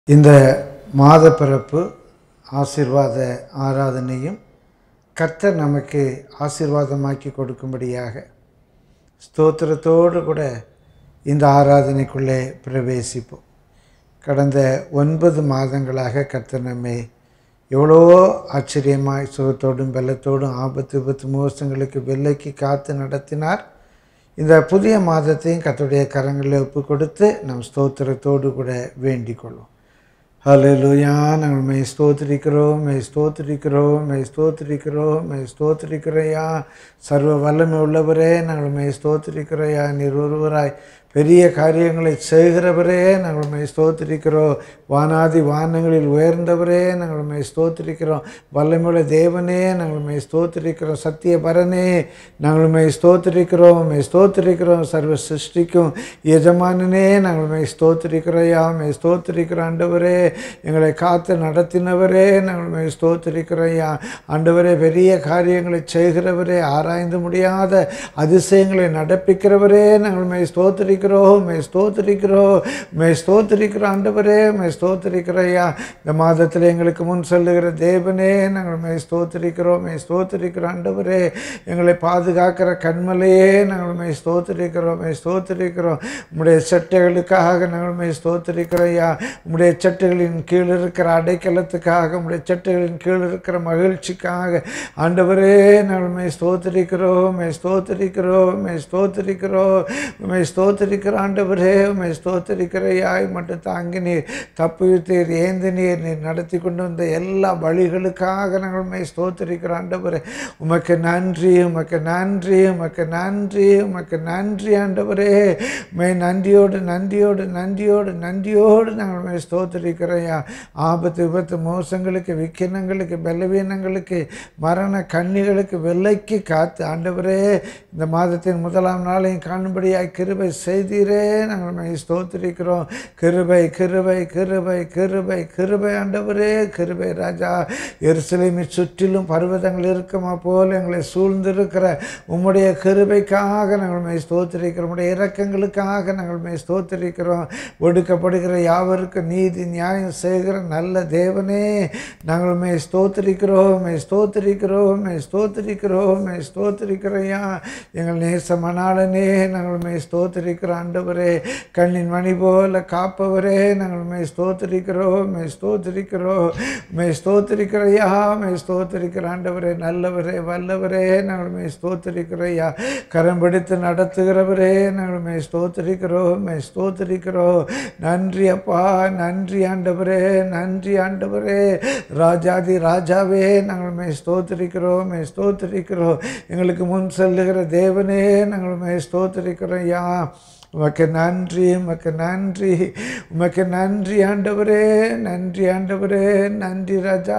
இந்த மாத பிறப்பு ஆசீர்வாத ஆராதனையும் கர்த்தர் நமக்கு ஆசீர்வாதமாக்கி கொடுக்கும்படியாக ஸ்தோத்திரத்தோடு கூட இந்த ஆராதனைக்குள்ளே பிரவேசிப்போம் கடந்த ஒன்பது மாதங்களாக கர்த்தர் நம்மை எவ்வளவோ ஆச்சரியமாய் சுகத்தோடும் பலத்தோடும் ஆபத்து விபத்து மோசங்களுக்கு விலைக்கு காத்து நடத்தினார் இந்த புதிய மாதத்தையும் கர்த்தருடைய கரங்களில் ஒப்பு கொடுத்து நம் ஸ்தோத்திரத்தோடு கூட வேண்டிக் கொள்வோம் ஹalleluya நாங்கள் மெய் ஸ்தோத்திரிக்கிறோம் மெய் ஸ்தோத்திரிக்கிறோம் மெய் ஸ்தோத்திரிக்கிறோம் மெய் ஸ்தோத்திரிக்கிறையா சர்வ வல்லமை உள்ளவரே நாங்கள் மெய் ஸ்தோத்திரிக்கிறையா நீர் ஒருவராய் பெரிய காரியங்களை செய்கிறவரே நாங்கள் மெய் ஸ்தோத்திரிக்கிறோம் வானாதி வானங்களில் உயர்ந்தவரே நாங்கள் மெய் ஸ்தோத்திரிக்கிறோம் வல்லமையுள்ள தேவனே நாங்கள் மெய் ஸ்தோத்திரிக்கிறோம் சத்திய பரனே நாங்கள் மெய் ஸ்தோத்திரிக்கிறோம் மெய் ஸ்தோத்திரிக்கிறோம் சர்வ சிருஷ்டிக்கும் எஜமானனே நாங்கள் மெய் ஸ்தோத்திரிக்கிறையா மெய் ஸ்தோத்திரிக்கிற ஆண்டவரே எங்களை காத்து நடத்தினவரே நாங்கள் மெய் ஸ்தோத்திரிக்கிறையா ஆண்டவரே பெரிய காரியங்களை செய்கிறவரே ஆராய்ந்து முடியாத அதிசயங்களை நடப்பிக்கிறவரே நாங்கள் மெய் ஸ்தோத்திரிக்கிறோம் மெய் ஸ்தோத்திரிக்கிறோம் மெய் ஸ்தோத்திரிக்கிற ஆண்டவரே மெய் ஸ்தோத்திரிக்கிறையா இந்த மாதத்தில் எங்களுக்கு முன் சொல்லுகிற தேவனே நாங்கள் மெய் ஸ்தோத்திரிக்கிறோம் மெய் ஸ்தோத்திரிக்கிற ஆண்டவரே எங்களை பாதுகாக்கிற கண்மலையே நாங்கள் மெய் ஸ்தோத்திரிக்கிறோம் மெய் ஸ்தோத்திரிக்கிறோம் உம்முடைய சட்டைகளுக்காக நாங்கள் மெய் ஸ்தோத்திரிக்கிறையா உம்முடைய சட்டைகளின் கீழ் இருக்கிற அடைக்கலத்துக்காக உம்முடைய சட்டைகளின் கீழ் இருக்கிற மகிழ்ச்சிக்காக ஆண்டவரே நாங்கள் மெய் ஸ்தோத்திரிக்கிறோம் மெய் ஸ்தோத்திரிக்கிறோம் மெய் ஸ்தோத்திரிக்கிறோம் மெய் ஸ்தோத்திரிக்கிற ஆண்டவரே மெய் ஸ்தோத்திரிக்கிறையாய் மட்டும் தாங்கி நீர் தப்புவித்தீர் ஏந்து நீர் நீர் நடத்தி கொண்டு வந்த எல்லா வழிகளுக்காக நாங்கள் மெய் ஸ்தோத்திரிக்கிற ஆண்டவரே உமக்கு நன்றி உமக்கு நன்றி உமக்கு நன்றி உமக்கு நன்றி ஆண்டவரே மெய் நன்றியோடு நன்றியோடு நன்றியோடு நன்றியோடு நாங்கள் மெய் ஸ்தோத்திரிக்கிறையா ஆபத்து விபத்து மோசங்களுக்கு விக்கினங்களுக்கு பலவீனங்களுக்கு மரண கண்ணிகளுக்கு வெள்ளைக்கு காத்து ஆண்டவரே இந்த மாதத்தின் முதலாம் நாளையும் காணும்படியாய் கிருபை செய்தீரே நாங்கள் மெய் ஸ்தோத்திரிக்கிறோம் கிருபை கிருபை கிருபை கிருபை கிருபை ஆண்டவரே கிருபை ராஜா எருசலேமை சுற்றிலும் பர்வதங்கள் இருக்குமா போல் எங்களை சூழ்ந்திருக்கிற உம்முடைய கிருபைக்காக நாங்கள் மெய் ஸ்தோத்திரிக்கிறோம் உம்முடைய இரக்கங்களுக்காக நாங்கள் மெய் ஸ்தோத்திரிக்கிறோம் ஒடுக்கப்படுகிற யாவருக்கும் நீதி நியாயம் செய்கிற நல்ல தேவனே நாங்கள் மெய் ஸ்தோத்திரிக்கிறோம் மெய் ஸ்தோத்திரிக்கிறோம் மெய் ஸ்தோத்திரிக்கிறோம் மெய் ஸ்தோத்திரிக்கிறையா எங்கள் நேசமனாளனே நாங்கள் மெய் ஸ்தோத்திரிக்கிற ஆண்டவரே கண்ணின் மணி போல காப்பவரே நாங்கள் மெய் ஸ்தோத்திரிக்கிறோம் மெய் ஸ்தோத்திரிக்கிறோம் மெய் ஸ்தோத்திரிக்கிறையா மெய் ஸ்தோத்திரிக்கிற ஆண்டவரே நல்லவரே வல்லவரே நாங்கள் மெய் ஸ்தோத்திரிக்கிறையா கரம் பிடித்து நடத்துகிறவரே நாங்கள் மெய் ஸ்தோத்திரிக்கிறோம் மெய் ஸ்தோத்திரிக்கிறோம் நன்றி அப்பா நன்றி ஆண்டவரே நன்றி ஆண்டவரே ராஜாதி ராஜாவே நாங்கள் மெய் ஸ்தோத்திரிக்கிறோம் மெய் ஸ்தோத்திரிக்கிறோம் எங்களுக்கு முன் செல்லுகிற தேவனே நாங்கள் மெய் ஸ்தோத்திரிக்கிறோம் யா உமக்கு நன்றி உமக்கு நன்றி உமக்கு நன்றி ஆண்டவரே நன்றி ஆண்டவரே நன்றி ராஜா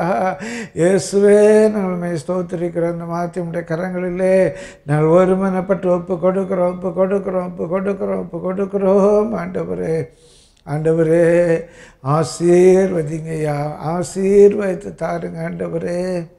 இயேசுவே நாங்கள் மெய் ஸ்தோத்திரிக்கிறோம் இந்த மாத்தியமுடைய கரங்களிலே நாங்கள் ஒருமனப்பட்டு ஒப்பு கொடுக்குறோம் ஒப்பு கொடுக்குறோம் ஒப்பு கொடுக்குறோம் ஒப்பு கொடுக்குறோம் ஆண்டவரே ஆண்டவரே ஆசீர்வதிங்கய்யா ஆசீர்வதித்து தாருங்க ஆண்டவரே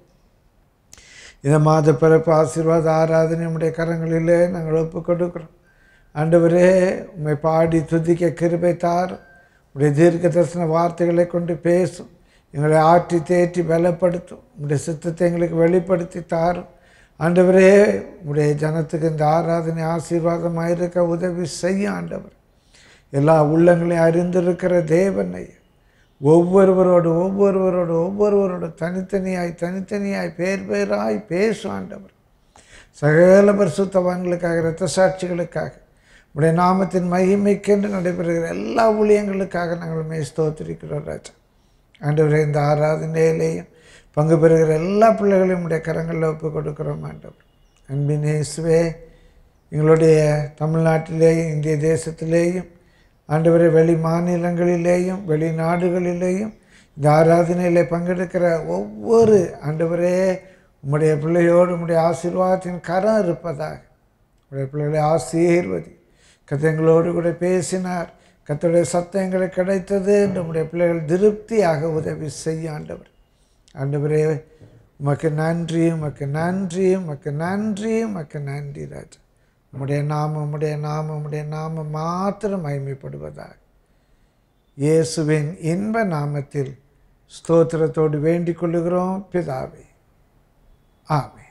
இந்த மாத பிறப்பு ஆசீர்வாத ஆராதனை நம்முடைய கரங்களிலே நாங்கள் ஒப்பு கொடுக்குறோம் ஆண்டவரே உண்மை பாடி துதிக்க கிருபை தார் உடைய தீர்க்க தரிசன வார்த்தைகளை கொண்டு பேசும் எங்களை ஆற்றி தேற்றி பலப்படுத்தும் உடைய சித்தத்தை எங்களுக்கு வெளிப்படுத்தி தாரும் ஆண்டவரே உடைய ஜனத்துக்கு இந்த ஆராதனை ஆசீர்வாதமாக இருக்க உதவி செய்ய ஆண்டவர் எல்லா உள்ளங்களையும் அறிந்திருக்கிற தேவனை ஒவ்வொருவரோடு ஒவ்வொருவரோடு ஒவ்வொருவரோடு தனித்தனியாய் தனித்தனியாய் பேர் பேராய் பேசும் ஆண்டவர் சகல பரிசுத்தவான்களுக்காக இரத்த சாட்சிகளுக்காக உடைய நாமத்தின் மகிமைக்கென்று நடைபெறுகிற எல்லா ஊழியங்களுக்காக நாங்கள் மே ஸ்தோத்திரிக்கிறோம் ராஜா ஆண்டவரே இந்த ஆராதனையிலேயும் பங்கு பெறுகிற எல்லா பிள்ளைகளையும் உடைய கரங்களில் ஒப்பு கொடுக்குறோம் ஆண்டவர் அன்பின் இயேசுவே எங்களுடைய தமிழ்நாட்டிலேயும் இந்திய தேசத்திலேயும் ஆண்டவரே வெளி மாநிலங்களிலேயும் வெளிநாடுகளிலேயும் இந்த ஆராதனையில் பங்கெடுக்கிற ஒவ்வொரு ஆண்டவரே உம்முடைய பிள்ளையோடு உம்முடைய ஆசீர்வாதத்தின் கரம் இருப்பதாக உடைய பிள்ளைகளை ஆசீர்வதி கத்தங்களோடு கூட பேசினார் கத்தருடைய சத்தம் எங்களுக்கு கிடைத்தது என்று உம்முடைய பிள்ளைகள் திருப்தியாக உதவி செய்ய ஆண்டவர் ஆண்டவரே உமக்கு நன்றி உமக்கு நன்றி உமக்கு நன்றி உமக்கு நன்றி ராஜா உம்முடைய நாமம் உம்முடைய நாமம் உம்முடைய நாமம் மாத்திரம் மகிமைப்படுவதாக இயேசுவின் இன்ப நாமத்தில் ஸ்தோத்திரத்தோடு வேண்டிக் கொள்ளுகிறோம் பிதாவே ஆமென்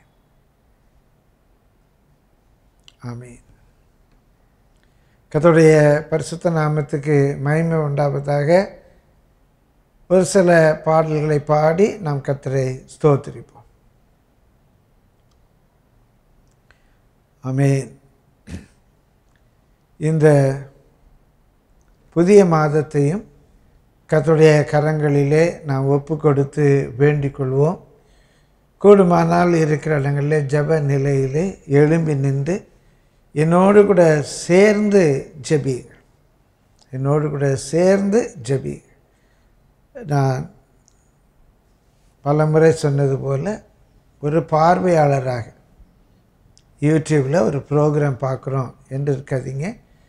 ஆமென் கர்த்தருடைய பரிசுத்த நாமத்துக்கு மகிமை உண்டாவதாக ஒரு சில பாடல்களை பாடி நாம் கர்த்தரை ஸ்தோத்திரிப்போம் ஆமென் இந்த புதிய மாதத்தையும் கர்த்தருடைய கரங்களிலே நாம் ஒப்பு கொடுத்து வேண்டிக் கொள்வோம் கூடுமானால் இருக்கிற இடங்களில் ஜெப நிலையிலே எழும்பி நின்று என்னோடு கூட சேர்ந்து ஜெபியுங்கள் என்னோடு கூட சேர்ந்து ஜெபி நான் பலமுறை சொன்னது போல் ஒரு பார்வையாளராக யூடியூப்பில் ஒரு ப்ரோக்ராம் பார்க்குறோம் என்று இருக்காதீங்க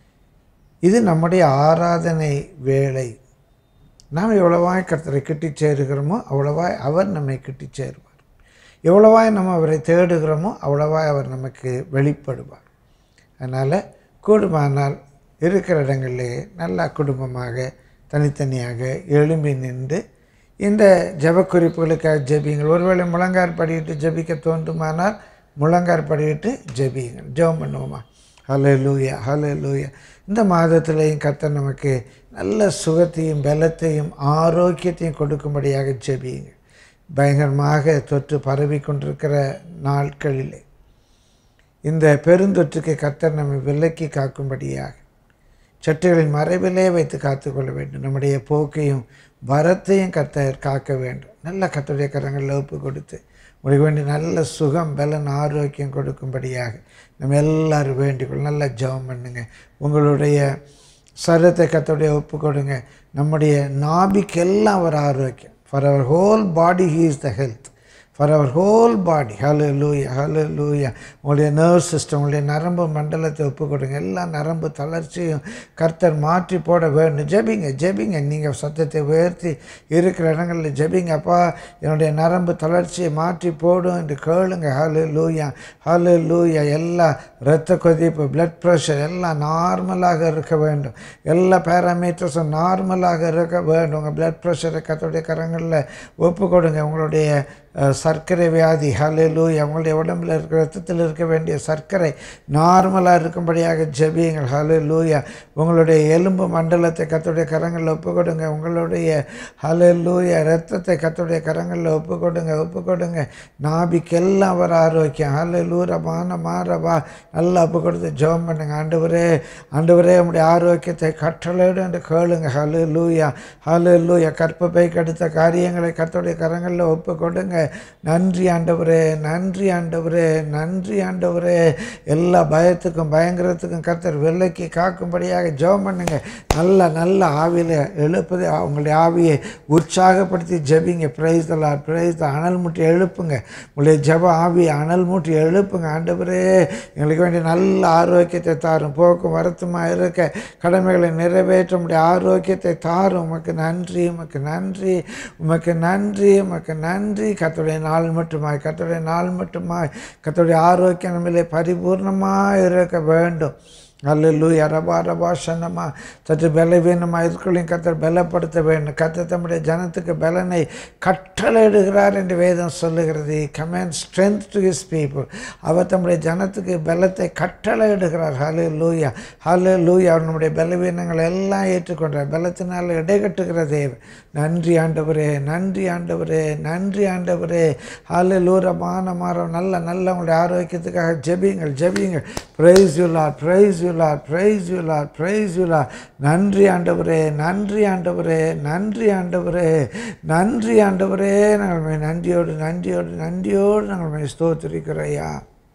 இது நம்முடைய ஆராதனை வேலை நாம் எவ்வளவாய் கர்த்தரை கிட்டி சேருகிறோமோ அவ்வளவாய் அவர் நம்மை கிட்டி சேருவார் எவ்வளவாய் நம்ம அவரை தேடுகிறோமோ அவ்வளவாய் அவர் நமக்கு வெளிப்படுவார் அதனால் கூடுமானால் இருக்கிற இடங்களிலே நல்லா குடும்பமாக தனித்தனியாக எழும்பி நின்று இந்த ஜெப குறிப்புகளுக்காக ஜெபியுங்கள் ஒருவேளை முழங்கார் படியிட்டு ஜெபிக்க தோன்றுமானால் முழங்கார் படியிட்டு ஜெபியுங்கள் ஜெபம் பண்ணுவோமா ஹலே லூயா ஹலே லூயா இந்த மாதத்திலையும் கர்த்தர் நமக்கு நல்ல சுகத்தையும் பலத்தையும் ஆரோக்கியத்தையும் கொடுக்கும்படியாக ஜெபியுங்கள் பயங்கரமாக தொற்று பரவி கொண்டிருக்கிற நாட்களிலே இந்த பெருந்தொற்றுக்கு கர்த்தர் நம்மை விலக்கி காக்கும்படியாக சட்டைகளின் மறைவிலே வைத்து காத்துக்கொள்ள வேண்டும் நம்முடைய போக்கையும் வரத்தையும் கர்த்தர் காக்க வேண்டும் நல்ல கர்த்தருடைய கரங்களில் ஒப்பு கொடுத்து உங்களுக்கு வேண்டிய நல்ல சுகம் பலன் ஆரோக்கியம் கொடுக்கும்படியாக நம்ம எல்லாரும் வேண்டிக்கொள் நல்லா ஜெபம் பண்ணுங்க உங்களுடைய சரத்தை கர்த்தருடைய ஒப்பு கொடுங்க நம்முடைய நாபிக்கெல்லாம் ஒரு ஆரோக்கியம் for our whole body he is the health for our whole body hallelujah hallelujah உங்களுடைய நர்வ் சிஸ்டம் உங்களுடைய நரம்பு மண்டலத்தை ஒப்பு கொடுங்க எல்லா நரம்பு தளர்ச்சியும் கர்த்தர் மாற்றி போட வேண்டும் ஜெபிங்க ஜெபிங்க நீங்கள் சத்தத்தை உயர்த்தி இருக்கிற இடங்களில் ஜெபிங்க அப்பா என்னுடைய நரம்பு தளர்ச்சியை மாற்றி போடும் என்று கேளுங்க ஹலோ லூயா ஹலோ லூயா எல்லா இரத்த கொதிப்பு பிளட் ப்ரெஷர் எல்லாம் நார்மலாக இருக்க வேண்டும் எல்லா பேராமீட்டர்ஸும் நார்மலாக இருக்க வேண்டும் உங்கள் பிளட் ப்ரெஷரை கத்தோடைய கரங்களில் ஒப்பு கொடுங்க உங்களுடைய அஹ், சர்க்கரை வியாதி ஹலலு அவங்களுடைய உடம்பில் இருக்கிற ரத்தத்தில் இருக்க வேண்டிய சர்க்கரை நார்மலாக இருக்கும்படியாக ஜெபியுங்கள் ஹலலூயா உங்களுடைய எலும்பு மண்டலத்தை கத்துடைய கரங்களில் ஒப்பு கொடுங்க உங்களுடைய ஹலலூயா ரத்தத்தை கத்துடைய கரங்களில் ஒப்பு கொடுங்க ஒப்பு கொடுங்க நாபிக்கெல்லாம் வர ஆரோக்கியம் ஹலலூர மான மாறவா நல்லா ஒப்பு கொடுத்து ஜெபம் பண்ணுங்க ஆண்டவரே ஆண்டவரே உங்களுடைய ஆரோக்கியத்தை கட்டளையிடு என்று கேளுங்க ஹலு லூயா ஹலு லூயா கற்பப்பை கடுத்த காரியங்களை கர்த்தருடைய கரங்களில் ஒப்பு கொடுங்க நன்றி ஆண்டவரே நன்றி ஆண்டவரே நன்றி ஆண்டவரே எல்லா பயத்துக்கும் பயங்கரத்துக்கும் கர்த்தர் வெள்ளைக்கு காக்கும்படியாக ஜெபம் பண்ணுங்க நல்ல நல்ல ஆவியில் எழுப்புது உங்களுடைய ஆவியை உற்சாகப்படுத்தி ஜெபிங்க பிரைஸ் தலா பிரைஸ் அனல் மூட்டி எழுப்புங்க உங்களுடைய ஜெப ஆவியை அனல் மூட்டி எழுப்புங்க ஆண்டவரே எங்களுக்கு வேண்டிய நல்ல ஆரோக்கியத்தை தாரும் போக்கும் வருத்தமாக இருக்க கடமைகளை நிறைவேற்ற முடிய ஆரோக்கியத்தை தாரும் உமக்கு நன்றி உமக்கு நன்றி உமக்கு நன்றி உமக்கு நன்றி கத்துடைய நாள் மட்டுமாய் கத்துடைய நாள் மட்டுமாய் கத்துடைய ஆரோக்கியம் நம்மளே பரிபூர்ணமாக இருக்க வேண்டும் அல்லூயா ரபா ரபா சன்னமா சற்று பலவீனமாக இருக்களையும் கத்தர் பலப்படுத்த வேண்டும் கத்தர் தம்முடைய ஜனத்துக்கு பலனை கட்டளையிடுகிறார் என்று வேதம் சொல்லுகிறது command strength to his people அவர் தம்முடைய ஜனத்துக்கு பலத்தை கட்டளையிடுகிறார் ஹலு லூயா ஹலு லூயா அவர் நம்முடைய பலவீனங்களை எல்லாம் ஏற்றுக்கொண்டார் பலத்தினால் இடைகட்டுகிற தேவன் நன்றி ஆண்டவரே நன்றி ஆண்டவரே நன்றி ஆண்டவரே ஹலு லூரமான மாறம் நல்ல நல்ல உங்களுடைய ஆரோக்கியத்துக்காக ஜெபியுங்கள் ஜெபியுங்கள் praise you Lord praise you Lord praise you Lord praise you Lord நன்றி ஆண்டவரே நன்றி ஆண்டவரே நன்றி ஆண்டவரே நன்றி ஆண்டவரே நாங்கள் உம்மை நன்றியோடு நன்றியோடு நன்றியோடு நாங்கள் உண்மை ஸ்தோத்திரிக்கிறையா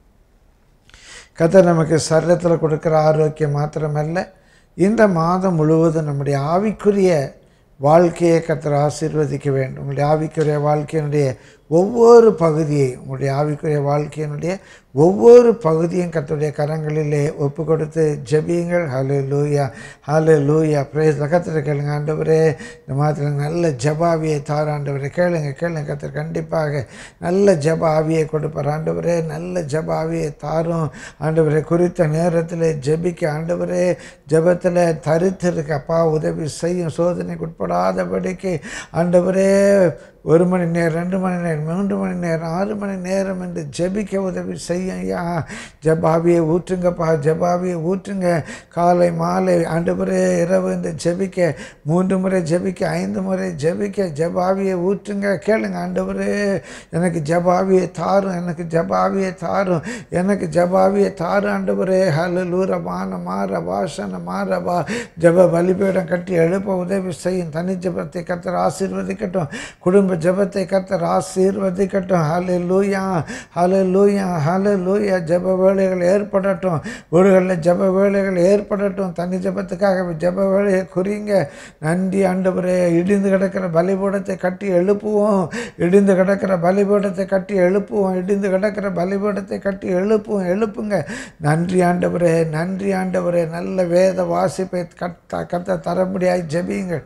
கத்தர் நமக்கு சரீரத்தில் கொடுக்குற ஆரோக்கியம் மாத்திரமல்ல இந்த மாதம் முழுவதும் நம்முடைய ஆவிக்குரிய வாழ்க்கையை கத்தர் ஆசீர்வதிக்க வேண்டும் உங்களுடைய ஆவிக்குரிய வாழ்க்கையினுடைய ஒவ்வொரு பகுதியையும் உங்களுடைய ஆவிக்குரிய வாழ்க்கையினுடைய ஒவ்வொரு பகுதியும் கர்த்தருடைய கரங்களிலே ஒப்பு கொடுத்து ஜெபியுங்கள் ஹலோ லூயா ஹலோ லூயா பிரேஸ் கத்திர கேளுங்க ஆண்டவரே இந்த மாதத்தில் நல்ல ஜபாவியை தார ஆண்டவரே கேளுங்க கேளுங்க கத்தர் கண்டிப்பாக நல்ல ஜப ஆவியை கொடுப்பார் ஆண்டவரே நல்ல ஜப ஆவியை தாரும் ஆண்டவரே குறித்த நேரத்தில் ஜெபிக்க ஆண்டவரே ஜெபத்தில் தரித்திருக்க அப்பா உதவி செய்யும் சோதனைக்கு உட்படாதபடிக்கு ஆண்டவரே ஒரு மணி நேரம் ரெண்டு மணி நேரம் மூன்று மணி நேரம் ஆறு மணி நேரம் என்று ஜெபிக்க உதவி செய்யும் ஐயா ஜபாவியை ஊற்றுங்கப்பா ஜபாவியை ஊற்றுங்க காலை மாலை ஆண்டவரே இரவு இந்த ஜெபிக்க மூன்று முறை ஜெபிக்க ஐந்து முறை ஜெபிக்க ஜபாவியை ஊற்றுங்க கேளுங்க ஆண்டவரே எனக்கு ஜபாவியை தாரும் எனக்கு ஜபாவியை தாரும் எனக்கு ஜபாவியை தாரும் ஆண்டவரே ஹலு லூரமான மாற வாசன மாறவா ஜப பலிபீடம் கட்டி எழுப்ப உதவி செய்யும் தனி ஜபத்தை கத்தர் ஆசீர்வதிக்கட்டும் குடும்ப ஜபத்தை கத்தர் ஆசீர்வதிக்கட்டும் ஹலே லூயா ஹலே லூயா ஹலே லூயா ஜப வேலைகள் ஏற்படட்டும் வீடுகளில் ஜப வேலைகள் ஏற்படட்டும் தனி ஜபத்துக்காக ஜப வேலையை குறிங்க நன்றி ஆண்டவரே இடிந்து கிடக்கிற பலிபீடத்தை கட்டி எழுப்புவோம் இடிந்து கிடக்கிற பலிபீடத்தை கட்டி எழுப்புவோம் இடிந்து கிடக்கிற பலிபீடத்தை கட்டி எழுப்புவோம் எழுப்புங்க நன்றி ஆண்டவரே நன்றி ஆண்டவரே நல்ல வேத வாசிப்பை கத்த கத்த தரமுடியாய் ஜெபியுங்கள்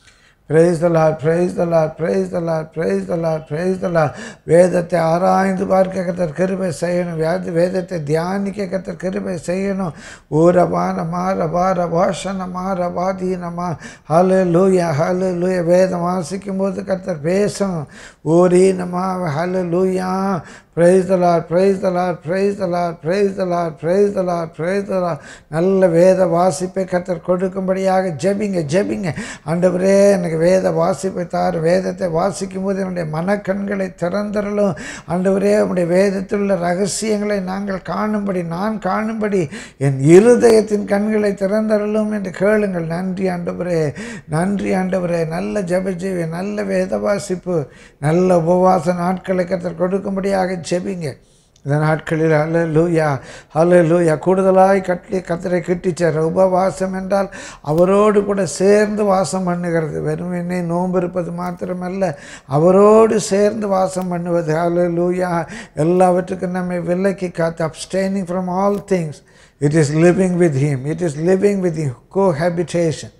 praise the Lord praise the Lord praise the Lord praise the Lord praise the Lord வேதத்தை ஆராய்ந்து பார்க்க கத்தர் கிருபை செய்யணும் வேத வேதத்தை தியானிக்க கத்தர் கிருபை செய்யணும் ஊரபான மாற பார பாஷன மாற பாதீனமா ஹலு லூயா ஹலு லூயா வேதம் வாசிக்கும் போது கத்தர் பேசணும் ஊரீனமா hallelujah praise the Lord praise the Lord praise the Lord praise the Lord praise the Lord praise the Lord நல்ல வேத வாசிப்பை கத்தர் கொடுக்கும்படியாக ஜெபிங்க ஜெபிங்க ஆண்டவரே எனக்கு வேத வாசிப்பை தார் வேதத்தை வாசிக்கும் போது என்னுடைய மனக்கண்களை திறந்தரலும் ஆண்டவரே உடைய வேதத்தில் உள்ள ரகசியங்களை நாங்கள் காணும்படி நான் காணும்படி என் இருதயத்தின் கண்களை திறந்தரலும் என்று கேளுங்கள் நன்றி ஆண்டவரே நன்றி ஆண்டவரே நல்ல ஜெபஜீவி நல்ல வேத வாசிப்பு நல்ல உபவாச நாட்களை கத்தர் கொடுக்கும்படியாக ஜெபிங்க இந்த நாட்களில் ஹல லூயா ஹல லூயா கூடுதலாய் கட்டி கத்தரை கிட்டிச்சார் உபவாசம் என்றால் அவரோடு கூட சேர்ந்து வாசம் பண்ணுகிறது வெறும் என்னை நோன்பு இருப்பது மாத்திரமல்ல அவரோடு சேர்ந்து வாசம் பண்ணுவது ஹல லூயா எல்லாவற்றுக்கும் நம்மை விலக்கி காத்து abstaining from all things it is living with him it is living with cohabitation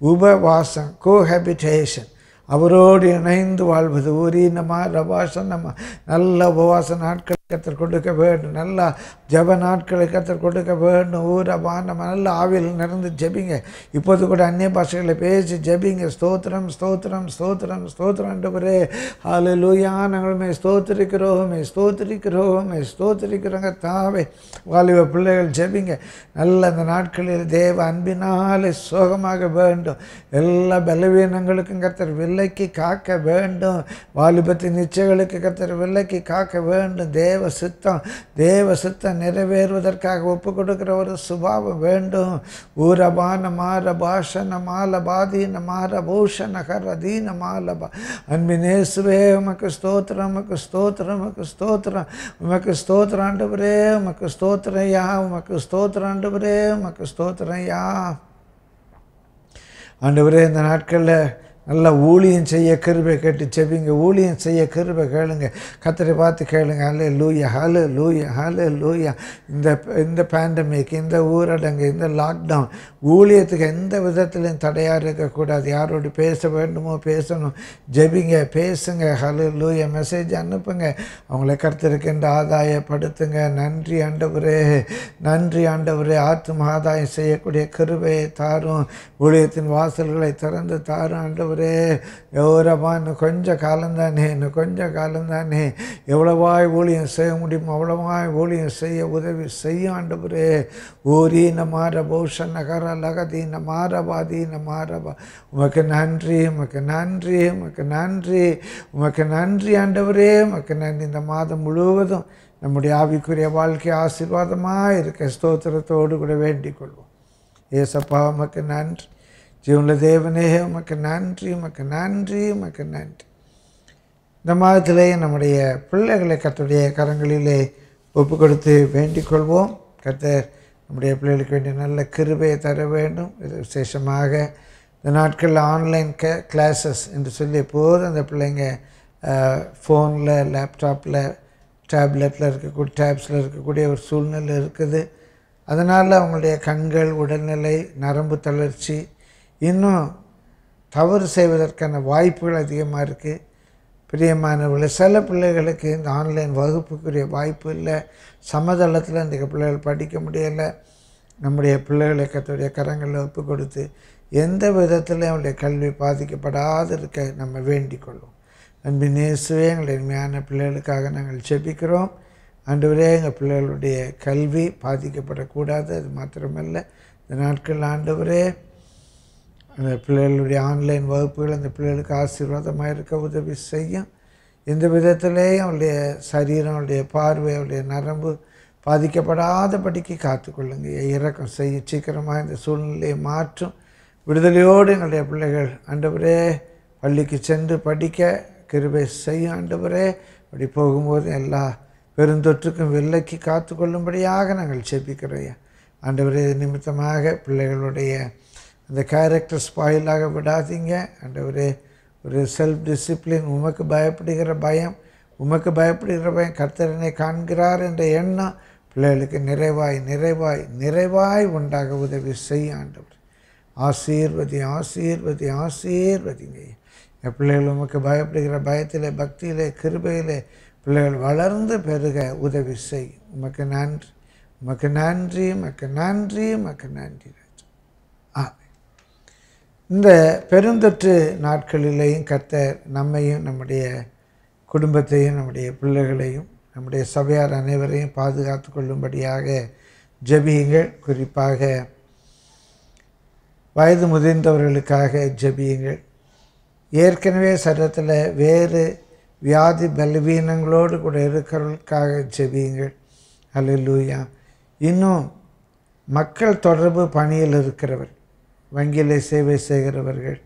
உபவாசம் கோஹாபிட்டேஷன் அவரோடு இணைந்து வாழ்வது ஊரீனமா ரபாசனமா நல்ல உபவாச நாட்கள் கத்தர் கொடுக்க வேண்டும் நல்லா ஜப நாட்களை கத்தர் கொடுக்க வேண்டும் ஊரபானமா நல்ல ஆவியில் நிறந்து ஜெபிங்க இப்போது கூட அந்நிய பாஷைகளை பேசி ஜெபிங்க ஸ்தோத்திரம் ஸ்தோத்திரம் ஸ்தோத்திரம் ஸ்தோத்திரம் என்றவரே ஹால லூயா நாங்களுமே ஸ்தோத்திரிக்கிறோமே ஸ்தோத்திரிக்கிறோமே ஸ்தோத்திரிக்கிறோங்க தாவே வாலிப பிள்ளைகள் ஜெபிங்க நல்ல அந்த நாட்களில் தேவ அன்பினாலே சோகமாக வேண்டும் எல்லா பலவீனங்களுக்கும் கத்தர் விலைக்கு காக்க வேண்டும் வாலிபத்தின் நிச்சயங்களுக்கு கத்தர் விலைக்கு காக்க வேண்டும் தேவ சித்தம் தேவ சித்தம் நிறைவேறுவதற்காக ஒப்பு கொடுக்கிற ஒரு சுபாவம் வேண்டும் ஊரபான மாற பாஷன மால பாதீன மாற பூஷண கர தீன மால பா அன்பினேசுவே உமக்கு ஸ்தோத்திரம் உமக்கு ஸ்தோத்திரம் உமக்கு ஸ்தோத்திரம் உமக்கு ஸ்தோத்திரம் ஆண்டவரே உமக்கு ஸ்தோத்திரையா உமக்கு ஸ்தோத்திரம் ஆண்டவரே உமக்கு ஸ்தோத்திரையா ஆண்டவரே இந்த நாட்களில் நல்லா ஊழியம் செய்ய கிருபை கேட்டு செவிங்க ஊழியம் செய்ய கிருபை கேளுங்க கத்தரை பார்த்து கேளுங்க ஹலே லூயா ஹலே லூயா ஹலே லூயா இந்த இந்த பேண்டமிக் இந்த ஊரடங்கு இந்த லாக்டவுன் ஊழியத்துக்கு எந்த விதத்திலையும் தடையாக இருக்கக்கூடாது யாரோடு பேச வேண்டுமோ பேசணும் ஜெபிங்க பேசுங்க ஹலோ லூயா மெசேஜ் அனுப்புங்க அவங்கள கருத்திருக்கின்ற ஆதாயப்படுத்துங்க நன்றி ஆண்டவரே நன்றி ஆண்டவரே ஆத்தும ஆதாயம் செய்யக்கூடிய கிருபையை தாரும் ஊழியத்தின் வாசல்களை திறந்து தாரும் ஆண்டவரே எவ்வளவா இன்னும் கொஞ்சம் காலம்தானே இன்னும் கொஞ்சம் காலம்தானே எவ்வளவாய் ஊழியம் செய்ய முடியுமோ அவ்வளவாய் ஊழியம் செய்ய உதவி செய்யும் ஆண்டவரே ஊரீன மாற பௌஷ நகர லகதீன மாறபாதீன மாறபா உமக்கு நன்றி உமக்கு நன்றி உமக்கு நன்றி உமக்கு நன்றி ஆண்டவரே உமக்கு நன்றி இந்த மாதம் முழுவதும் நம்முடைய ஆவிக்குரிய வாழ்க்கை ஆசீர்வாதமாக இருக்க ஸ்தோத்திரத்தோடு கூட வேண்டிக் கொள்வோம் ஏசப்பா உமக்கு நன்றி ஜீவன தேவனே உமக்கு நன்றி உமக்கு நன்றி உமக்கு நன்றி இந்த மாதத்திலே நம்முடைய பிள்ளைகளை கத்துடைய கரங்களிலே ஒப்பு கொடுத்து வேண்டிக் கொள்வோம் கர்த்தர் நம்முடைய பிள்ளைகளுக்கு வேண்டிய நல்ல கிருபையை தர வேண்டும் இது விசேஷமாக இந்த நாட்களில் ஆன்லைன் க கிளாஸஸ் என்று சொல்லி எப்போதும் அந்த பிள்ளைங்க ஃபோனில் லேப்டாப்பில் டேப்லெட்டில் இருக்கக்கூடிய டேப்ஸில் இருக்கக்கூடிய ஒரு சூழ்நிலை இருக்குது அதனால் அவங்களுடைய கண்கள் உடல்நிலை நரம்பு தளர்ச்சி இன்னும் தவறு செய்வதற்கான வாய்ப்புகள் அதிகமாக இருக்குது பிரியமானவர்களே சில பிள்ளைகளுக்கு இந்த ஆன்லைன் வகுப்புக்குரிய வாய்ப்பு இல்லை சமதளத்தில் இந்த பிள்ளைகள் படிக்க முடியலை நம்முடைய பிள்ளைகளை கத்துடைய கரங்களில் ஒப்பு கொடுத்து எந்த விதத்தில் அவங்களுடைய கல்வி பாதிக்கப்படாது இருக்க நம்ம வேண்டிக் கொள்வோம் அன்பின் இயேசுவே எங்களுடைய உண்மையான பிள்ளைகளுக்காக நாங்கள் ஜெபிக்கிறோம் ஆண்டவரே எங்கள் பிள்ளைகளுடைய கல்வி பாதிக்கப்படக்கூடாது அது மாத்திரமல்ல இந்த நாட்கள் ஆண்டவரே அந்த பிள்ளைகளுடைய ஆன்லைன் வகுப்புகள் அந்த பிள்ளைகளுக்கு ஆசீர்வாதமாக இருக்க உதவி செய்யும் எந்த விதத்திலேயும் அவளுடைய சரீரம் அவளுடைய பார்வை அவளுடைய நரம்பு பாதிக்கப்படாதபடிக்கு காத்துக்கொள்ளுங்க இறக்கம் செய்ய சீக்கிரமாக இந்த சூழ்நிலையை மாற்றும் விடுதலையோடு எங்களுடைய பிள்ளைகள் ஆண்டவரே பள்ளிக்கு சென்று படிக்க கிருபை செய்யும் ஆண்டவரே அப்படி போகும்போது எல்லா பெருந்தொற்றுக்கும் விலைக்கு காத்துக்கொள்ளும்படியாக நாங்கள் செபிக்கிறோம் ஆண்டவரே இது நிமித்தமாக பிள்ளைகளுடைய அந்த கேரக்டர் ஸ்பாயிலாக விடாதீங்க ஆண்டவரே ஒரு செல்ஃப் டிசிப்ளின் உமக்கு பயப்படுகிற பயம் உமக்கு பயப்படுகிற பயம் கர்த்தரனை காண்கிறார் என்ற எண்ணம் பிள்ளைகளுக்கு நிறைவாய் நிறைவாய் நிறைவாய் உண்டாக உதவி செய்ய ஆண்டவர் ஆசீர்வதி ஆசீர்வதி ஆசீர்வதிங்க என் பிள்ளைகள் உமக்கு பயப்படுகிற பயத்திலே பக்தியிலே கிருபையிலே பிள்ளைகள் வளர்ந்து பெருக உதவி செய் உமக்கு நன்றி உமக்கு நன்றி உமக்கு நன்றி உமக்கு நன்றி ராஜா ஆமென் இந்த பெருந்தொற்று நாட்களிலேயும் கர்த்தர் நம்மையும் நம்முடைய குடும்பத்தையும் நம்முடைய பிள்ளைகளையும் நம்முடைய சபையார் அனைவரையும் பாதுகாத்து கொள்ளும்படியாக ஜெபியுங்கள் குறிப்பாக வயது முதிர்ந்தவர்களுக்காக ஜெபியுங்கள் ஏற்கனவே சரீரத்தில் வேறு வியாதி பலவீனங்களோடு கூட இருக்கிறவர்களுக்காக ஜெபியுங்கள் அல்லூயா இன்னும் மக்கள் தொடர்பு பணியில் இருக்கிறவர் வங்கியில் சேவை செய்கிறவர்கள்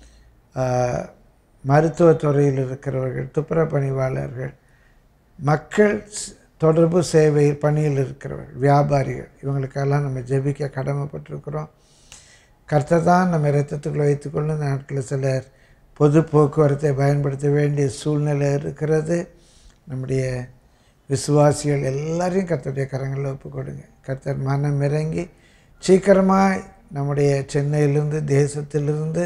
ஆஹ், மருத்துவத்துறையில் இருக்கிறவர்கள் துப்புரவு பணிவாளர்கள் மக்கள் ஸ்- தொடர்பு சேவை பணியில் இருக்கிறவர்கள் வியாபாரிகள் இவங்களுக்கெல்லாம் நம்ம ஜெபிக்க கடமைப்பட்டிருக்கிறோம் கர்த்தர் தான் நம்ம இரத்தத்துக்குள்ள வைத்துக்கொண்டு இந்த நாட்களில் சிலர் பொது போக்குவரத்தை பயன்படுத்த வேண்டிய சூழ்நிலை இருக்கிறது நம்முடைய விசுவாசிகள் எல்லாரையும் கர்த்தருடைய கரங்களில் ஒப்பு கொடுங்க கர்த்தர் மனம் இறங்கி சீக்கிரமாக நம்முடைய சென்னையிலிருந்து தேசத்திலிருந்து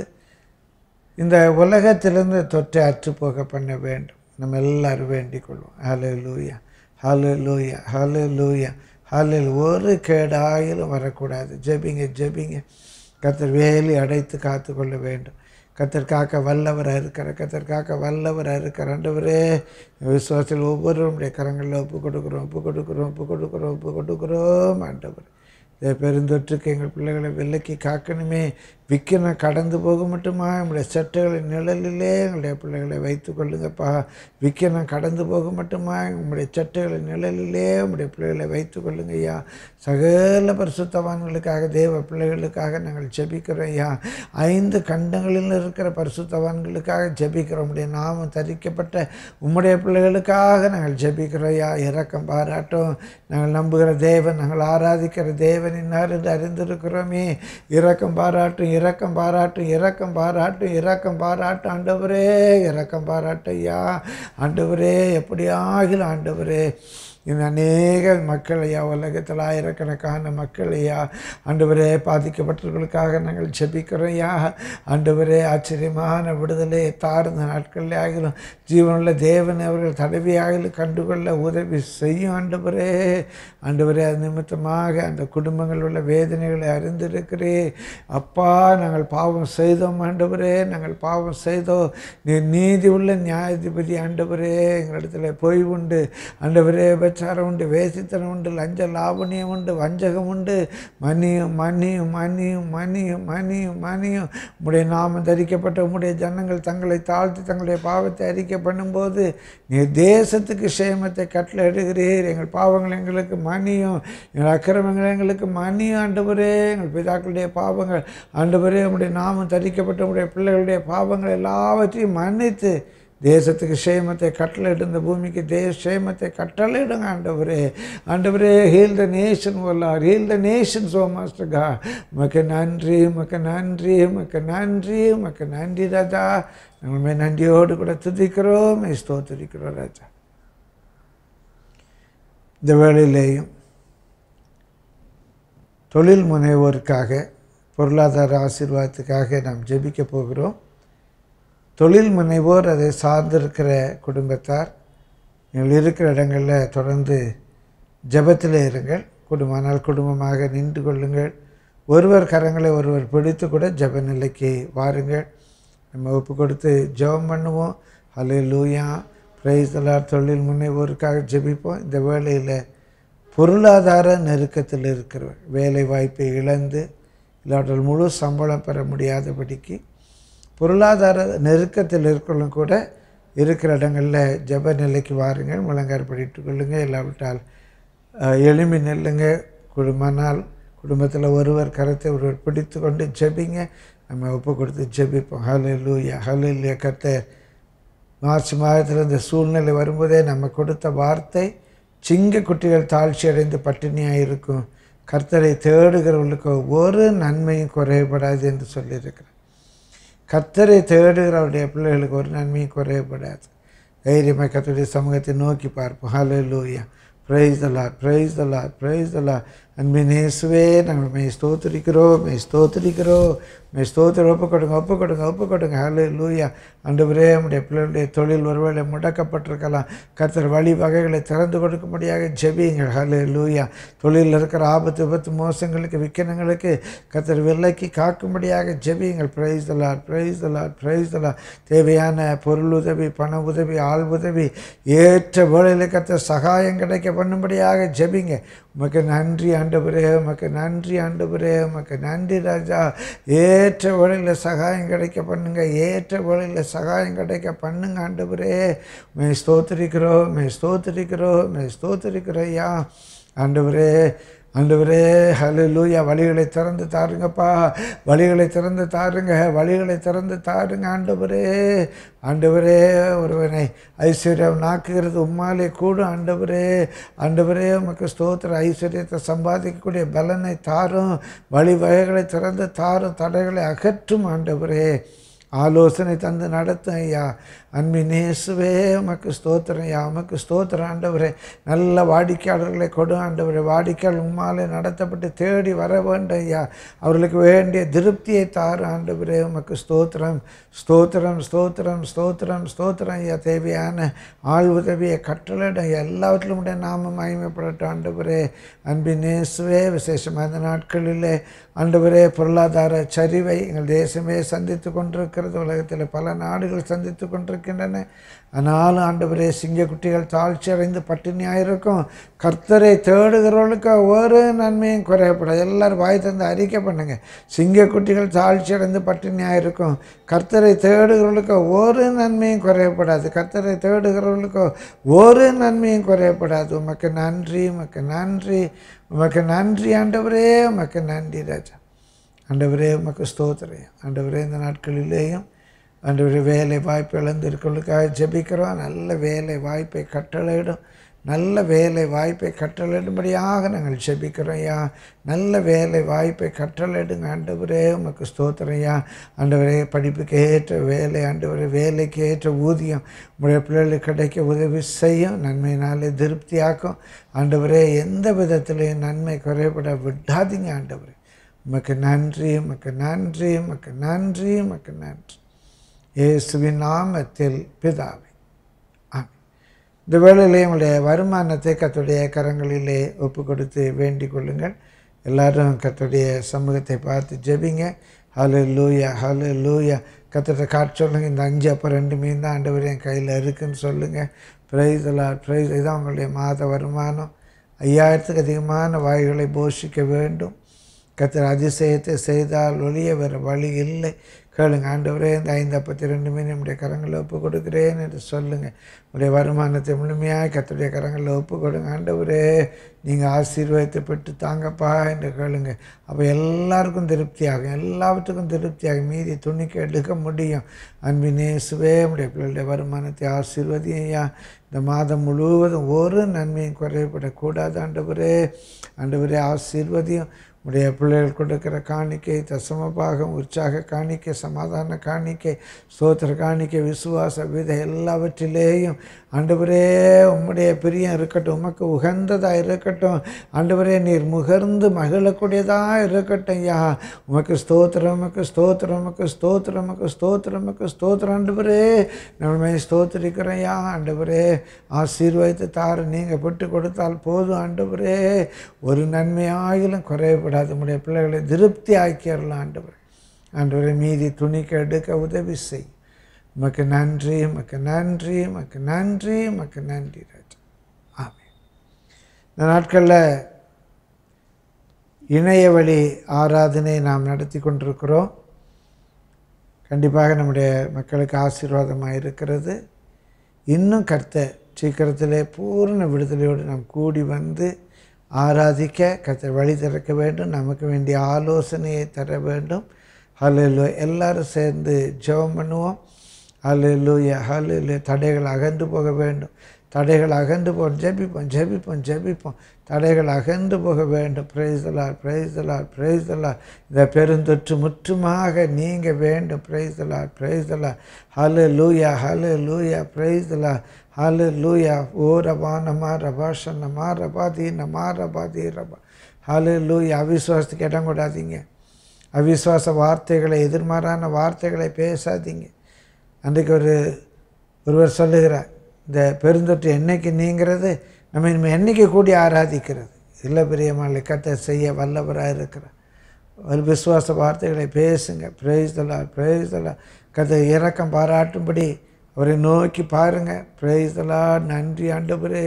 இந்த உலகத்திலிருந்து தொற்றை அற்று போக பண்ண வேண்டும் நம்ம எல்லாரும் வேண்டிக் கொள்வோம் hello hallelujah hallelujah hello லூயா ஹலில் ஒரு கேடாயிலும் வரக்கூடாது ஜெபிங்க ஜெபிங்க கத்தர் வேலி அடைத்து காத்து கொள்ள வேண்டும் கத்தர் காக்க வல்லவராக இருக்கிற கத்தர் காக்க வல்லவராக இருக்கிற ஆண்டவரே விசுவாசத்தில் ஒவ்வொருவருடைய கரங்களில் ஒப்பு கொடுக்குறோம் ஒப்பு கொடுக்குறோம் ஒப்பு கொடுக்குறோம் ஒப்பு கொடுக்குறோம் ஆண்டவர் இந்த பெருந்தொற்றுக்கு எங்கள் பிள்ளைகளை விலக்கி காக்கணுமே விக்கனம் கடந்து போக மட்டுமா நம்முடைய சட்டைகளின் நிழலிலே எங்களுடைய பிள்ளைகளை வைத்துக் கொள்ளுங்கப்பா விக்கனம் கடந்து போக மட்டுமா உங்களுடைய சட்டைகளின் நிழலிலே உங்களுடைய பிள்ளைகளை வைத்துக் கொள்ளுங்க ஐயா சகல பரிசுத்தவான்களுக்காக தேவ பிள்ளைகளுக்காக நாங்கள் ஜெபிக்கிறோம் ஐயா ஐந்து கண்டங்களில் இருக்கிற பரிசுத்தவான்களுக்காக ஜெபிக்கிறோம் உம்முடைய நாமம் தரிக்கப்பட்ட உம்முடைய பிள்ளைகளுக்காக நாங்கள் ஜெபிக்கிறோம் ஐயா இரக்கம் பாராட்டும் நாங்கள் நம்புகிற தேவன் நாங்கள் ஆராதிக்கிற தேவன் இன்னார் என்று அறிந்திருக்கிறோமே இரக்கம் பாராட்டும் இரக்கம் பாராட்டும் இரக்கம் பாராட்டும் இரக்கம் பாராட்டும் ஆண்டவரே இரக்கம் பாராட்டும் ஐயா ஆண்டவரே எப்படி ஆகிலும் ஆண்டவரே இந்த அநேக மக்கள் ஐயா உலகத்தில் ஆயிரக்கணக்கான மக்கள் ஐயா ஆண்டவரே பாதிக்கப்பட்டவர்களுக்காக நாங்கள் ஜெபிக்கிறோம் ஐயா ஆண்டவரே ஆச்சரியமான விடுதலை தாழ்ந்த நாட்களில் ஆகிலும் ஜீவனுள்ள தேவன் அவர்கள் தடவியாகிலும் கண்டுகொள்ள உதவி செய்யும் ஆண்டவரே ஆண்டவரே அது நிமித்தமாக அந்த குடும்பங்கள் உள்ள வேதனைகளை அறிந்திருக்கிறே அப்பா நாங்கள் பாவம் செய்தோம் ஆண்டவரே நாங்கள் பாவம் செய்தோம் நீ நீதி உள்ள நியாயாதிபதி ஆண்டவரே எங்களிடத்தில் பொய் உண்டு ஆண்டவரே விபச்சாரம் உண்டு வேசித்தனம் உண்டு லஞ்ச லாவணியம் உண்டு வஞ்சகம் உண்டு மணியும் மணியும் மணியும் மணியும் மணியும் மணியும் உம்முடைய நாமம் தரிக்கப்பட்ட உம்முடைய ஜனங்கள் தங்களை தாழ்த்தி தங்களுடைய பாவத்தை அறிக்கை பண்ணும்போது நீ தேசத்துக்கு சேமத்தை கட்டளை எடுகிறீர் எங்கள் பாவங்கள் எங்களுக்கு மணியும் எங்கள் அக்கிரமங்கள் எங்களுக்கு மணியும் ஆண்டவரே எங்கள் பிதாக்களுடைய பாவங்கள் ஆண்டவரே உம்முடைய நாமம் தரிக்கப்பட்ட உம்முடைய பிள்ளைகளுடைய பாவங்கள் எல்லாவற்றையும் மன்னித்து தேசத்துக்கு சேமத்தை கட்டளையிடு இந்த பூமிக்கு தேச சேமத்தை கட்டளையிடுங்க ஆண்டவரே ஆண்டவரே heal the nation O Lord heal the nation சோ மாஸ்டர் கா உமக்கு நன்றி உமக்கு நன்றி உமக்கு நன்றி உமக்கு நன்றி ராஜா நம்மளுமே நன்றியோடு கூட துதிக்கிறோம் ஸ்தோத்திரிக்கிறோம் ராஜா இந்த வேளையிலேயும் தொழில் முனைவோருக்காக பொருளாதார ஆசீர்வாதத்துக்காக நாம் ஜெபிக்க போகிறோம் தொழில் முனைவோர் அதை சார்ந்திருக்கிற குடும்பத்தார் நீங்கள் இருக்கிற இடங்களில் தொடர்ந்து ஜெபத்தில் இருங்கள் குடும்பமானால் குடும்பமாக நின்று கொள்ளுங்கள் ஒருவர் கரங்களை ஒருவர் பிடித்து கூட ஜெப நிலைக்கு வாருங்கள் நம்ம ஒப்பு கொடுத்து ஜெபம் பண்ணுவோம் ஹலே லூயா பிரைஸ்தலார் தொழில் முனைவோருக்காக ஜெபிப்போம் இந்த வேளையில் பொருளாதார நெருக்கத்தில் இருக்கிறவர் வேலை வாய்ப்பை இழந்து இல்லாட்டால் முழு சம்பளம் பெற முடியாதபடிக்கு பொருளாதார நெருக்கத்தில் இருக்கிறவங்க கூட இருக்கிற இடங்களில் ஜெப நிலைக்கு வாருங்கள் முழங்கார் படிட்டு கொள்ளுங்கள் இல்லாவிட்டால் அஹ், எழும்பி நில்லுங்க குடும்பனால் குடும்பத்தில் ஒருவர் கரத்தை ஒருவர் பிடித்து கொண்டு ஜெபிங்க நம்ம ஒப்பு கொடுத்து ஜெபிப்போம் ஹலே லூயா ஹலே லூயா கர்த்தர் மார்ச் மாதத்தில் இந்த சூழ்நிலை வரும்போதே நம்ம கொடுத்த வார்த்தை சிங்க குட்டிகள் தாழ்ச்சி அடைந்து பட்டினியாக இருக்கும் கர்த்தரை தேடுகிறவர்களுக்கு ஒரு நன்மையும் குறையப்படாது என்று சொல்லியிருக்கிறேன் கர்த்தரை தேடுகிறவருடைய பிள்ளைகளுக்கு ஒரு நன்மையும் குறையப்படாது தைரியமாக கர்த்தருடைய சமூகத்தை நோக்கி பார்ப்போம் ஹலே லூயா price the Lord praise the Lord praise தலா அன்பின் இயேசுவே நாங்கள் மெய் ஸ்தோத்திரிக்கிறோம் மெய் ஸ்தோத்திரிக்கிறோம் மெய் ஸ்தோத்திரம் ஒப்பு கொடுங்க ஒப்பு கொடுங்க ஒப்பு கொடுங்க ஹலே லூயா அன்றுவரே நம்முடைய பிள்ளைகளுடைய தொழில் ஒருவேளை முடக்கப்பட்டிருக்கலாம் கர்த்தர் வழி வகைகளை திறந்து கொடுக்கும்படியாக ஜெபியுங்கள் ஹலே லூயா தொழிலில் இருக்கிற ஆபத்து விபத்து மோசங்களுக்கு விக்கனங்களுக்கு கர்த்தர் விலைக்கு காக்கும்படியாக ஜெபியுங்கள் praise the Lord praise the Lord praise the Lord தேவையான பொருள் உதவி பண உதவி ஆள் உதவி ஏற்ற வேளையில் கர்த்தர் சகாயம் கிடைக்க பண்ணும்படியாக ஜெபிங்க உமக்கு நன்றி ஆண்டவரே உமக்கு நன்றி ஆண்டவரே உமக்கு நன்றி ராஜா ஏற்ற வேளையில் சகாயம் கிடைக்க பண்ணுங்க ஏற்ற வேளையில் சகாயம் கிடைக்க பண்ணுங்க ஆண்டவரே மே ஸ்தோத்திரிக்கிறோம் மே ஸ்தோத்திரிக்கிறோம் மே ஸ்தோத்திரிக்கிறோம் ஐயா ஆண்டவரே ஆண்டவரே ஹalleluya வழிகளை திறந்து தாருங்கப்பா வழிகளை திறந்து தாருங்க வழிகளை திறந்து தாருங்க ஆண்டவரே ஆண்டவரே ஒருவனை ஐஸ்வர்யம் நாக்குகிறது உம்மாலே கூடும் ஆண்டவரே ஆண்டவரே உமக்கு ஸ்தோத்திர ஐஸ்வர்யத்தை சம்பாதிக்கக்கூடிய பலனை தாரும் வழி வகைகளை திறந்து தாரும் தடைகளை அகற்றும் ஆண்டவரே ஆலோசனை தந்து நடத்தும் ஐயா அன்பின் இயேசுவே உமக்கு ஸ்தோத்திரம் ஐயா உமக்கு ஸ்தோத்திரம் ஆண்டவரே நல்ல வாடிக்கையாளர்களை கொடு ஆண்டவரே வாடிக்கையாளர் உம்மாலே நடத்தப்பட்டு தேடி வர வேண்டும் ஐயா அவர்களுக்கு வேண்டிய திருப்தியை தாரு ஆண்டவரே உமக்கு ஸ்தோத்திரம் ஸ்தோத்திரம் ஸ்தோத்திரம் ஸ்தோத்திரம் ஸ்தோத்திரம் ஐயா தேவையான ஆள் உதவியை கட்டளையிடும் எல்லாவற்றிலும் உடைய நாம மகிமைப்படட்டும் ஆண்டவரே அன்பின் இயேசுவே விசேஷமாக இந்த நாட்களிலே ஆண்டவரே பொருளாதார சரிவை எங்கள் தேசமே சந்தித்து கொண்டிருக்கிறது உலகத்தில் பல நாடுகள் சந்தித்து கொண்டிருக்கின்றன ஆனாலும் ஆண்டவரே சிங்கக்குட்டிகள் தாழ்ச்சி அடைந்து பட்டினியாக இருக்கும் கர்த்தரை தேடுகிறவர்களுக்கு ஒரு நன்மையும் குறையப்படாது எல்லாரும் வாய் தந்து அறிக்கை பண்ணுங்க சிங்கக்குட்டிகள் தாழ்ச்சி அடைந்து பட்டினியாக இருக்கும் கர்த்தரை தேடுகிறவர்களுக்கு ஒரு நன்மையும் குறையப்படாது கர்த்தரை தேடுகிறவர்களுக்கு ஒரு நன்மையும் குறையப்படாது உமக்கு நன்றி உமக்கு நன்றி உமக்கு நன்றி ஆண்டவரே உமக்கு நன்றி ராஜா ஆண்டவரே உமக்கு ஸ்தோத்திரம் ஆண்டவரே இந்த நாட்களிலேயும் ஆண்டவரே வேலை வாய்ப்பு இழந்திருக்கிறவர்களுக்காக ஜெபிக்கிறோம் நல்ல வேலை வாய்ப்பை கட்டளையிடும் நல்ல வேலை வாய்ப்பை கட்டளையிடும்படியாக நாங்கள் ஜெபிக்கிறோம் ஐயா நல்ல வேலை வாய்ப்பை கட்டளையிடுங்க ஆண்டவரே உமக்கு ஸ்தோத்திரம் ஐயா ஆண்டவரே படிப்புக்கு ஏற்ற வேலை ஆண்டவரே வேலைக்கு ஏற்ற ஊதியம் உங்களுடைய பிள்ளைகளுக்கு கிடைக்க உதவி செய்யும் நன்மையினாலே திருப்தியாக்கும் ஆண்டவரே எந்த விதத்திலையும் நன்மை குறைபட விடாதீங்க ஆண்டவரே உமக்கு நன்றி உமக்கு நன்றி உமக்கு நன்றி உமக்கு நன்றி இயேசுவின் நாமத்தில் பிதாவே ஆமென் இந்த வேளையிலே உங்களுடைய வருமானத்தை கத்துடைய கரங்களிலே ஒப்பு கொடுத்து வேண்டிக் கொள்ளுங்கள் எல்லாரும் கத்துடைய சமூகத்தை பார்த்து ஜெபிங்க ஹலோ லூயா ஹலோ லூயா கத்திட்ட காட்டு சொல்லுங்கள் இந்த அஞ்சு அப்புறம் ரெண்டு மீன் தான் ஆண்டவர் என் கையில் இருக்குன்னு சொல்லுங்கள் ப்ரைஸ் எல்லாம் ப்ரைஸ் இதுதான் உங்களுடைய மாத வருமானம் ஐயாயிரத்துக்கு அதிகமான வாய்களை போஷிக்க வேண்டும் கத்தர் அதிசயத்தை செய்தால் ஒழிய வேறு வழி இல்லை கேளுங்க ஆண்டவரே இந்த ஐந்து அப்பத்தி ரெண்டுமே நம்முடைய கரங்களில் ஒப்பு கொடுக்குறேன் என்று சொல்லுங்கள் உடைய வருமானத்தை முழுமையாக கத்துடைய கரங்களில் ஒப்பு கொடுங்க ஆண்டவரே நீங்கள் ஆசீர்வாதத்தை பெற்று தாங்கப்பா என்று கேளுங்க அப்போ எல்லாருக்கும் திருப்தியாகும் எல்லாவற்றுக்கும் திருப்தியாகும் மீதி துணிக்கு எடுக்க முடியும் அன்பினே சுவே உடைய பிள்ளைகளுடைய வருமானத்தை ஆசீர்வதியா இந்த மாதம் முழுவதும் ஒரு நன்மையும் குறைபடக்கூடாது ஆண்டவரே ஆண்டவரே ஆசீர்வதியும் உடைய பிள்ளைகள் கொடுக்கிற காணிக்கை தசமபாகம் உற்சாக காணிக்கை சமாதான காணிக்கை ஸ்தோத்திர காணிக்கை விசுவாச விதை எல்லாவற்றிலேயும் ஆண்டவரே உம்முடைய பிரியம் இருக்கட்டும் உமக்கு உகந்ததாக இருக்கட்டும் ஆண்டவரே நீர் முகர்ந்து மகிழக்கூடியதாக இருக்கட்டும் யா உமக்கு ஸ்தோத்திரம் உமக்கு ஸ்தோத்திரம் உமக்கு ஸ்தோத்திரம் உமக்கு ஸ்தோத்திரம் உமக்கு ஸ்தோத்திரம் ஆண்டவரே நம்மை ஸ்தோத்திரிக்கிறோம் யா ஆண்டவரே ஆசீர்வதித்து தாரு நீங்கள் பெற்று கொடுத்தால் போதும் ஆண்டவரே ஒரு நன்மையாகிலும் குறையப்படாது உடைய பிள்ளைகளை திருப்தி ஆக்கிடலாம் ஆண்டவர் ஆண்டவரே மீதி துணிக்கு எடுக்க உதவி செய் உமக்கு நன்றி உமக்கு நன்றி உமக்கு நன்றி உமக்கு நன்றி ராஜா ஆமென் இந்த நாட்களில் இணைய வழி ஆராதனை நாம் நடத்தி கொண்டிருக்கிறோம் கண்டிப்பாக நம்முடைய மக்களுக்கு ஆசீர்வாதமாக இருக்கிறது இன்னும் கர்த்த சீக்கிரத்திலே பூர்ண விடுதலையோடு நாம் கூடி வந்து ஆராதிக்க கர்த்தர் வழி திறக்க வேண்டும் நமக்கு வேண்டிய ஆலோசனையை தர வேண்டும் ஹலோ எல்லாரும் சேர்ந்து ஜெபம் பண்ணுவோம் ஹalleluya ஹalleluya தடைகள் அகன்று போக வேண்டும் தடைகள் அகன்று போக ஜெபிப்போம் ஜெபிப்போம் ஜெபிப்போம் தடைகள் அகன்று போக வேண்டும் பிரைஸ்தலார் பிரைஸ்தலார் பிரைஸ்தலார் இந்த பெருந்தொற்று முற்றுமாக நீங்க வேண்டும் பிரைஸ்தலார் பிரைஸ்தலார் ஹலு லூயா ஹலு லூயா பிரைஸ்தலார் ஹலு லூயா ஓ ரபா நமா ரபா ஷன்னமா ரபா தீ நமா ரபா தீ ரபா ஹலு லூயா அவிசுவாசத்துக்கு இடம் கொடாதீங்க அவிசுவாச வார்த்தைகளை எதிர்மாறான வார்த்தைகளை பேசாதீங்க அன்றைக்கு ஒரு ஒருவர் சொல்லுகிறார் இந்த பெருந்தொற்று என்னைக்கு நீங்கிறது நம்ம இனிமேல் என்னைக்கு கூடி ஆராதிக்கிறது இல்லை பிரியமான கத்தை செய்ய வல்லவராக இருக்கிறார் ஒரு விசுவாச வார்த்தைகளை பேசுங்க பிரேஸ்தலா பிரேஸ்தலா கதை இறக்கம் பாராட்டும்படி அவரை நோக்கி பாருங்கள் பிரேஸ்தலா நன்றி ஆண்டவரே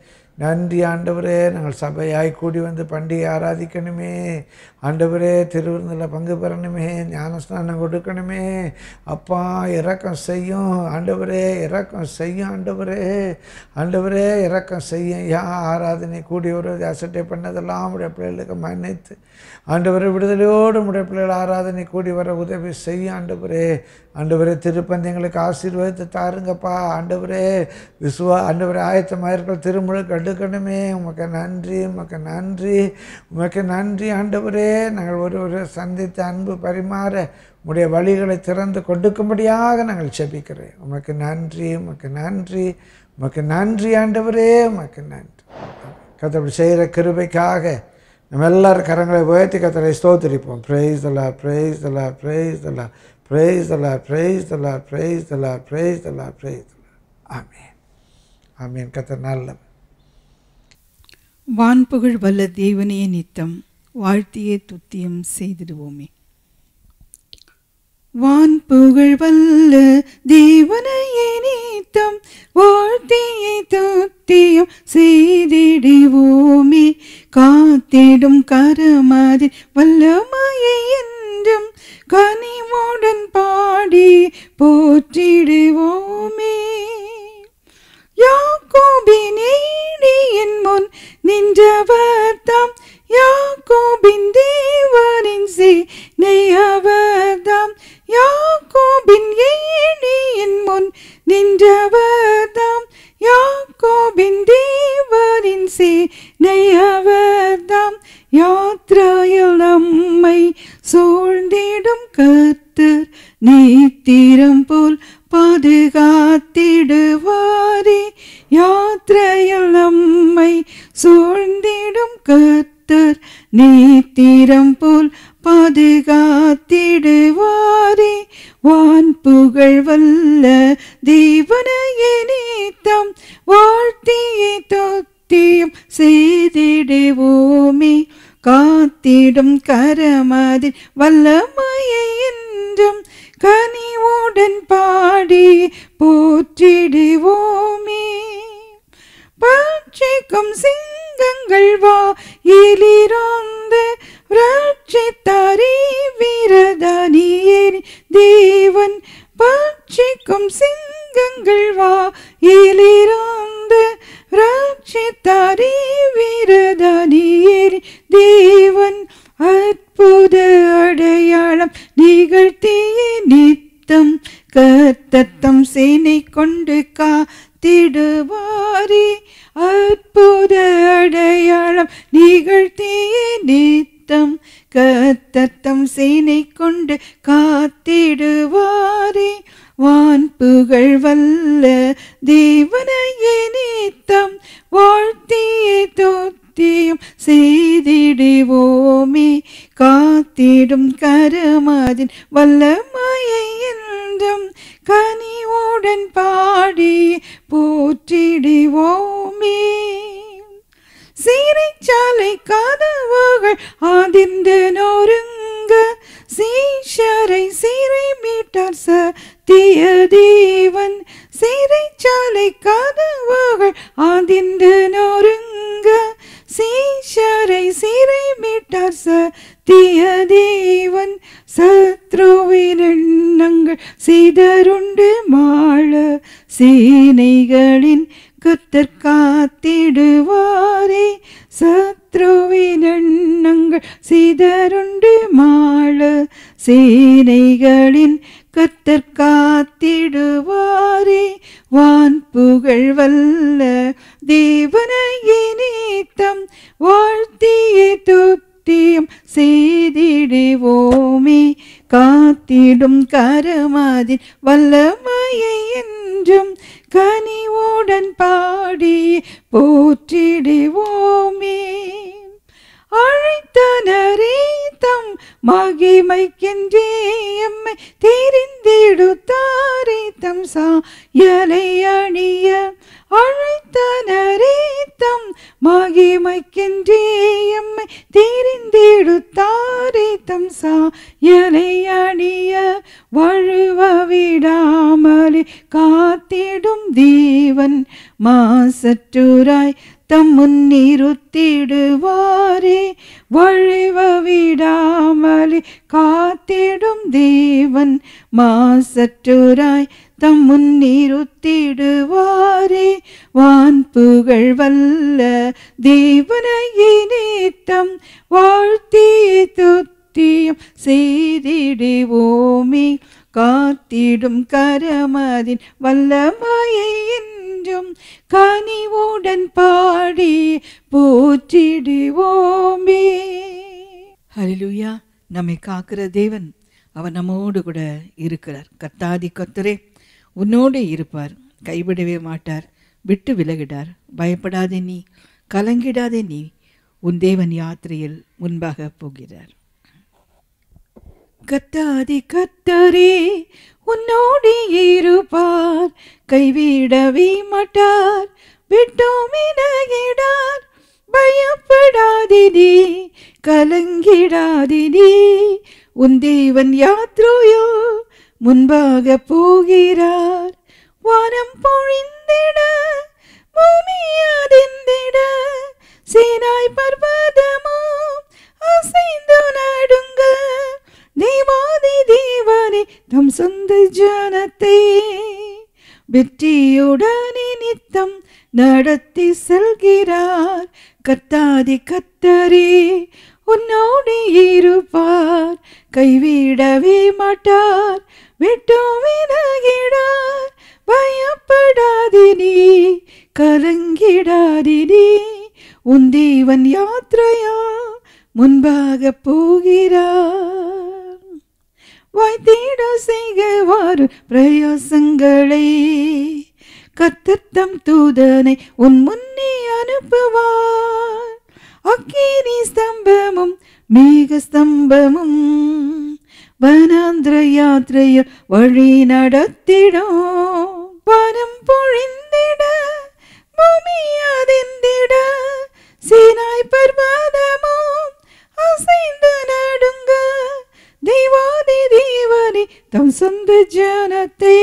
நன்றி ஆண்டவரே நாங்கள் சபையாய் கூடி வந்து பண்டிகை ஆராதிக்கணுமே ஆண்டவரே திருவிருந்தில் பங்கு பெறணுமே ஞானஸ்நானம் கொடுக்கணுமே அப்பா இறக்கம் செய்யும் ஆண்டவரே இறக்கம் செய்யும் ஆண்டவரே ஆண்டவரே இறக்கம் செய்யும் யா ஆராதனை கூடி வருவது அசட்டை பண்ணதெல்லாம் உடைய பிள்ளைகளுக்கு மன்னித்து ஆண்டவரே விடுதலையோடு உடைய பிள்ளைகள் ஆராதனை கூடி வர உதவி செய்யும் ஆண்டவரே ஆண்டவரே திருப்பந்தயங்களுக்கு ஆசீர்வதித்து தாருங்கப்பா ஆண்டவரே விசுவா ஆண்டவரே ஆயத்தமாக இருக்கிற திருமுழுக்கு எடுக்கணுமே உமக்கு நன்றி உமக்கு நன்றி உமக்கு நன்றி ஆண்டவரே நாங்கள் ஒரு ஒரு சந்தித்து அன்பு பரிமாற உடைய வழிகளை திறந்து கொடுக்கும்படியாக நாங்கள் செபிக்கிறேன் உமக்கு நன்றி உமக்கு நன்றி உமக்கு நன்றி ஆண்டவரே உமக்கு நன்றி கத்தப்படி செய்கிற கிருபைக்காக நம்ம எல்லாரும் கரங்களை உயர்த்தி கத்தரை ஸ்தோத்திரிப்போம் praise the Lord praise the Lord praise the Lord praise the Lord praise the Lord praise the Lord praise the Lord praise the Lord ஆமீன் ஆமீன் கத்தர் நல்லவர் வான்புகழ் வல்ல தேவனே நித்தம் வாழ்த்தியே துத்தியம் செய்திடுவோமே வான்புகழ் வல்ல தேவனையே நித்தம் வாழ்த்தியே துத்தியம் செய்திடுவோமே காத்திடும் கரமதி வல்லமையை என்றும் கனிவுடன் பாடி போற்றிடுவோமே யாக்கோபின் ஏடியின் முன் நின்றவர் தாம் யாக்கோபின் தேவரின் சேனையவர் தாம் யாக்கோபின் ஏடியின் முன் நின்றவர் தாம் யாக்கோபின் தேவரின் சேனையவர் தாம் யாத்திரையில் நம்மை சூழ்ந்திடும் கர்த்தர் நீத்திரம் போல் பாதுகாத்திடுவாரே யாத்திரையில் நம்மை சூழ்ந்திடும் கர்த்தர் நீத்திரம் போல் பாதுகாத்திடுவாரே வான் புகழ் வல்ல தேவனையே நீத்தம் வாழ்த்தியே தொத்தியம் செய்திடுவோமே காத்திடும் கரமதில் வல்லமையை என்றும் கனிவுடன் பாடி போற்றிடுவோமே பட்சிக்கும் சிங்கங்கள் வா எலிரோந்து ரட்சித்தாரி வீரதானியேனி தேவன் பட்சிக்கும் சிங்கங்கள் வாயிலிருந்து ரட்சித்தாரி வீரதானியேறி தேவன் அற்புத அடையாளம் நிகழ்த்திய நித்தம் கத்தத்தம் சேனை கொண்டு காத்திடுவாரே அற்புத அடையாளம் நிகழ்த்திய நித்தம் கத்தத்தம் சேனை கொண்டு காத்திடுவாரே வான் புகழ் வல்ல தேவனையே நித்தம் வாழ்த்தியே தோத்தியம் செய்திடுவோமே காத்திடும் கரமதின் வல்லமையை என்றும் கனிவுடன் பாடி போற்றிடுவோமே சிறைச்சாலை கதவுகள் ஆதிர்ந்து நொறுங்க சீஷரை சிறை மீட்டார் சத்திய தேவன் சிறைச்சாலை கதவுகள் ஆதிர்ந்து நொறுங்க சீஷரை சிறை மீட்டார் சத்திய தேவன் சத்ருவின் எண்ணங்கள் சிதறுண்டு மாள சேனைகளின் கத்தர் காத்திடுவாரே சத்ருவின் எண்ணங்கள் சிதறுண்டு மாள சேனைகளின் கத்தர் காத்திடுவாரே வான் புகழ் வல்ல தேவனையே நீத்தம் வாழ்த்தியே துத்தியம் செய்திடுவோமே காத்திடும் கரமதின் வல்லமையை என்றும் கனிவுடன் பாடி போற்றிடுவோமே அழைத்தனரே தம் மகிமைக்கென்றே எம்மை தெரிந்திடுத்தாரே தம் சாயலை அணிய அழைத்தனரே தம் மகிமைக்கென்றே எம்மை தெரிந்திடுத்தாரே தம் சாயலை அணிய வழுவ விடாமலே காத்திடும் தேவன் மாசற்றுராய் தம் முன்னிறுத்திடுவாரே வழிவ விடாமலே காத்திடும் தேவன் மாசற்றுராய் தம் முன்னிறுத்திடுவாரே வான் புகழ் வல்ல தேவனையே நேத்தம் வாழ்த்தியே துத்தியம் செய்திடுவோமே காத்திடும் கரமதின் வல்லமையை என்றும் கனிவுடன் பாடி போற்றிடுவோமே ஹalleluya நம்மை காக்கிற தேவன் அவர் நம்மோடு கூட இருக்கிறார் கத்தாதி கத்தரே உன்னோடு இருப்பார் கைவிடவே மாட்டார் விட்டு விலகிடார் பயப்படாதே நீ கலங்கிடாதே நீ உன் தேவன் யாத்திரையில் முன்பாக போகிறார் கத்தாதி கத்தரே உன்னோடு இருப்பார் கைவிடவே மாட்டார் விட்டோமினகிடார் பயப்படாதினி கலங்கிடாதினி உன் தேவன் யாத்ரோயோ முன்பாக போகிறார் வானம் பொழிந்திட பூமி அதிர்ந்திட சீனாய் பர்வதமோ அசைந்து நடுங்க தேவாதி தேவனே தம் சொந்த ஜனத்தை வெற்றியுடனே நித்தம் நடத்தி செல்கிறார் கத்தாதி கத்தரே உன்னோடு இருப்பார் கைவிடவே மாட்டார் விட்டும் விலகிடார் பயப்படாதினி கலங்கிடாதினி உன் தேவன் யாத்திரையா முன்பாக போகிறார் வாய்த்தீட செய்கவாறு பிரயாசங்களை கத்தத்தம் தூதனை உன் முன்னே அனுப்புவார் அக்கினி ஸ்தம்பமும் மேக ஸ்தம்பமும் வனாந்திர யாத்திரைய வழி நடத்திடும் வனம் பொழிந்திட பூமி அதிர்ந்திட சீனாய் பர்வதமும் அசைந்து நடுங்க தெய்வாதி தேவனே தம் சொந்த ஜனத்தை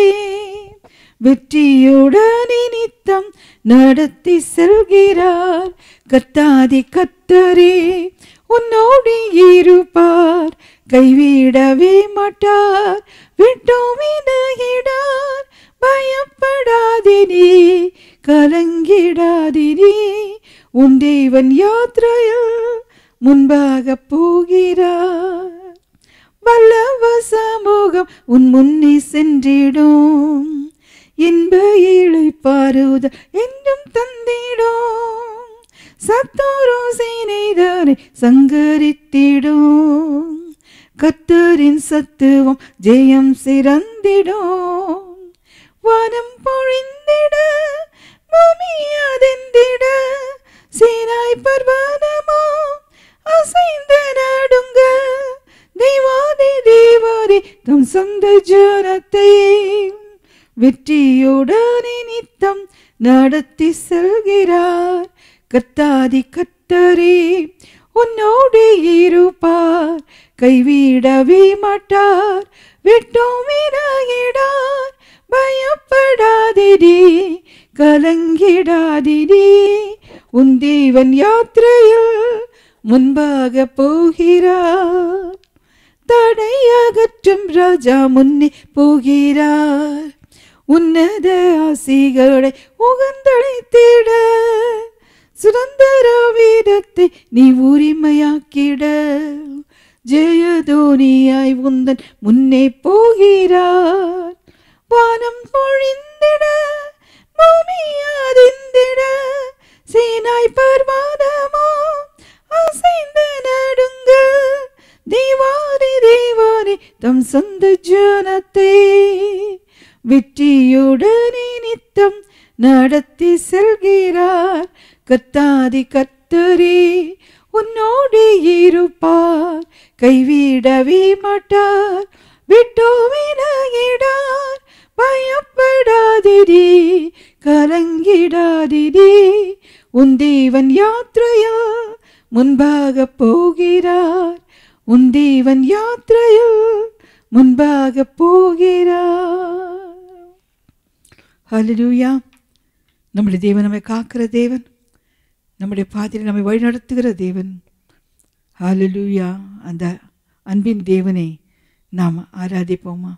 வெற்றியுடனே நித்தம் நடத்தி செல்கிறார் கத்தாதி கத்தரே உன்னோடு இருப்பார் கைவிடவே மாட்டார் விட்டோமினார் பயப்படாதினி கலங்கிடாதினி உன் தேவன் யாத்திரையில் முன்பாக போகிறார் வல்லவ சமூகம் உன் முன்னே சென்றிடும் இன்ப இழைப்பாருத என்றும் தந்திடும் சத்தோரோ சேனைதானே சங்கரித்திடும் கத்தரின் சத்துவம் ஜெயம் சிறந்திடும் வானம் பொழிந்திட பூமி அதெந்திட சீனாய் பர்வதமோ அசைந்து நடுங்க தெய்வாதி தேவாதி தம் சொந்த ஜனத்தை வெற்றியுடனே நித்தம் நடத்தி செல்கிறார் கத்தாதி கத்தரே உன்னோடு இருப்பார் கைவிடவே மாட்டார் விட்டோம் வினாயிடார் பயப்படாதிடி கலங்கிடாதிடி உன் தேவன் யாத்திரையில் முன்பாக போகிறார் தடை அகற்றும் ராஜா முன்னே போகிறார் உன்னத ஆசிகளை உகந்தழைத்திட சுதந்திர வீரத்தை நீ உரிமையாக்கிட ஜெயதோனியாய் உந்தன் முன்னே போகிறார் வானம் பொழிந்திட பூமி அதிர்ந்திட சீனாய் பர்வதமோ அசைந்து நடுங்க தேவாரி தேவாரி தம் சொந்த ஜனத்தை வெற்றியுடனே நித்தம் நடத்தி செல்கிறார் கத்தாதி கத்தரே உன்னோடு இருப்பார் கைவிடவே மாட்டார் விட்டோவினாயிடார் பயப்படாதிடி கலங்கிடாதிடி உன் தேவன் யாத்திரையா முன்பாக போகிறார் உன் தேவன் யாத்திரையில் முன்பாக போகிறார் ஹalleluya நம்முடைய தேவன் நம்மை காக்கிற தேவன் நம்முடைய பாதையில் நம்மை வழிநடத்துகிற தேவன் ஹalleluya அந்த அன்பின் தேவனை நாம் ஆராதிப்போமா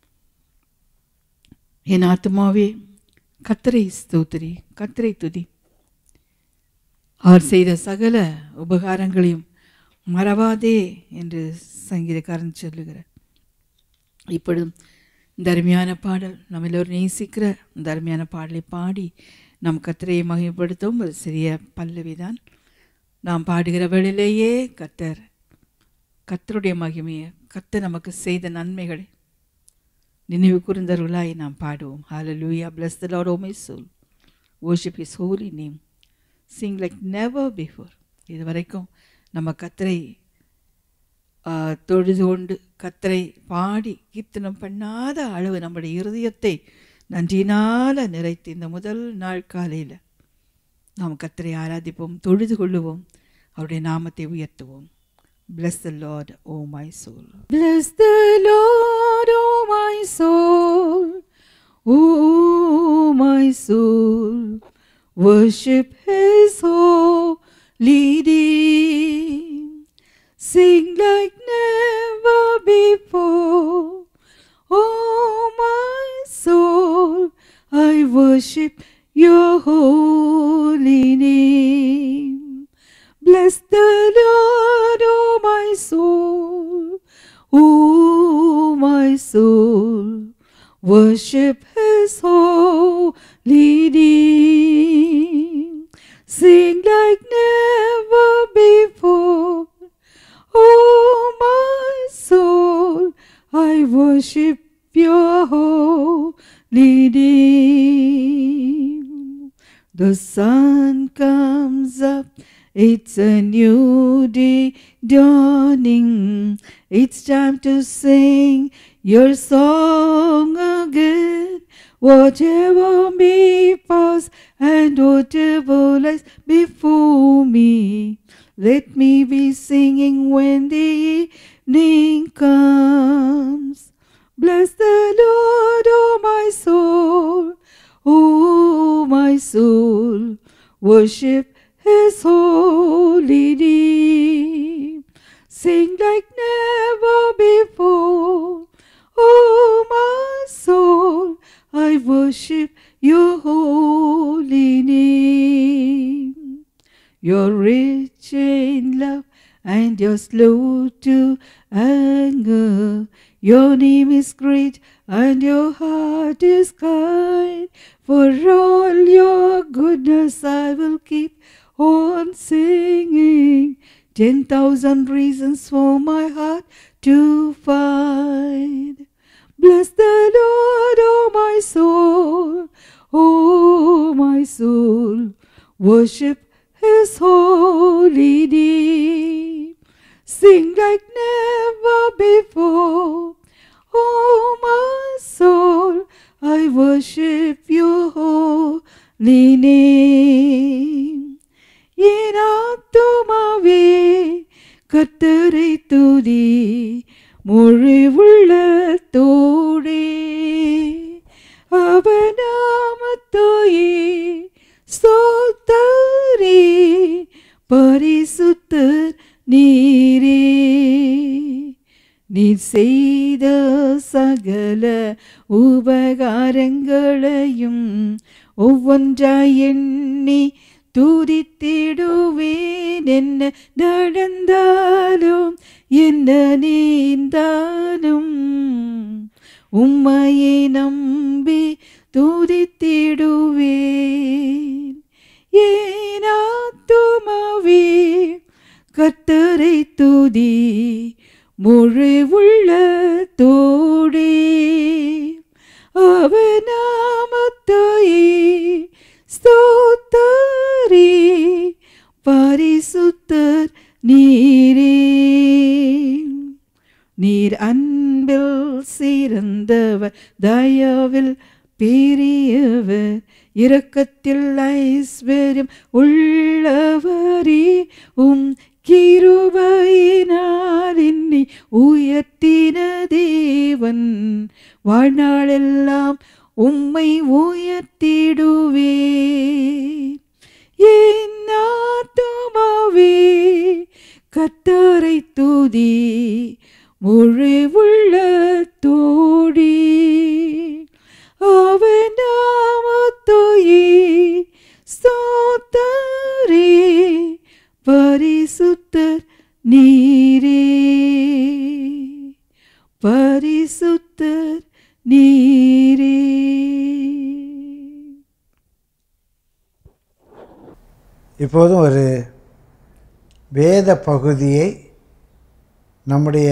என் ஆத்மாவே கத்தரை ஸ்தோத்திரி கத்தரை துதி அவர் செய்த சகல உபகாரங்களையும் மறவாதே என்று சங்கீதக்காரன் சொல்லுகிறார் இப்பொழுதும் இந்த அருமையான பாடல் நம்ம எல்லோரும் நேசிக்கிற இந்த அருமையான பாடலை பாடி நம் கத்தரையை மகிமைப்படுத்தும் ஒரு சிறிய பல்லவிதான் நாம் பாடுகிற வேளையிலேயே கத்தர் கத்தருடைய மகிமையை கத்தர் நமக்கு செய்த நன்மைகளை நினைவு கூர்ந்தவர்களாய் நாம் பாடுவோம் ஹalleluya bless the lord o my soul worship his holy name sing like never before இது வரைக்கும் நம்ம கத்தரை ஆ, தொழுது கொண்டு கத்தரை பாடி கீர்த்தனம் பண்ணாத அளவு நம்முடைய இருதயத்தை நன்றினால நிறைத்து இந்த முதல் நாள் காலையில் நாம் கத்தரை ஆராதிப்போம் தொழுது கொள்ளுவோம் அவருடைய நாமத்தை உயர்த்துவோம் Bless the Lord, O my soul. Bless the Lord, O my soul. O my soul. Worship his holy name. Sing like never before. Oh, my soul, I worship your holy name. Bless the Lord, oh my soul, oh my soul, worship His holy name. Sing like never before, oh my soul, I worship your holy name. The sun comes up, it's a new day dawning. It's time to sing your song again. Whatever may pass and whatever lies before me, let me be singing when the evening comes. Bless the Lord, oh my soul, oh my soul, worship his holy name. Sing like never before. Oh, my soul, I worship your holy name. You're rich in love and you're slow to anger. Your name is great and your heart is kind. For all your goodness, I will keep on singing. Ten thousand reasons for my heart to find. Bless the Lord, oh my soul, oh my soul, worship his holy name. Sing like never before, oh my soul, I worship your holy name. என் ஆத்துமாவே கத்தரை துதி மொழி உள்ளத்தோடே அவநாமத்தோயே சோத்தரே பரிசுத்தர் நீரே நீ செய்த சகல உபகாரங்களையும் ஒவ்வொன்றாய் எண்ணி துதித்திடுவேன் என்ன நடந்தாலும் என்ன நீந்தாலும் உம்மையை நம்பி துதித்திடுவேன் ஏன் ஆத்துமாவே கத்தரை துதி முழு உள்ளத்தோடே அவநாமத்தையே ஸ்தோத்தரே பரிசுத்தர் நீரே நீர் அன்பில் சிறந்தவர் தயவில் பெரியவர் இரக்கத்தில் ஐஸ்வர்யம் உள்ளவரே உம் கிருபையினால் என்னை உயர்த்தின தேவன் வாழ்நாளெல்லாம் உம்மை உயர்த்திடுவேன் என் ஆத்துமாவே கத்தரை துதி முழு உள்ளத்தோடி அவன் நாமத்தோயே ஸ்தோத்தரே பரிசுத்தர் நீரே பரிசுத்தர் நீரே இப்போதும் ஒரு வேத பகுதியை நம்முடைய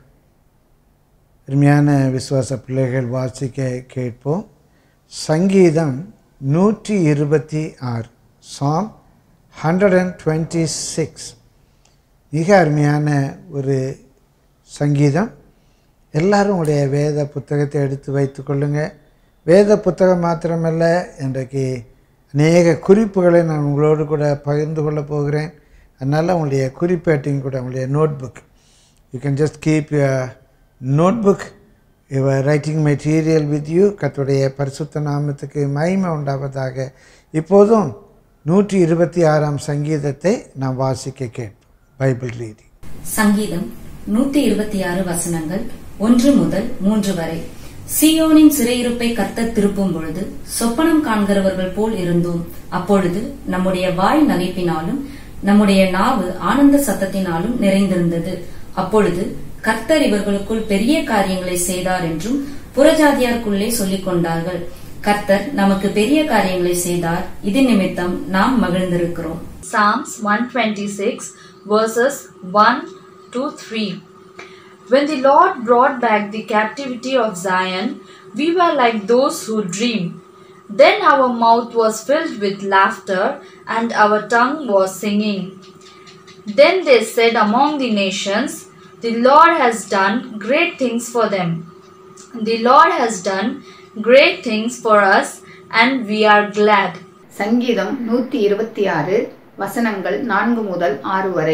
அருமையான விசுவாச பிள்ளைகள் வாசிக்க கேட்போம் சங்கீதம் நூற்றி இருபத்தி ஆறு psalm hundred and twenty six மிக அருமையான ஒரு சங்கீதம் எல்லாரும் உடைய வேத புத்தகத்தை எடுத்து வைத்து கொள்ளுங்கள் வேத புத்தகம் மாத்திரமல்ல இன்றைக்கு அநேக குறிப்புகளை நான் உங்களோடு கூட பகிர்ந்து கொள்ள போகிறேன் அதனால் உங்களுடைய குறிப்பேட்டையும் கூட உங்களுடைய notebook you can just keep your notebook your writing material with you கத்துடைய பரிசுத்த நாமத்துக்கு மகிமை உண்டாவதாக இப்போதும் நூற்றி இருபத்தி ஆறாம் சங்கீதத்தை நாம் வாசிக்க கேட்போம் பைபிள் ரீடிங் சங்கீதம் நூத்தி இருபத்தி ஆறு வசனங்கள் ஒன்று முதல் மூன்று வரை சியோனின் சிறையிருப்பை கர்த்தர் திருப்பும் பொழுது சொப்பனம் காண்கிறவர்கள் போல் இருந்தோம் அப்பொழுது நம்முடைய வாய் நகைப்பினாலும் நம்முடைய நாவு ஆனந்த சத்தத்தினாலும் நிறைந்திருந்தது அப்பொழுது கர்த்தர் இவர்களுக்குள் பெரிய காரியங்களை செய்தார் என்றும் புறஜாதியாருக்குள்ளே சொல்லிக் கொண்டார்கள் கர்த்தர் நமக்கு பெரிய காரியங்களை செய்தார் இது நிமித்தம் நாம் மகிழ்ந்திருக்கிறோம் Psalms 126 verses 1 to 3. When the Lord brought back the captivity of Zion, we were like those who dream. Then our mouth was filled with laughter and our tongue was singing. Then they said among the nations, The Lord has done great things for them. The Lord has done great things for us, and we are glad. சங்கீதம் நூற்றி இருபத்தி ஆறு வசனங்கள் நான்கு முதல் ஆறு வரை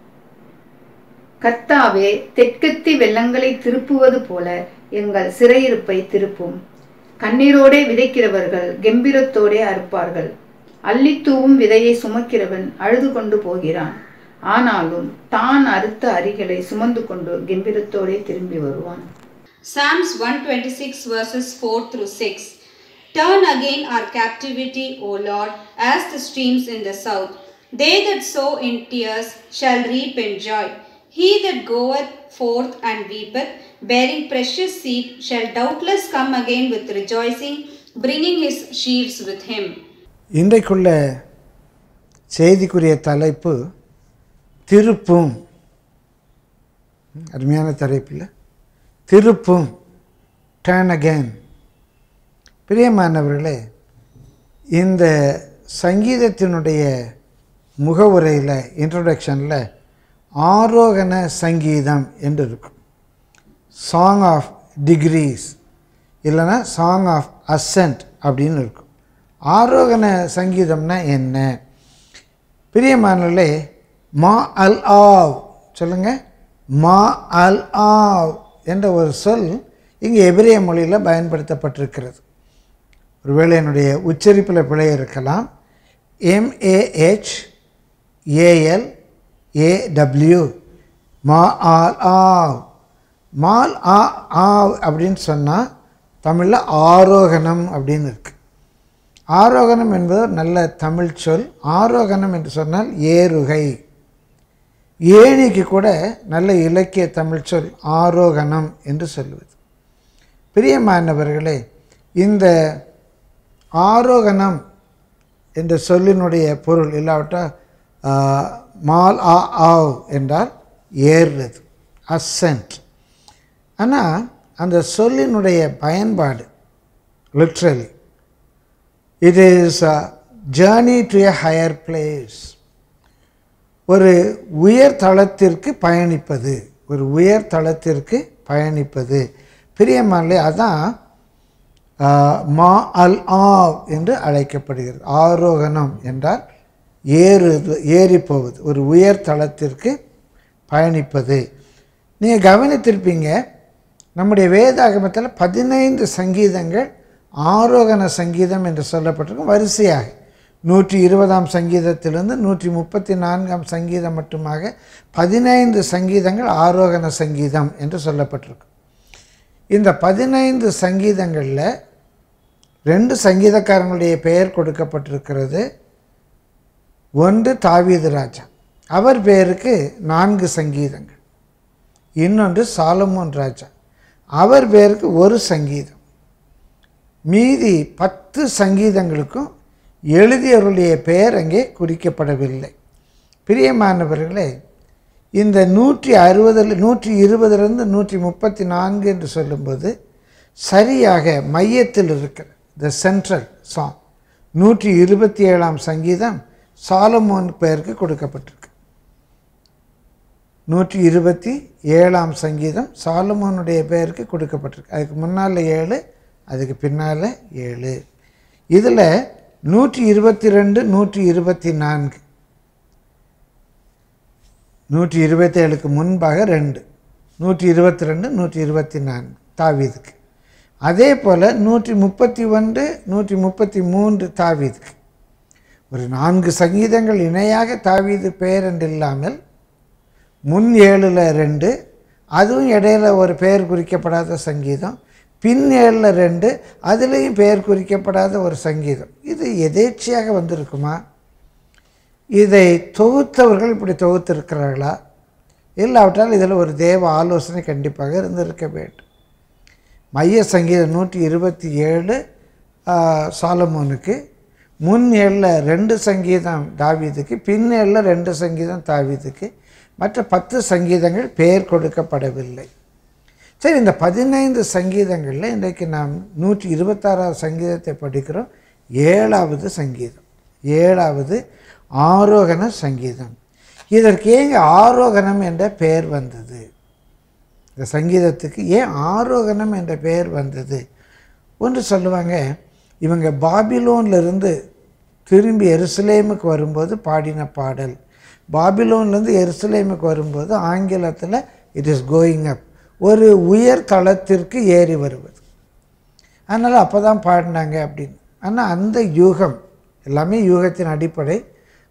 கர்த்தாவே தெற்கத்தி வெள்ளங்களை திருப்புவது போல எங்கள் சிறையிருப்பை திருப்பும் கண்ணீரோடே விதைக்கிறவர்கள் கெம்பிரத்தோடே அறுப்பார்கள் அள்ளித்தூவும் விதையை சுமக்கிறவன் அழுது கொண்டு போகிறான் ஆனாலும் தான் அறுத்த அரிகளை சுமந்து கொண்டு கெம்பீரத்தோடே திரும்பி வருவான் Psalms 126 verses 4 through 6. Turn again our captivity, O Lord, as the streams in the south. They that sow in tears shall reap in joy. He that goeth forth and weepeth, bearing precious seed, shall doubtless come again with rejoicing, bringing his sheaves with him. இன்றைக்குள்ள செய்திக்குரிய தலைப்பு திருப்பும் அருமையான தலைப்பில் திருப்பும் tan again பிரியமானவர்களே இந்த சங்கீதத்தினுடைய முகவுரையில் இன்ட்ரொடக்ஷனில் ஆரோகண சங்கீதம் என்று இருக்கும் சாங் ஆஃப் டிகிரீஸ் இல்லைன்னா சாங் ஆஃப் அசன்ட் அப்படின்னு இருக்கும் ஆரோகண சங்கீதம்னா என்ன பிரியமானே மா அல் ஆவ் சொல்லுங்க மா அல் ஆவ் என்ற ஒரு சொல் இங்கே எபிரேய மொழியில் பயன்படுத்தப்பட்டிருக்கிறது ஒருவேளை என்னுடைய உச்சரிப்பில் பிழை இருக்கலாம் எம்ஏஹெச் ஏஎல் ஏடபிள்யூ மா ஆல் ஆவ் மால் ஆ ஆவ் அப்படின்னு சொன்னால் தமிழில் ஆரோகணம் அப்படின்னு இருக்கு ஆரோகணம் என்பது ஒரு நல்ல தமிழ் சொல் ஆரோகணம் என்று சொன்னால் ஏறுகை ஏணிக்கு கூட நல்ல இலக்கிய தமிழ் சொல் ஆரோகணம் என்று சொல்லுவது பிரியமானவர்களே இந்த ஆரோகணம் என்ற சொல்லினுடைய பொருள் இல்லாவிட்டால் ஆ, மால் ஆ ஆவ் என்றால் ஏறுறது அசன்ட் ஆனால் அந்த சொல்லினுடைய பயன்பாடு literally it is journey to a higher place ஒரு உயர் தளத்திற்கு பயணிப்பது ஒரு உயர் தளத்திற்கு பயணிப்பது பிரியமானே அதான் ஆஹ், மா அல் ஆவ் என்று அழைக்கப்படுகிறது ஆரோகணம் என்றால் ஏறுது ஏறி போவது ஒரு உயர் தளத்திற்கு பயணிப்பது நீங்கள் கவனித்திருப்பீங்க நம்முடைய வேதாகமத்தில் பதினைந்து சங்கீதங்கள் ஆரோகண சங்கீதம் என்று சொல்லப்பட்டிருக்கும் வரிசையாக நூற்றி இருபதாம் சங்கீதத்திலிருந்து நூற்றி முப்பத்தி நான்காம் சங்கீதம் மட்டுமாக பதினைந்து சங்கீதங்கள் ஆரோகண சங்கீதம் என்று சொல்லப்பட்டிருக்கும் இந்த பதினைந்து சங்கீதங்களில் ரெண்டு சங்கீதக்காரங்களுடைய பெயர் கொடுக்கப்பட்டிருக்கிறது ஒன்று தாவீது ராஜா அவர் பெயருக்கு நான்கு சங்கீதங்கள் இன்னொன்று சாலமோன் ராஜா அவர் பேருக்கு ஒரு சங்கீதம் மீதி பத்து சங்கீதங்களுக்கும் எழுதியவருடைய பெயர் அங்கே குறிக்கப்படவில்லை பிரியமானவர்களே இந்த நூற்றி அறுபதில் நூற்றி இருபதுலேருந்து நூற்றி முப்பத்தி நான்கு என்று சொல்லும்போது சரியாக மையத்தில் இருக்கிற த சென்ட்ரல் சாங் நூற்றி இருபத்தி ஏழாம் சங்கீதம் சாலமோன் பெயருக்கு கொடுக்கப்பட்டிருக்கு நூற்றி இருபத்தி ஏழாம் சங்கீதம் சாலமோனுடைய பெயருக்கு கொடுக்கப்பட்டிருக்கு அதுக்கு முன்னால் ஏழு அதுக்கு பின்னால் ஏழு இதில் நூற்றி இருபத்தி ரெண்டு நூற்றி இருபத்தி நான்கு நூற்றி இருபத்தேழுக்கு முன்பாக ரெண்டு நூற்றி இருபத்தி ரெண்டு நூற்றி இருபத்தி நான்கு தாவீதுக்கு அதே போல் நூற்றி முப்பத்தி ஒன்று நூற்றி முப்பத்தி மூன்று தாவீதுக்கு ஒரு நான்கு சங்கீதங்கள் இணையாக தாவீது பெயர் என்று இல்லாமல் முன் ஏழில் ரெண்டு அதுவும் இடையில ஒரு பெயர் குறிக்கப்படாத சங்கீதம் பின் ஏழில் ரெண்டு அதுலேயும் பெயர் குறிக்கப்படாத ஒரு சங்கீதம் இது எதேச்சையாக வந்திருக்குமா இதை தொகுத்தவர்கள் இப்படி தொகுத்திருக்கிறார்களா இல்லாவிட்டால் இதில் ஒரு தேவ ஆலோசனை கண்டிப்பாக இருந்திருக்க வேண்டும் மைய சங்கீதம் நூற்றி இருபத்தி ஏழு சாலமோனுக்கு முன் ஏழில் ரெண்டு சங்கீதம் தாவீதுக்கு பின் ஏழில் ரெண்டு சங்கீதம் தாவீதுக்கு மற்ற பத்து சங்கீதங்கள் பெயர் கொடுக்கப்படவில்லை சரி இந்த பதினைந்து சங்கீதங்களில் இன்றைக்கு நாம் நூற்றி இருபத்தாறாவது சங்கீதத்தை படிக்கிறோம் ஏழாவது சங்கீதம் ஏழாவது ஆரோகண சங்கீதம் இதற்கு ஏங்க ஆரோகணம் என்ற பெயர் வந்தது இந்த சங்கீதத்துக்கு ஏன் ஆரோகணம் என்ற பெயர் வந்தது ஒன்று சொல்லுவாங்க இவங்க பாபிலோன்லேருந்து திரும்பி எருசலேமுக்கு வரும்போது பாடின பாடல் பாபிலோன்லேருந்து எருசலேமுக்கு வரும்போது ஆங்கிலத்தில் இட் இஸ் கோயிங் அப் ஒரு உயர் தளத்திற்கு ஏறி வருவது அதனால் அப்போ தான் பாடினாங்க அப்படின்னு ஆனால் அந்த யூகம் எல்லாமே யூகத்தின் அடிப்படை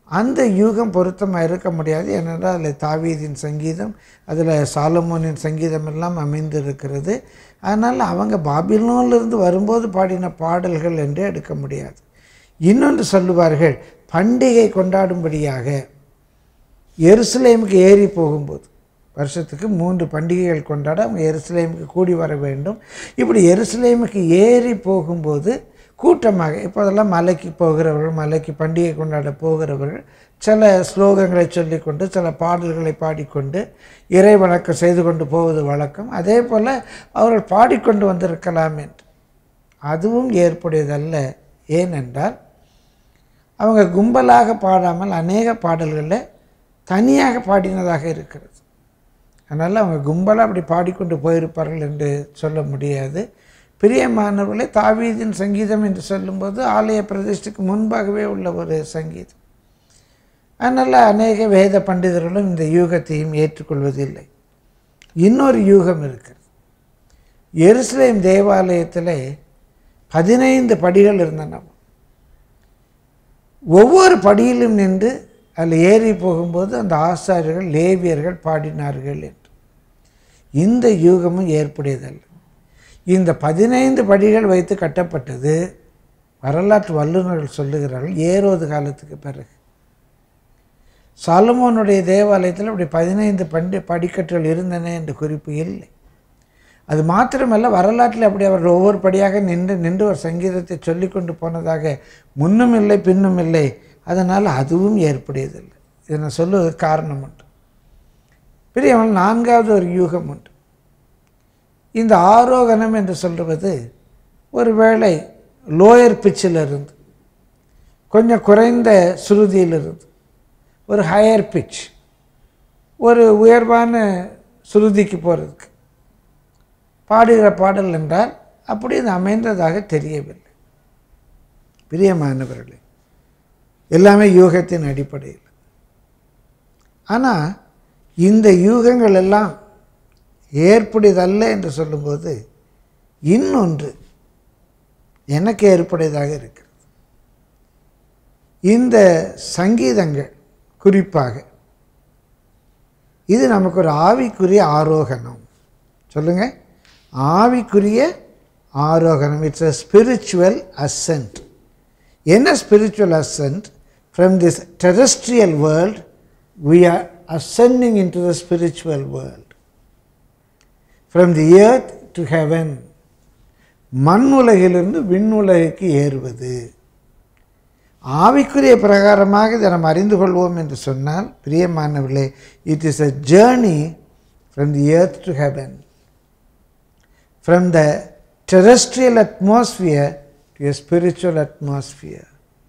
அந்த யூகம் பொருத்தமாக இருக்க முடியாது ஏனென்றால் அதில் தாவீதின் சங்கீதம் அதில் சாலமோனின் சங்கீதம் எல்லாம் அமைந்திருக்கிறது அதனால் அவங்க பாபிலோனிலிருந்து வரும்போது பாடின பாடல்கள் என்றே எடுக்க முடியாது இன்னொன்று சொல்லுவார்கள் பண்டிகை கொண்டாடும்படியாக எருசலேமுக்கு ஏறி போகும்போது வருஷத்துக்கு மூன்று பண்டிகைகள் கொண்டாட அவங்க எருசலேமுக்கு கூடி வர வேண்டும் இப்படி எருசலேமுக்கு ஏறி போகும்போது கூட்டமாக இப்போதெல்லாம் மலைக்கு போகிறவர்கள் மலைக்கு பண்டிகை கொண்டாட போகிறவர்கள் சில ஸ்லோகங்களை சொல்லிக்கொண்டு சில பாடல்களை பாடிக்கொண்டு இறை வணக்கம் செய்து கொண்டு போவது வழக்கம் அதே போல் அவர்கள் பாடிக்கொண்டு வந்திருக்கலாம் என்று அதுவும் ஏற்புடையதல்ல ஏனென்றால் அவங்க கும்பலாக பாடாமல் அநேக பாடல்களில் தனியாக பாடினதாக இருக்கிறது அதனால் அவங்க கும்பலாக அப்படி பாடிக்கொண்டு போயிருப்பார்கள் என்று சொல்ல முடியாது பிரியமானவர்களே தாவீதின் சங்கீதம் என்று சொல்லும்போது ஆலய பிரதிஷ்டைக்கு முன்பாகவே உள்ள ஒரு சங்கீதம் அதனால் அநேக வேத பண்டிதர்களும் இந்த யூகத்தையும் ஏற்றுக்கொள்வதில்லை இன்னொரு யூகம் இருக்கிறது எருசலேம் தேவாலயத்தில் பதினைந்து படிகள் இருந்தன ஒவ்வொரு படியிலும் நின்று அதில் ஏறி போகும்போது அந்த ஆசாரியர்கள் லேவியர்கள் பாடினார்கள் என்று இந்த யூகமும் ஏற்புடையதல்ல இந்த பதினைந்து படிகள் வைத்து கட்டப்பட்டது வரலாற்று வல்லுநர்கள் சொல்லுகிறார்கள் ஏரோது காலத்துக்கு பிறகு சாலமோனுடைய தேவாலயத்தில் அப்படி பதினைந்து பண்டி படிக்கட்டுகள் இருந்தன என்ற குறிப்பு இல்லை அது மாத்திரமல்ல வரலாற்றில் அப்படி அவர் ஒவ்வொரு படியாக நின்று நின்று ஒரு சங்கீதத்தை சொல்லிக்கொண்டு போனதாக முன்னும் இல்லை பின்னும் இல்லை அதனால் அதுவும் ஏற்புடையதில்லை இதை நான் சொல்லுவதற்கு காரணம் உண்டு பெரியவன் நான்காவது ஒரு யூகம் உண்டு இந்த ஆரோகணம் என்று சொல்லுவது ஒரு வேளை லோயர் பிச்சில் இருந்து கொஞ்சம் குறைந்த சுருதியிலிருந்து ஒரு ஹையர் பிச் ஒரு உயர்வான சுருதிக்கு போகிறதுக்கு பாடுகிற பாடல் என்றால் அப்படி இது அமைந்ததாக தெரியவில்லை பிரியமானவர்களே எல்லாமே யூகத்தின் அடிப்படையில் ஆனால் இந்த யூகங்கள் எல்லாம் ஏற்புடையதல்ல என்று சொல்லும்போது இன்னொன்று எனக்கு ஏற்புடையதாக இருக்கிறது இந்த சங்கீதங்கள் குறிப்பாக இது நமக்கு ஒரு ஆவிக்குரிய ஆரோகணம் சொல்லுங்க ஆவிக்குரிய ஆரோகணம் இட்ஸ் அ ஸ்பிரிச்சுவல் அசன்ட் என்ன spiritual ascent from this terrestrial world we are ascending into the spiritual world from the earth to heaven மண் உலகிலிருந்து விண்ணுலகுக்கு ஏறுவது ஆவிக்குரிய பிரகாரமாக இதை நம்ம அறிந்து கொள்வோம் என்று சொன்னால் பிரியமானவர்களே it is a journey from the earth to heaven from the terrestrial atmosphere to a spiritual atmosphere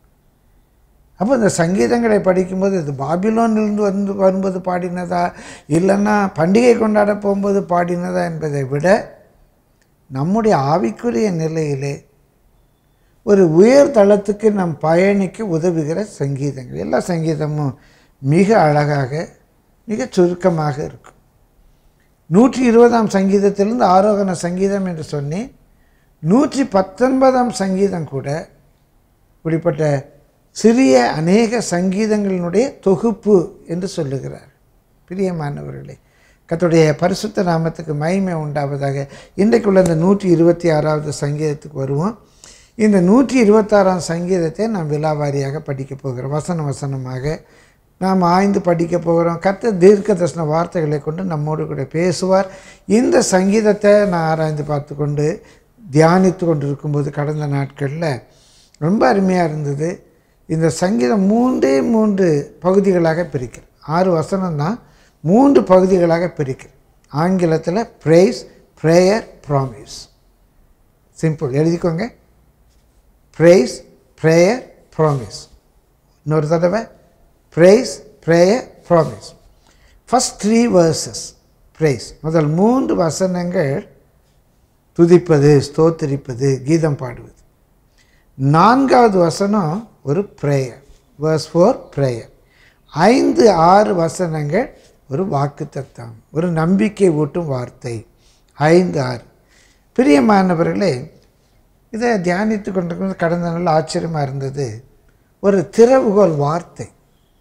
அப்போ இந்த சங்கீதங்களை படிக்கும்போது இது பாபிலோனிலிருந்து வந்து வரும்போது பாடினதா இல்லைன்னா பண்டிகை கொண்டாட போகும்போது பாடினதா என்பதை விட நம்முடைய ஆவிக்குரிய நிலையிலே ஒரு உயர் தளத்துக்கு நாம் பயணிக்க உதவுகிற சங்கீதங்கள் எல்லா சங்கீதமும் மிக அழகாக மிக சுருக்கமாக இருக்கும் நூற்றி இருபதாம் சங்கீதத்திலிருந்து ஆரோகண சங்கீதம் என்று சொன்னேன் நூற்றி பத்தொன்பதாம் சங்கீதம் கூட இப்படிப்பட்ட சிறிய அநேக சங்கீதங்களினுடைய தொகுப்பு என்று சொல்லுகிறார் பிரியமானவர்களே கத்துடைய பரிசுத்த நாமத்துக்கு மகிமை உண்டாவதாக இன்றைக்குள்ள இந்த நூற்றி இருபத்தி ஆறாவது சங்கீதத்துக்கு வருவோம் இந்த நூற்றி இருபத்தாறாம் சங்கீதத்தை நாம் விலாவாரியாக படிக்க போகிறோம் வசன வசனமாக நாம் ஆய்ந்து படிக்க போகிறோம் கத்த தீர்க்க தர்சன வார்த்தைகளை கொண்டு நம்மோடு கூட பேசுவார் இந்த சங்கீதத்தை நான் ஆராய்ந்து பார்த்து கொண்டு தியானித்து கொண்டு இருக்கும்போது கடந்த நாட்களில் ரொம்ப அருமையாக இருந்தது இந்த சங்கீதம் மூன்றே மூன்று பகுதிகளாக பிரிக்கிறேன் ஆறு வசனம் தான் மூன்று பகுதிகளாக பிரிக்கிறேன் ஆங்கிலத்தில் ப்ரேஸ் ப்ரேயர் ப்ராமிஸ் சிம்பிள் எழுதிக்கோங்க ப்ரேஸ் ப்ரேயர் ப்ராமிஸ் இன்னொரு தடவை praise prayer promise first three verses praise முதல் மூன்று வசனங்கள் துதிப்பது ஸ்தோத்தரிப்பது கீதம் பாடுவது நான்காவது வசனம் ஒரு ப்ரேயர் வேர்ஸ் ஃபோர் ப்ரேயர் ஐந்து ஆறு வசனங்கள் ஒரு வாக்கு தத்தம் ஒரு நம்பிக்கை ஊட்டும் வார்த்தை ஐந்து ஆறு பிரியமானவர்களே இதை தியானித்து கொண்டிருக்கும் கடந்த நாள் ஆச்சரியமாக இருந்தது ஒரு திறவுகோல் வார்த்தை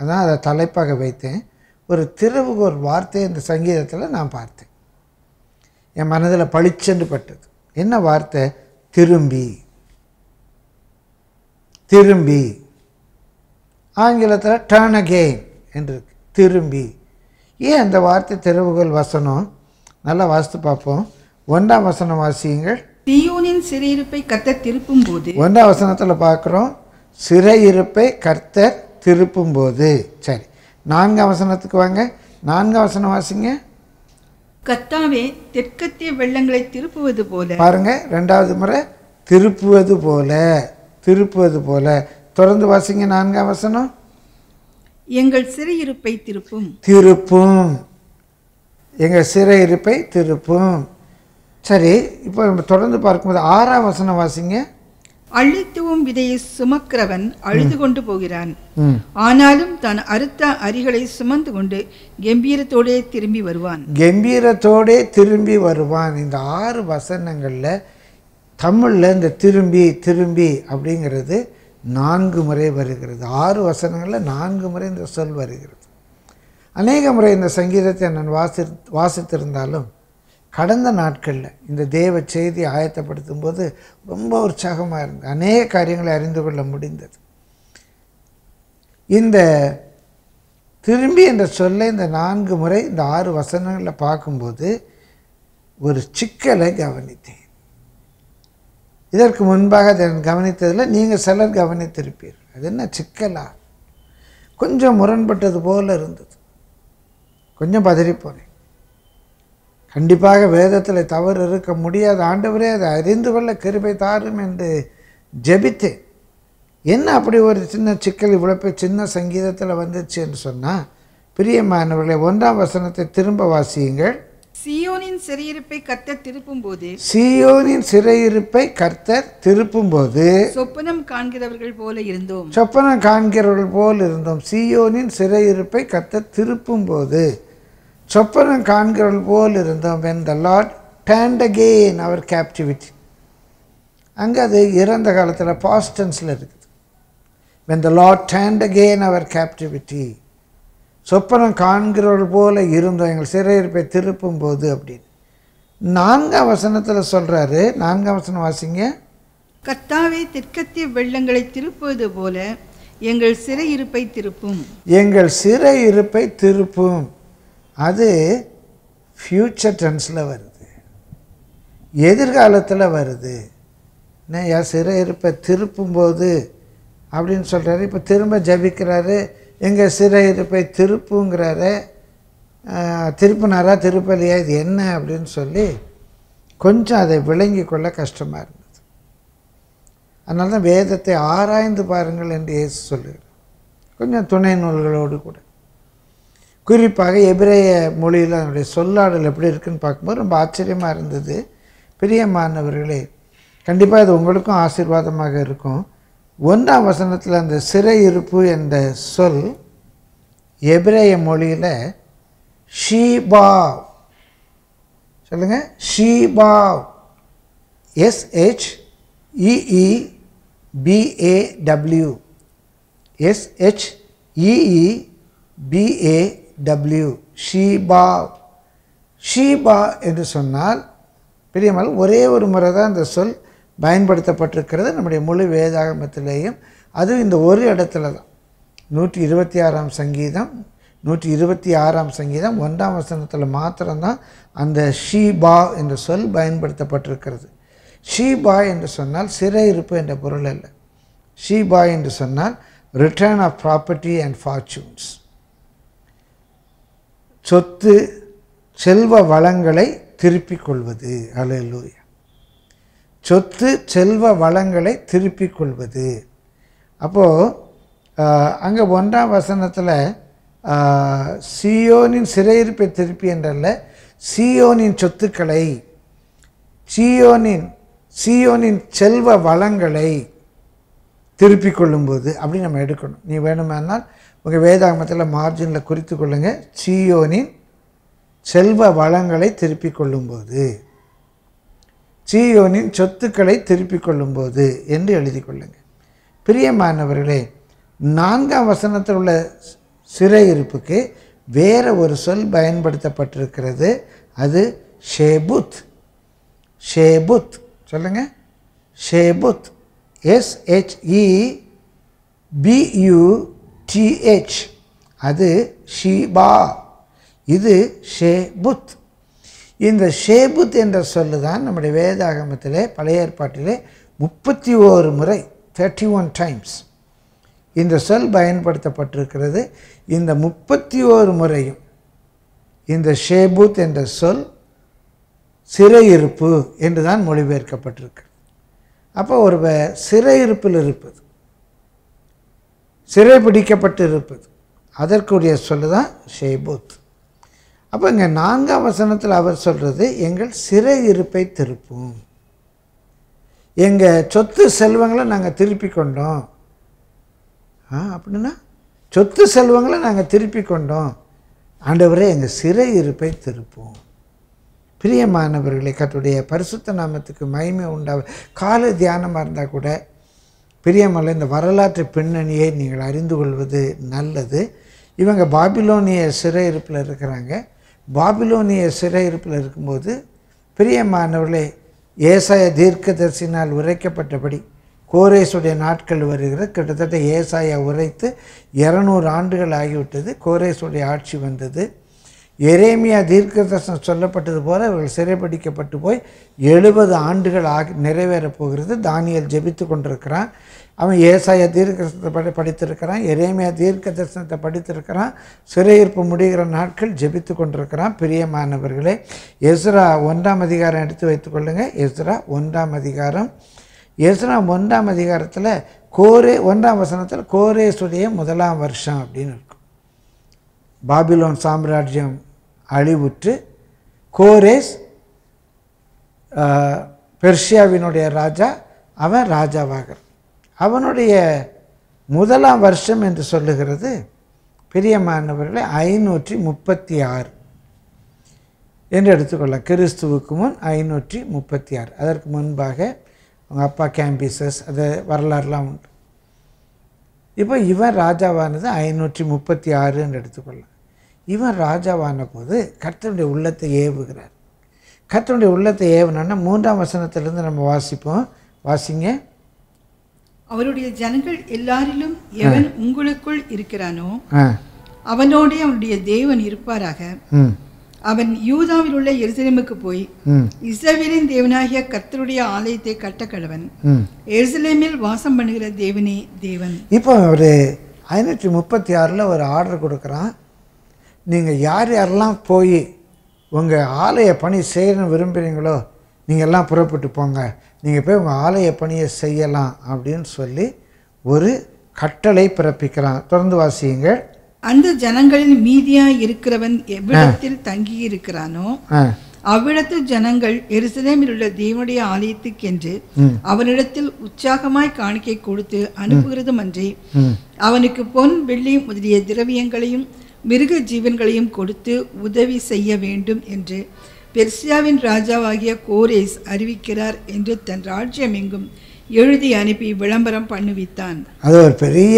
அதான் அதை தலைப்பாக வைத்தேன் ஒரு திறவுகோர் வார்த்தை இந்த சங்கீதத்தில் நான் பார்த்தேன் என் மனதில் பளிச்சென்று பட்டது என்ன வார்த்தை திரும்பி திரும்பி ஆங்கிலத்தில் டர்ன் அகெயின் என்று இருக்கு திரும்பி ஏன் அந்த வார்த்தை திறவுகோல் வசனம் நல்லா வாசித்து பார்ப்போம் ஒன்றாம் வசனம் வாசியுங்கள் தீயோனின் சிறையிருப்பை கர்த்தர் திருப்பும் போது ஒன்றாம் வசனத்தில் பார்க்குறோம் சிறையிருப்பை கர்த்தர் திருப்பும்போது சரி நான்காம் வசனத்துக்கு வாங்க நான்காம் வசனம் வாசிங்க கர்த்தாவே தெற்கத்திய வெள்ளங்களை திருப்புவது போல பாருங்க ரெண்டாவது முறை திருப்புவது போல திருப்புவது போல தொடர்ந்து வாசிங்க நான்காம் வசனம் எங்கள் சிறையிருப்பை திருப்பும் திருப்பும் எங்கள் சிறையிருப்பை திருப்பும் சரி இப்போ நம்ம தொடர்ந்து பார்க்கும்போது ஆறாம் வசனம் வாசிங்க அழித்துவும் விதையை சுமக்கிறவன் அழுது கொண்டு போகிறான் ம் ஆனாலும் தான் அறுத்த அரிகளை சுமந்து கொண்டு கம்பீரத்தோடே திரும்பி வருவான் கம்பீரத்தோடே திரும்பி வருவான் இந்த ஆறு வசனங்களில் தமிழில் இந்த திரும்பி திரும்பி அப்படிங்கிறது நான்கு முறை வருகிறது ஆறு வசனங்களில் நான்கு முறை இந்த சொல் வருகிறது அநேக முறை இந்த சங்கீதத்தை நான் வாசி வாசித்திருந்தாலும் கடந்த நாட்களில் இந்த தேவ செய்தி ஆயத்தப்படுத்தும் போது ரொம்ப உற்சாகமாக இருந்தது அநேக காரியங்களை அறிந்து கொள்ள முடிந்தது இந்த திரும்பி என்ற சொல்லை இந்த நான்கு முறை இந்த ஆறு வசனங்களில் பார்க்கும்போது ஒரு சிக்கலை கவனித்தேன் இதற்கு முன்பாக அதை நான் கவனித்ததில் நீங்கள் சிலர் கவனித்திருப்பீர்கள் அது என்ன சிக்கலா கொஞ்சம் முரண்பட்டது போல இருந்தது கொஞ்சம் பதறி போனேன் கண்டிப்பாக வேதத்தில் தவறு இருக்க முடியாத ஆண்டவரே அதை அறிந்து கொள்ள கிருபை தாரும் என்று ஜெபித்தேன் என்ன அப்படி ஒரு சின்ன சிக்கல் இவ்வளோ பேர் சின்ன சங்கீதத்தில் வந்துச்சு என்று சொன்னால் பிரியமானவர்களை ஒன்றாம் வசனத்தை திரும்ப வாசியுங்கள் சியோனின் சிறையிருப்பை கர்த்தர் திருப்பும் போது சீயோனின் சிறையிருப்பை கர்த்தர் திருப்பும்போது சொப்பனம் காண்கிறவர்கள் போல இருந்தோம் சொப்பனம் காண்கிறவர்கள் போல் இருந்தோம் சீயோனின் சிறையிருப்பை கர்த்தர் திருப்பும்போது சொப்பனம் காண்கிறவர்கள் போல் இருந்தோம் when the lord turned again our captivity அங்கே அது இறந்த காலத்தில் பாஸ்டன்ஸில் இருக்குது when the lord turned again our captivity சொப்பனம் காண்கிறவர்கள் போல இருந்தோம் எங்கள் சிறையிருப்பை திருப்பும் போது அப்படின்னு நான்காம் வசனத்தில் சொல்கிறாரு நான்காம் வசனம் வாசிங்க கர்த்தாவே தெற்கத்திய வெள்ளங்களை திருப்புவது போல எங்கள் சிறையிருப்பை திருப்பும் எங்கள் சிறை இருப்பை திருப்பும் அது ஃப்யூச்சர் டென்ஸில் வருது எதிர்காலத்தில் வருது என்ன என் சிறை இருப்பை திருப்பும்போது அப்படின்னு சொல்கிறாரு இப்போ திரும்ப ஜபிக்கிறாரு எங்கள் சிறை இருப்பை திருப்புங்கிறாரு ஆஹ், திருப்புனாரா திருப்பலியா இது என்ன அப்படின்னு சொல்லி கொஞ்சம் அதை விளங்கி கொள்ள கஷ்டமாக இருந்தது அதனால தான் வேதத்தை ஆராய்ந்து பாருங்கள் என்று இயேசு சொல்லுகிறார் கொஞ்சம் துணை நூல்களோடு கூட குறிப்பாக எபிரேய மொழியில் அதனுடைய சொல்லாடல் எப்படி இருக்குன்னு பார்க்கும்போது ரொம்ப ஆச்சரியமாக இருந்தது பிரியமானவர்களே கண்டிப்பாக இது உங்களுக்கும் ஆசீர்வாதமாக இருக்கும் ஒன்றாம் வசனத்தில் அந்த சிறை இருப்பு என்ற சொல் எபிரேய மொழியில் ஷீபா சொல்லுங்க ஷீபா S H E E B A W S H E E B A W ஷீபா ஷீபா என்று சொன்னால் பெரியமல் ஒரே ஒரு முறை தான் இந்த சொல் பயன்படுத்தப்பட்டிருக்கிறது நம்முடைய முழு வேதாகமத்திலேயும் அதுவும் இந்த ஒரு இடத்துல தான் நூற்றி இருபத்தி ஆறாம் சங்கீதம் நூற்றி இருபத்தி ஆறாம் சங்கீதம் ஒன்றாம் வசனத்தில் மாத்திரம்தான் அந்த ஷீபா என்ற சொல் பயன்படுத்தப்பட்டிருக்கிறது ஷீபா என்று சொன்னால் சிறையிருப்பு என்ற பொருள் அல்ல ஷீபா என்று சொன்னால் return of property and fortunes சொத்து செல்வ வளங்களை திருப்பிக் கொள்வது அல்லேலூயா சொத்து செல்வ வளங்களை திருப்பிக் கொள்வது அப்போது அங்கே ஒன்றாம் வசனத்தில் சியோனின் சிறையிருப்பை திருப்பி என்றல்ல சியோனின் சொத்துக்களை சியோனின் சியோனின் செல்வ வளங்களை திருப்பிக் கொள்ளும்போது அப்படி நம்ம எடுக்கணும் நீ வேணுமானால் உங்கள் வேதாகமத்தில் மார்ஜினில் குறித்து கொள்ளுங்க சியோனின் செல்வ வளங்களை திருப்பிக் கொள்ளும்போது சீயோனின் சொத்துக்களை திருப்பிக் கொள்ளும்போது என்று எழுதி கொள்ளுங்க பிரியமானவர்களே நான்காம் வசனத்தில் உள்ள சிறையிருப்புக்கு வேற ஒரு சொல் பயன்படுத்தப்பட்டிருக்கிறது அது ஷேபுத் ஷேபுத் சொல்லுங்க ஷேபுத் எஸ்ஹெச்இ பியூடிஹெச் அது ஷீபா இது ஷேபுத் இந்த ஷேபுத் என்ற சொல்லு தான் நம்முடைய வேதாகமத்திலே பழைய ஏற்பாட்டிலே முப்பத்தி ஓரு முறை தேர்ட்டி ஒன் டைம்ஸ் இந்த சொல் பயன்படுத்தப்பட்டிருக்கிறது இந்த முப்பத்தி ஓரு முறையும் இந்த ஷேபுத் என்ற சொல் சிறையிருப்பு என்று தான் மொழிபெயர்க்கப்பட்டிருக்கு அப்போ ஒரு வ- சிறையிருப்பில் இருப்பது சிறைபிடிக்கப்பட்டு இருப்பது அதற்குரிய சொல்லு தான் ஷேபுத் அப்போ இங்கே நான்காம் வசனத்தில் அவர் சொல்கிறது எங்கள் சிறையிருப்பை திருப்பும் எங்கள் சொத்து செல்வங்களை நாங்கள் திருப்பி கொண்டோம் ஆ அப்படின்னா சொத்து செல்வங்களை நாங்கள் திருப்பி கொண்டோம் ஆண்டவரே எங்கள் சிறை இருப்பை திருப்போம் பிரியமானவர்களே கர்த்தருடைய பரிசுத்த நாமத்துக்கு மகிமை உண்டாவ கால தியானமாக இருந்தால் கூட பிரியமல்ல இந்த வரலாற்று பின்னணியை நீங்கள் அறிந்து கொள்வது நல்லது இவங்க பாபிலோனிய சிறையிருப்பில் இருக்கிறாங்க பாபிலோனிய சிறையிருப்பில் இருக்கும்போது பிரியமானவர்களே ஏசாய தீர்க்கதரிசினால் உரைக்கப்பட்டபடி கோரேசுடைய நாட்கள் வருகிற கிட்டத்தட்ட ஏசாயா உரைத்து இரநூறு ஆண்டுகள் ஆகிவிட்டது கோரேசுடைய ஆட்சி வந்தது எரேமியா தீர்க்கதர்சனம் சொல்லப்பட்டது போல இவர்கள் சிறைப்பிடிக்கப்பட்டு போய் எழுபது ஆண்டுகள் ஆகி நிறைவேறப் போகிறது தானியல் ஜெபித்து கொண்டிருக்கிறான் அவன் ஏசாயா தீர்க்கதர்சனத்தை படி படித்திருக்கிறான் எரேமியா தீர்க்க தரிசனத்தை படித்திருக்கிறான் சிறையிருப்பு முடிகிற நாட்கள் ஜெபித்து கொண்டிருக்கிறான் பிரியமானவர்களே எஸ்ரா ஒன்றாம் அதிகாரம் எடுத்து வைத்துக்கொள்ளுங்க எஸ்ரா ஒன்றாம் அதிகாரம் எஸ்ரா ஒன்றாம் அதிகாரத்தில் கோரே ஒன்றாம் வசனத்தில் கோரேசுடைய முதலாம் வருஷம் அப்படின்னு இருக்கும் பாபிலோன் சாம்ராஜ்யம் அழிவுற்று கோரேஸ் ஆஹ், பெர்ஷியாவினுடைய ராஜா அவன் ராஜாவாகிறான் அவனுடைய முதலாம் வருஷம் என்று சொல்லுகிறது பிரியமானவர்களே ஐநூற்றி முப்பத்தி ஆறு என்று எடுத்துக்கொள்ள கிறிஸ்துவுக்கு முன் ஐநூற்றி முப்பத்தி ஆறு அதற்கு முன்பாக அவங்க அப்பா கேம்பிசஸ் அது வரலாறுலாம் உண்டு இப்போ இவன் ராஜாவானது ஐநூற்றி முப்பத்தி ஆறுன்னு எடுத்துக்கொள்ளலாம் இவன் ராஜாவான போது கர்த்தருடைய உள்ளத்தை ஏவுகிறார் கர்த்தருடைய உள்ளத்தை ஏவுனோன்னா மூன்றாம் வசனத்திலிருந்து நம்ம வாசிப்போம் வாசிங்க அவருடைய ஜனங்கள் எல்லாரிலும் எவன் உங்களுக்குள் இருக்கிறானோ ஆ அவனோடே அவனுடைய தேவன் இருப்பாராக ம் அவன் யூதாவில் உள்ள எருசலேமுக்கு போய் ம் இஸ்ரவேலின் தேவனாகிய கர்த்தருடைய ஆலயத்தை கட்டக்கடவன் ம் எருசலேமில் வாசம் பண்ணுகிற தேவனே தேவன் இப்போ ஒரு ஐநூற்றி முப்பத்தி ஆறில் ஒரு ஆர்டர் கொடுக்குறான் நீங்கள் யார் யாரெல்லாம் போய் உங்கள் ஆலய பணி செய்யணும்னு விரும்புகிறீங்களோ நீங்கள் எல்லாம் புறப்பட்டு போங்க நீங்கள் போய் உங்கள் ஆலய பணியை செய்யலாம் அப்படின்னு சொல்லி ஒரு கட்டளை பிறப்பிக்கிறான் தொடர்ந்து வாசியுங்கள் அந்த ஜனங்களில் மீதியா இருக்கிறவன் எவ்விடத்தில் தங்கியிருக்கிறானோ ஆ அவ்விடத்து ஜனங்கள் எருசலேமில் உள்ள தேவனுடைய ஆலயத்துக்கென்று ம். அவனிடத்தில் உற்சாகமாய் காணிக்கை கொடுத்து அனுப்புகிறதும் அன்றி ம் அவனுக்கு பொன் வெள்ளி முதலிய திரவியங்களையும் மிருக ஜீவன்களையும் கொடுத்து உதவி செய்ய வேண்டும் என்று பெர்சியாவின் ராஜாவாகிய கோரேஸ் அறிவிக்கிறார் என்று தன் ராஜ்யம் எங்கும் எழுதி அனுப்பி விளம்பரம் பண்ணுவித்தான் அது ஒரு பெரிய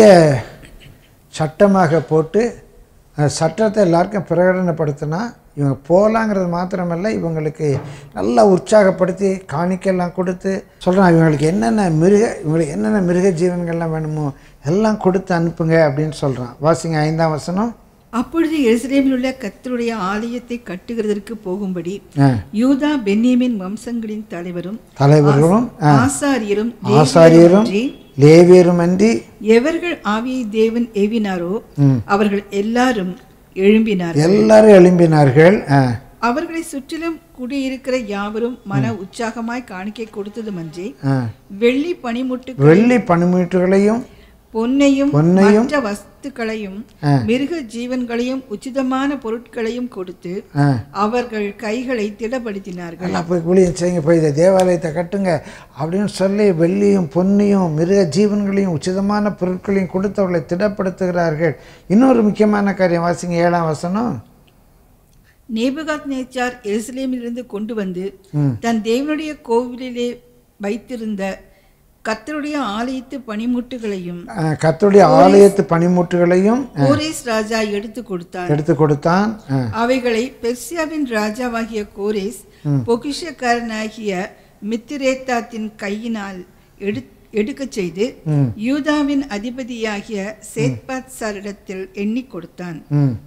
சட்டமாக போட்டு அந்த சட்டத்தை எல்லாருக்கும் பிரகடனப்படுத்தினா இவங்க போகலாங்கிறது மாத்திரமல்ல இவங்களுக்கு நல்லா உற்சாகப்படுத்தி காணிக்கையெல்லாம் கொடுத்து சொல்கிறான் இவங்களுக்கு என்னென்ன மிருக இவங்களுக்கு என்னென்ன மிருக ஜீவன்கள்லாம் வேணுமோ எல்லாம் கொடுத்து அனுப்புங்க அப்படின்னு சொல்கிறான் வாசிங்க ஐந்தாம் வசனம் அப்பொழுது எருசலேமில் உள்ள கர்த்தருடைய ஆலயத்தை கட்டுகிறதற்கு போகும்படி ஆ, யூதா பென்னியமின் வம்சங்களின் தலைவரும் தலைவர்களும் ஆ, ஆசாரியரும் ஆசாரியரும் லேவியருமன்றி லேவியரும் அன்றி எவர்கள் ஆவியை தேவன் ஏவினாரோ ம். அவர்கள் எல்லாரும் எழும்பினார்கள் எல்லாரும் எழும்பினார்கள் ஆ, அவர்களை சுற்றிலும் குடியிருக்கிற யாவரும் மன உற்சாகமாய் காணிக்கை கொடுத்ததுமன்றி ஆ. வெள்ளி பனிமுட்டு வெள்ளி பனிமீட்டுகளையும் பொன்னையும் பொன்னையும், மற்ற வஸ்துக்களையும் ஆ. மிருக ஜீவன்களையும் உச்சிதமான பொருட்களையும் கொடுத்து ஆ அவர்கள் கைகளை திடப்படுத்தினார்கள் எல்லாம் போய் ஊழியம் செய்யுங்க போய் இந்த தேவாலயத்தை கட்டுங்க அப்படின்னு சொல்லி வெள்ளியும் பொன்னியும் மிருக ஜீவன்களையும் உச்சிதமான பொருட்களையும் கொடுத்து அவர்களை திடப்படுத்துகிறார்கள் இன்னொரு முக்கியமான காரியம் வாசிங்க ஏழாம் வசனம் நேபுகாத் நேச்சார் எருசலேமிலிருந்து கொண்டு வந்து ம். தன் தேவனுடைய கோவிலிலே வைத்திருந்த கர்த்தருடைய ஆலயத்து பனிமுட்டுகளையும் அஹ், கர்த்தருடைய ஆலயத்து பனிமுட்டுகளையும் கோரேஸ் ராஜா எடுத்து கொடுத்தான் எடுத்து கொடுத்தான் அஹ், அவைகளை பெர்சியாவின் ராஜாவாகிய கோரேஸ் பொக்கிஷக்காரனாகிய மித்திரேத்தாத்தின் கையினால் எடு எடுக்கச் செய்து யூதாவின் அதிபதியாகிய சேத்பாத்சாரிடத்தில் எண்ணிக் கொடுத்தான் ம்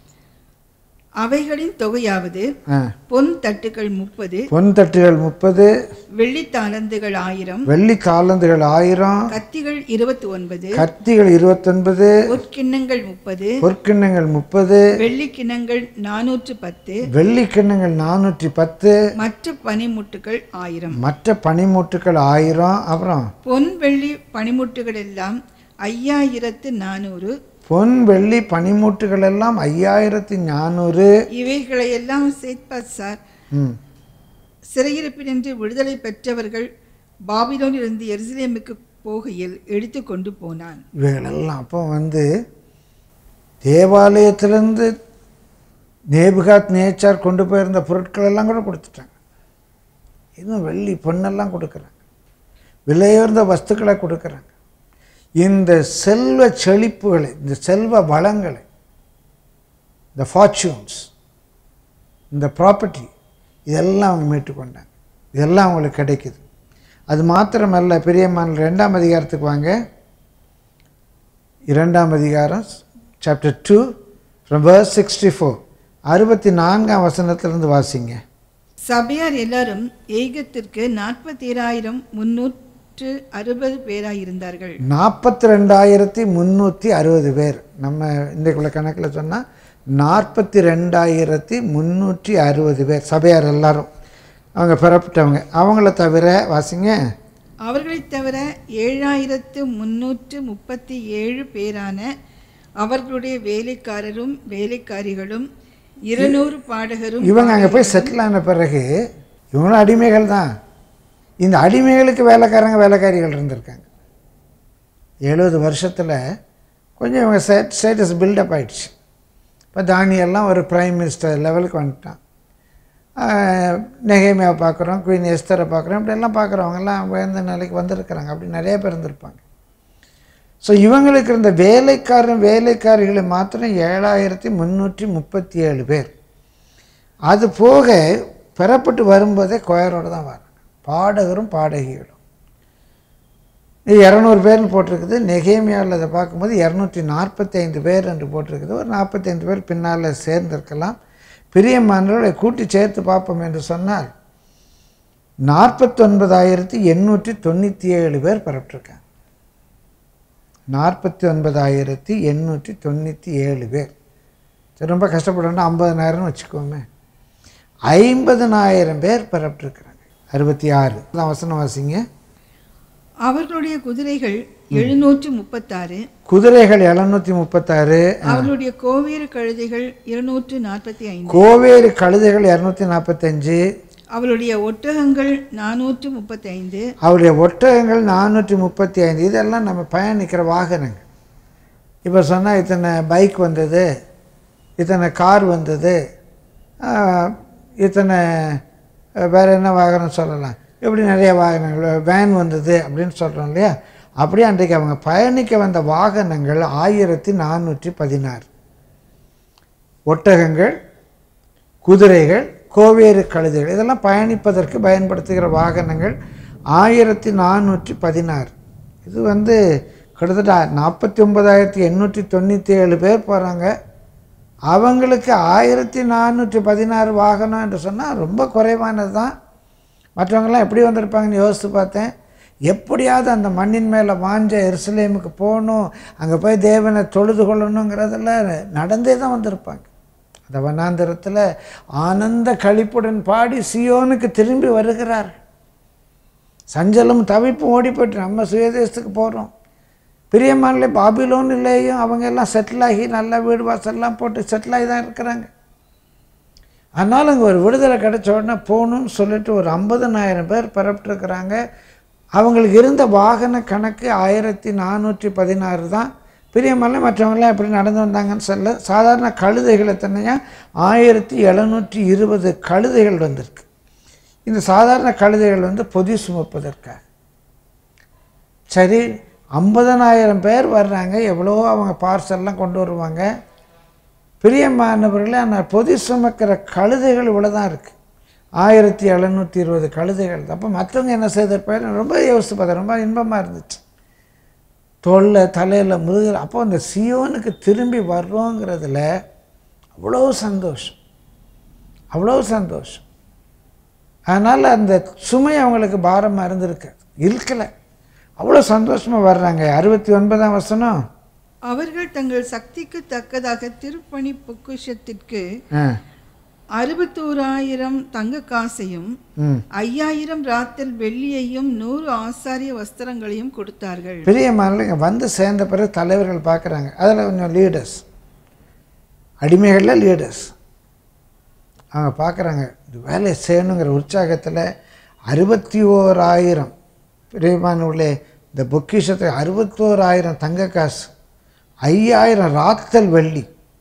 அவைகளின் தொகையாவது அஹ். பொன் தட்டுகள் முப்பது பொன் தட்டுகள் முப்பது வெள்ளி தாளந்துகள் ஆயிரம் வெள்ளி தாளந்துகள் ஆயிரம் கத்திகள் இருபத்தி ஒன்பது கத்திகள் இருபத்தொன்பது பொற்கிண்ணங்கள் முப்பது பொற்கிண்ணங்கள் முப்பது வெள்ளி கிண்ணங்கள் நானூற்று பத்து வெள்ளி கிண்ணங்கள் நானூற்றி பத்து மற்ற பனிமுட்டுகள் ஆயிரம் மற்ற பனிமுட்டுகள் ஆயிரம் அப்புறம் பொன் வெள்ளி பனிமுட்டுகள் எல்லாம் ஐயாயிரத்து நானூறு பொன் வெள்ளி பனிமுட்டுகள் எல்லாம் ஐயாயிரத்தி நானூறு இவைகளையெல்லாம் சேத்பாத்சார் ம் சிறையிருப்பினின்று விடுதலை பெற்றவர்கள் பாபிலோனிலிருந்து எருசலேமுக்கு போகையில் எடுத்து கொண்டு போனான் இவைகளெல்லாம் அப்போ வந்து தேவாலயத்திலேருந்து நேபுகாத் நேச்சார் கொண்டு போயிருந்த பொருட்கள் எல்லாம் கூட கொடுத்துட்டாங்க இன்னும் வெள்ளி பொண்ணெல்லாம் கொடுக்குறாங்க விலையுயர்ந்த வஸ்துக்களை கொடுக்குறாங்க இந்த செல்வ செழிப்புகளை இந்த செல்வ வளங்களை இந்த ஃபார்ச்சூன்ஸ் இந்த ப்ராப்பர்ட்டி இதெல்லாம் அவங்க மீட்டுக்கொண்டாங்க இதெல்லாம் அவங்களுக்கு கிடைக்குது அது மாத்திரமல்ல பெரியம்மான் ரெண்டாம் அதிகாரத்துக்கு வாங்க இரண்டாம் அதிகாரம் chapter two from verse sixty four அறுபத்தி நான்காம் வசனத்திலிருந்து வாசிங்க சபையார் எல்லாரும் ஏகத்திற்கு நாற்பத்தேழாயிரம் முன்னூற்று அறுபது பேராயிருந்தார்கள் நாற்பத்தி ரெண்டாயிரத்தி முந்நூற்றி அறுபது பேர் நம்ம இன்றைக்குள்ள கணக்கில் சொன்னால் நாற்பத்தி ரெண்டாயிரத்தி முந்நூற்றி அறுபது பேர் சபையார் எல்லாரும் அவங்க பெறப்பட்டவங்க அவங்கள தவிர வாசிங்க அவர்களைத் தவிர ஏழாயிரத்து முன்னூற்று முப்பத்தி ஏழு பேரான அவர்களுடைய வேலைக்காரரும் வேலைக்காரிகளும் இருநூறு பாடகரும் இவங்க அங்கே போய் செட்டில் ஆன பிறகு இவங்களும் அடிமைகள் தான் இந்த அடிமைகளுக்கு வேலைக்காரங்க வேலைக்காரிகள் இருந்திருக்காங்க எழுபது வருஷத்தில் கொஞ்சம் இவங்க ஸ்டேட் ஸ்டேட்டஸ் பில்டப் ஆயிடுச்சு இப்போ தானியெல்லாம் ஒரு பிரைம் மினிஸ்டர் லெவலுக்கு வந்துட்டான் நெகேமியாவை பார்க்குறோம் குயின் எஸ்தரை பார்க்குறோம் இப்படியெல்லாம் பார்க்குறவங்கெல்லாம் உயர்ந்த நிலைக்கு வந்திருக்கிறாங்க அப்படி நிறைய பேர் இருந்திருப்பாங்க ஸோ இவங்களுக்கு இருந்த வேலைக்காரன் வேலைக்காரிகளை மாத்திரம் ஏழாயிரத்தி முந்நூற்றி முப்பத்தி ஏழு பேர் அது போக பெறப்பட்டு வரும்போதே கொயரோடு தான் வராங்க பாடகரும் பாடகிகளும் இது இரநூறு பேர்னு போட்டிருக்குது நெகேமியாவில் அதை பார்க்கும்போது இரநூற்றி நாற்பத்தைந்து பேர் என்று போட்டிருக்குது ஒரு நாற்பத்தைந்து பேர் பின்னால் சேர்ந்திருக்கலாம் பிரியமானவர்களை கூட்டி சேர்த்து பார்ப்போம் என்று சொன்னால் நாற்பத்தொன்பதாயிரத்தி எண்ணூற்றி தொண்ணூற்றி ஏழு பேர் பெறப்பட்டிருக்காங்க நாற்பத்தி ஒன்பதாயிரத்தி எண்ணூற்றி தொண்ணூற்றி ஏழு பேர் சரி ரொம்ப கஷ்டப்படணும்னா ஐம்பதனாயிரம்னு வச்சுக்கோமே ஐம்பதனாயிரம் பேர் பெறப்பட்டிருக்கிறாங்க அறுபத்தி ஆறு தான் வசனம் வாசிங்க அவர்களுடைய குதிரைகள் எழுநூற்று முப்பத்தாறு குதிரைகள் எழுநூற்றி முப்பத்தாறு அவர்களுடைய கோவேறு கழுதைகள் இருநூற்று நாற்பத்தி ஐந்து கோவேறு கழுதைகள் இரநூத்தி நாற்பத்தஞ்சு அவளுடைய ஒட்டகங்கள் நானூற்று முப்பத்தி ஐந்து அவருடைய ஒட்டகங்கள் நானூற்றி முப்பத்தி ஐந்து இதெல்லாம் நம்ம பயணிக்கிற வாகனங்கள் இப்போ சொன்னால் இத்தனை பைக் வந்தது இத்தனை கார் வந்தது ஆஹ், இத்தனை அஹ், வேற என்ன வாகனம் சொல்லலாம் இப்படி நிறைய வாகனங்கள் வேன் வந்தது அப்படின்னு சொல்கிறோம் இல்லையா அப்படியே அன்றைக்கு அவங்க பயணிக்க வந்த வாகனங்கள் ஆயிரத்தி நானூற்றி பதினாறு ஒட்டகங்கள் குதிரைகள் கோவேறு கழுதைகள் இதெல்லாம் பயணிப்பதற்கு பயன்படுத்துகிற வாகனங்கள் ஆயிரத்தி நானூற்றி பதினாறு இது வந்து கிட்டத்தட்ட நாற்பத்தி ஒன்பதாயிரத்தி எண்ணூற்றி தொண்ணூற்றி ஏழு பேர் போகிறாங்க அவங்களுக்கு ஆயிரத்தி நானூற்றி பதினாறு வாகனம் என்று சொன்னால் ரொம்ப குறைவானது தான் மற்றவங்கெல்லாம் எப்படி வந்திருப்பாங்கன்னு யோசித்து பார்த்தேன் எப்படியாவது அந்த மண்ணின் மேலே வாஞ்ச எருசலேமுக்கு போகணும் அங்கே போய் தேவனை தொழுது கொள்ளணுங்கிறதுல நடந்தே தான் வந்திருப்பாங்க அந்த வனாந்திரத்தில் ஆனந்த களிப்புடன் பாடி சியோனுக்கு திரும்பி வருகிறார் சஞ்சலம் தவிப்பும் ஓடி போயிட்டு நம்ம சுயதேசத்துக்கு போகிறோம் பிரியமானிலே பாபிலோனிலேயும் அவங்க எல்லாம் செட்டில் ஆகி நல்ல வீடு வாசல்லாம் போட்டு செட்டில் ஆகி தான் இருக்கிறாங்க அதனால் அங்கே ஒரு விடுதலை கிடைச்ச உடனே போகணும்னு சொல்லிட்டு ஒரு ஐம்பதனாயிரம் பேர் பெறப்பட்டிருக்கிறாங்க அவங்களுக்கு இருந்த வாகன கணக்கு ஆயிரத்தி நானூற்றி பதினாறு தான் பிரியமல்ல மற்றவங்களாம் எப்படி நடந்து வந்தாங்கன்னு சொல்ல சாதாரண கழுதைகள் எத்தனையா ஆயிரத்தி எழுநூற்றி இருபது கழுதைகள் வந்திருக்கு இந்த சாதாரண கழுதைகள் வந்து பொதி சுமப்பதற்காக சரி ஐம்பதனாயிரம் பேர் வர்றாங்க எவ்வளோ அவங்க பார்சல்லாம் கொண்டு வருவாங்க பிரியமானவர்களே ஆனால் பொதி சுமக்கிற கழுதைகள் இவ்வளோ தான் இருக்குது ஆயிரத்தி எழுநூற்றி இருபது கழுதைகள் அப்போ மற்றவங்க என்ன செய்திருப்பாரு ரொம்ப யோசித்து பார்த்தேன் ரொம்ப இன்பமாக இருந்துச்சு தோளில் தலையில் முதுகில் அப்போ அந்த சியோனுக்கு திரும்பி வர்றோங்கிறதுல அவ்வளோ சந்தோஷம் அவ்வளோ சந்தோஷம் அதனால் அந்த சுமை அவங்களுக்கு பாரமாக இருந்திருக்கு இருக்கலை அவ்வளோ சந்தோஷமாக வர்றாங்க அறுபத்தி ஒன்பதாம் வசனம் அவர்கள் தங்கள் சக்திக்கு தக்கதாக திருப்பணி பொக்கிஷத்திற்கு ஆ அறுபத்தோராயிரம் தங்க காசையும் ம் ஐயாயிரம் ராத்தல் வெள்ளியையும் நூறு ஆசாரிய வஸ்திரங்களையும் கொடுத்தார்கள் பிரியமான இங்கே வந்து சேர்ந்த பிறகு தலைவர்கள் பார்க்குறாங்க அதில் கொஞ்சம் லீடர்ஸ் அடிமைகளில் லீடர்ஸ் அவங்க பார்க்குறாங்க இந்த வேலையை செய்யணுங்கிற உற்சாகத்தில் அறுபத்தி ஓராயிரம் பிரியமானவர்களே இந்த பொக்கிஷத்தை அறுபத்தோராயிரம் தங்க காசு ஐயாயிரம் ராத்தல் வெள்ளி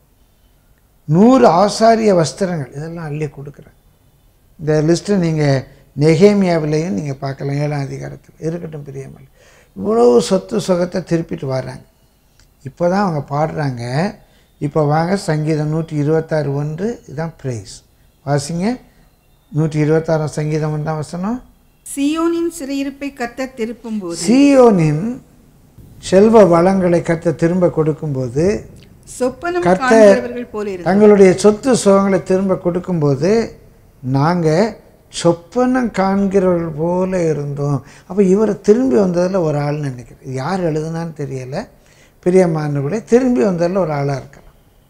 நூறு ஆசாரிய வஸ்திரங்கள் இதெல்லாம் அள்ளி கொடுக்குறேன் இந்த லிஸ்ட்டை நீங்கள் நெகேமியாவிலையும் நீங்கள் பார்க்கலாம் ஏழாம் அதிகாரத்தில் இருக்கட்டும் பிரியமல் இவ்வளோ சொத்து சுகத்தை திருப்பிட்டு வர்றாங்க இப்போ தான் அவங்க பாடுறாங்க இப்போ வாங்க சங்கீதம் நூற்றி இருபத்தாறு ஒன்று இதுதான் ப்ரைஸ் வாசிங்க நூற்றி இருபத்தாறாம் சங்கீதம் ஒன்றாம் வசனம் சியோனின் சிறையிருப்பை கத்த திருப்பும்போது சீயோனின் செல்வ வளங்களை கத்த திரும்ப கொடுக்கும்போது சொப்பனம் கர்த்தர் காண்கிறவர்கள் போல இருந்தார் தங்களுடைய சொத்து சுகங்களை திரும்ப கொடுக்கும்போது நாங்கள் சொப்பனம் காண்கிறவர்கள் போல இருந்தோம் அப்போ இவர் திரும்பி வந்ததில் ஒரு ஆள் நினைக்கிறேன் இது யார் எழுதுனான்னு தெரியலை பிரியமானவர்களே திரும்பி வந்ததில் ஒரு ஆளாக இருக்கலாம்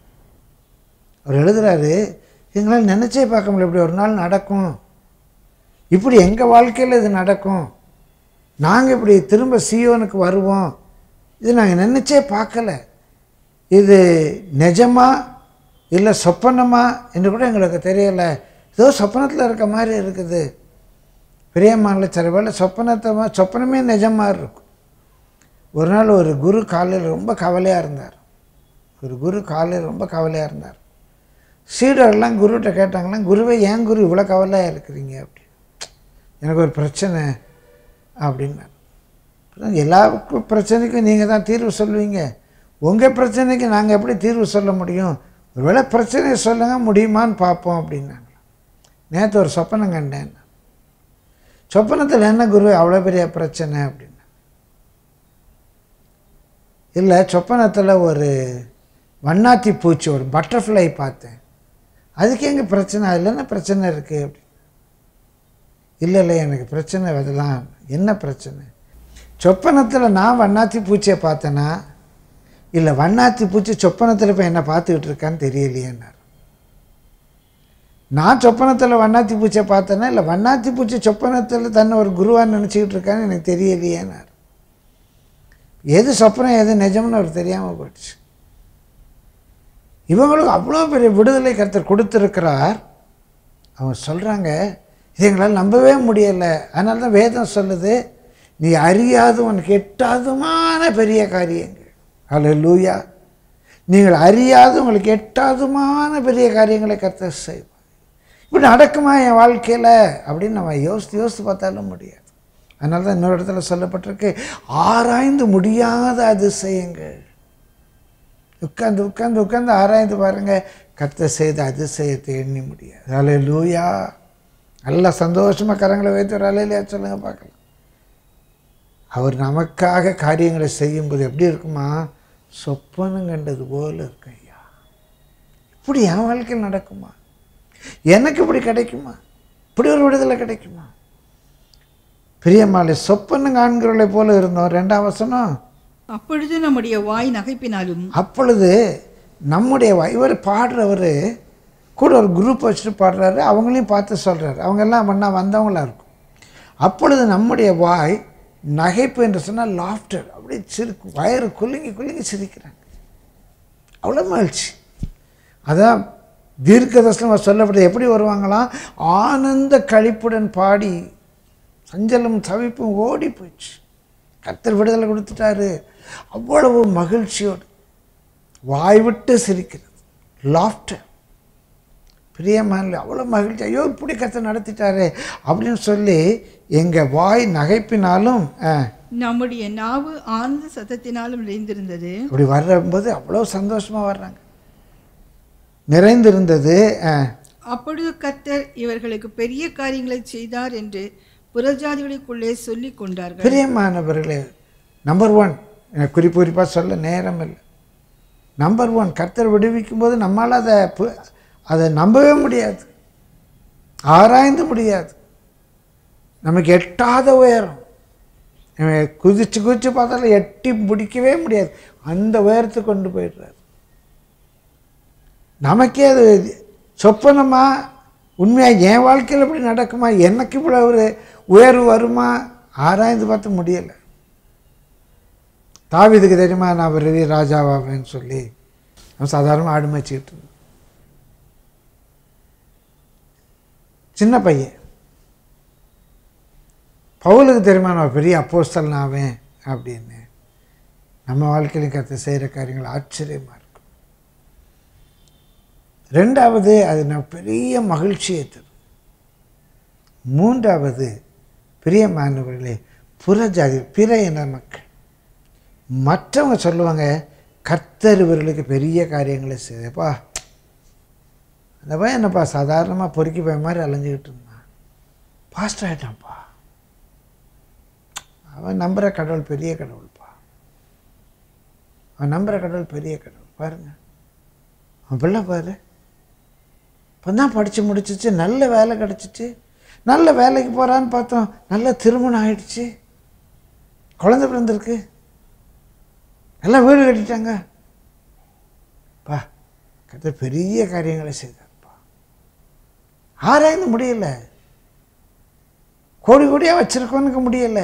அவர் எழுதுறாரு எங்களால் நினச்சே பார்க்க முடியல இப்படி ஒரு நாள் நடக்கும் இப்படி எங்கள் வாழ்க்கையில் இது நடக்கும் நாங்கள் இப்படி திரும்ப சியோனுக்கு வருவோம் இது நாங்கள் நினச்சே பார்க்கல இது நிஜமா இல்லை சொப்பனமா என்று கூட எங்களுக்கு தெரியலை ஏதோ சொப்பனத்தில் இருக்க மாதிரி இருக்குது பிரியமான சில வேளை சொப்பனத்தை மா- சொப்பனமே நிஜமாக இருக்கும் ஒரு நாள் ஒரு குரு காலையில் ரொம்ப கவலையாக இருந்தார் ஒரு குரு காலையில் ரொம்ப கவலையாக இருந்தார் சீடர்லாம் குருகிட்ட கேட்டாங்களாம் குருவே ஏன் குரு இவ்வளோ கவலையாக இருக்கிறீங்க அப்படி எனக்கு ஒரு பிரச்சனை அப்படின்னார் அப்புறம் எல்லா கு- பிரச்சனைக்கும் நீங்கள் தான் தீர்வு சொல்லுவீங்க உங்கள் பிரச்சனைக்கு நாங்கள் எப்படி தீர்வு சொல்ல முடியும் ஒருவேளை பிரச்சனையை சொல்லுங்க முடியுமான்னு பார்ப்போம் அப்படின்னாங்க நேற்று ஒரு சொப்பனம் கண்டேன் சொப்பனத்தில் என்ன குரு அவ்வளோ பெரிய பிரச்சனை அப்படின்னா இல்லை சொப்பனத்தில் ஒரு வண்ணாத்தி பூச்சி ஒரு பட்டர்ஃப்ளை பார்த்தேன் அதுக்கு எங்கே பிரச்சனை அதில் என்ன பிரச்சனை இருக்குது அப்படி இல்லை இல்லை எனக்கு பிரச்சனை அதெல்லாம் என்ன பிரச்சனை சொப்பனத்தில் நான் வண்ணாத்தி பூச்சியை பார்த்தேனா இல்லை வண்ணாத்தி பூச்சி சொப்பனத்தில் இப்போ என்ன பார்த்துக்கிட்டு இருக்கான்னு தெரியலையேன்னார் நான் சொப்பனத்தில் வண்ணாத்தி பூச்சியை பார்த்தேனா இல்லை வண்ணாத்தி பூச்சி சொப்பனத்தில் தன்னை ஒரு குருவாக நினச்சிக்கிட்டு இருக்கான்னு எனக்கு தெரியலையேன்னார் எது சொப்பனம் எது நிஜம்னு அவர் தெரியாமல் போயிடுச்சு இவங்களுக்கு அவ்வளோ பெரிய விடுதலை கருத்தர் கொடுத்துருக்கிறார் அவங்க சொல்கிறாங்க இது எங்களால் நம்பவே முடியலை அதனால தான் வேதம் சொல்லுது நீ அறியாதவன் எட்டாதுமான பெரிய காரியங்கள் அல்ல நீங்கள் அறியாத உங்களுக்கு எட்டாதுமான பெரிய காரியங்களை கர்த்தர் செய்வார் இப்படி நடக்குமா என் வாழ்க்கையில் அப்படின்னு நம்ம யோசித்து யோசித்து பார்த்தாலும் முடியாது அதனால தான் இன்னொரு இடத்துல சொல்லப்பட்டிருக்கு ஆராய்ந்து முடியாத அதிசயங்கள் உட்காந்து உட்காந்து உட்காந்து ஆராய்ந்து பாருங்க கர்த்தர் செய்த அதிசயத்தை எண்ணி முடியாது அலே லூயா நல்லா சந்தோஷமாக கரங்களை வைத்து ஒரு அலையிலையா சொல்லுங்க பார்க்கலாம் அவர் நமக்காக காரியங்களை செய்யும்போது எப்படி இருக்குமா சொப்பனம் கண்டது போல இருக்கும் ஐயா இப்படி என் வாழ்க்கையில் நடக்குமா எனக்கு இப்படி கிடைக்குமா இப்படி ஒரு விடுதலை கிடைக்குமா பிரியமாலை சொப்பனம் காண்கிறவளை போல இருந்தோம் ரெண்டாம் வசனம் அப்பொழுது நம்முடைய வாய் நகைப்பினாலும் அப்பொழுது நம்முடைய வ- இவர் பாடுறவர் கூட ஒரு குரூப் வச்சுட்டு பாடுறாரு அவங்களையும் பார்த்து சொல்கிறாரு அவங்கெல்லாம் பண்ணா வந்தவங்களா இருக்கும் அப்பொழுது நம்முடைய வாய் நகைப்பு என்று சொன்னால் லாஃப்டர் அப்படியே சிரிக்கும் வயறு குலுங்கி குலுங்கி சிரிக்கிறாங்க அவ்வளோ மகிழ்ச்சி அதான் தீர்க்கதர்சனம் சொல்லப்பட்டது எப்படி வருவாங்களாம் ஆனந்த கழிப்புடன் பாடி சஞ்சலம் தவிப்பும் ஓடி போயிடுச்சு கர்த்தர் விடுதலை கொடுத்துட்டாரு அவ்வளவு மகிழ்ச்சியோடு வாய் விட்டு சிரிக்கிறது லாஃப்டர் பிரியமான அவ்வளோ மகிழ்ச்சி ஐயோ இப்படி கத்தை நடத்திட்டாரே அப்படின்னு சொல்லி எங்கள் வாய் நகைப்பினாலும் ஆ, நம்முடைய நாவு ஆனந்த சத்தத்தினாலும் நிறைந்திருந்தது அப்படி வரும்போது அவ்வளோ சந்தோஷமாக வர்றாங்க நிறைந்திருந்தது ஆ, அப்பொழுது கர்த்தர் இவர்களுக்கு பெரிய காரியங்களை செய்தார் என்று புறஜாதிகளுக்குள்ளே சொல்லிக் கொண்டார்கள் பிரியமானவர்களே நம்பர் ஒன் எனக்கு குறிப்பு குறிப்பாக சொல்ல நேரம் இல்லை நம்பர் ஒன் கர்த்தர் விடுவிக்கும் போது நம்மளால் அதை பு- அதை நம்பவே முடியாது ஆராய்ந்து முடியாது நமக்கு எட்டாத உயரம் இவன் குதிச்சு குதிச்சு பார்த்தாலும் எட்டி பிடிக்கவே முடியாது அந்த உயரத்துக்கு கொண்டு போயிடுறாரு நமக்கே அது சொப்பனமா உண்மையாக என் வாழ்க்கையில் இப்படி நடக்குமா எனக்கு இவ்வளோ ஒரு உயர்வு வருமா ஆராய்ந்து பார்த்து முடியலை தாவீதுக்கு தெரியுமா நான் பெரிய ராஜாவாவேன்னு சொல்லி அவன் சாதாரண ஆடு மேய்ச்சிக்கிட்டு இருந்தான். சின்ன பையன் பவுலுக்கு தெரியுமா நான் பெரிய அப்போஸ்தலன் ஆவேன் அப்படின்னு நம்ம வாழ்க்கையிலும் கற்று செய்கிற காரியங்கள் ஆச்சரியமாக இருக்கும் ரெண்டாவது அது நான் பெரிய மகிழ்ச்சியை தரும் மூன்றாவது பிரியமானவர்களே புறஜாதி பிற இன மக்கள் மற்றவங்க சொல்லுவாங்க கர்த்தர் இவர்களுக்கு பெரிய காரியங்களை செய்தப்பா அந்த பையன் என்னப்பா சாதாரணமாக பொறுக்கி போய் மாதிரி அலைஞ்சிக்கிட்டு இருந்தான் பாஸ்டர் ஆகிட்டான்ப்பா அவன் நம்புகிற கடவுள் பெரிய கடவுள்ப்பா அவன் நம்புகிற கடவுள் பெரிய கடவுள் பாருங்க அவன் பிள்ளை பாரு இப்போ தான் படித்து முடிச்சிச்சு நல்ல வேலை கிடச்சிச்சு நல்ல வேலைக்கு போகிறான்னு பார்த்தோம் நல்ல திருமணம் ஆயிடுச்சு குழந்தை பிறந்திருக்கு எல்லாம் வீடு கட்டிட்டாங்க பா கத்த பெரிய காரியங்களை செய்தார்ப்பா ஆராய்ந்து முடியல கோடி கோடியாக வச்சிருக்கவனுக்கு முடியல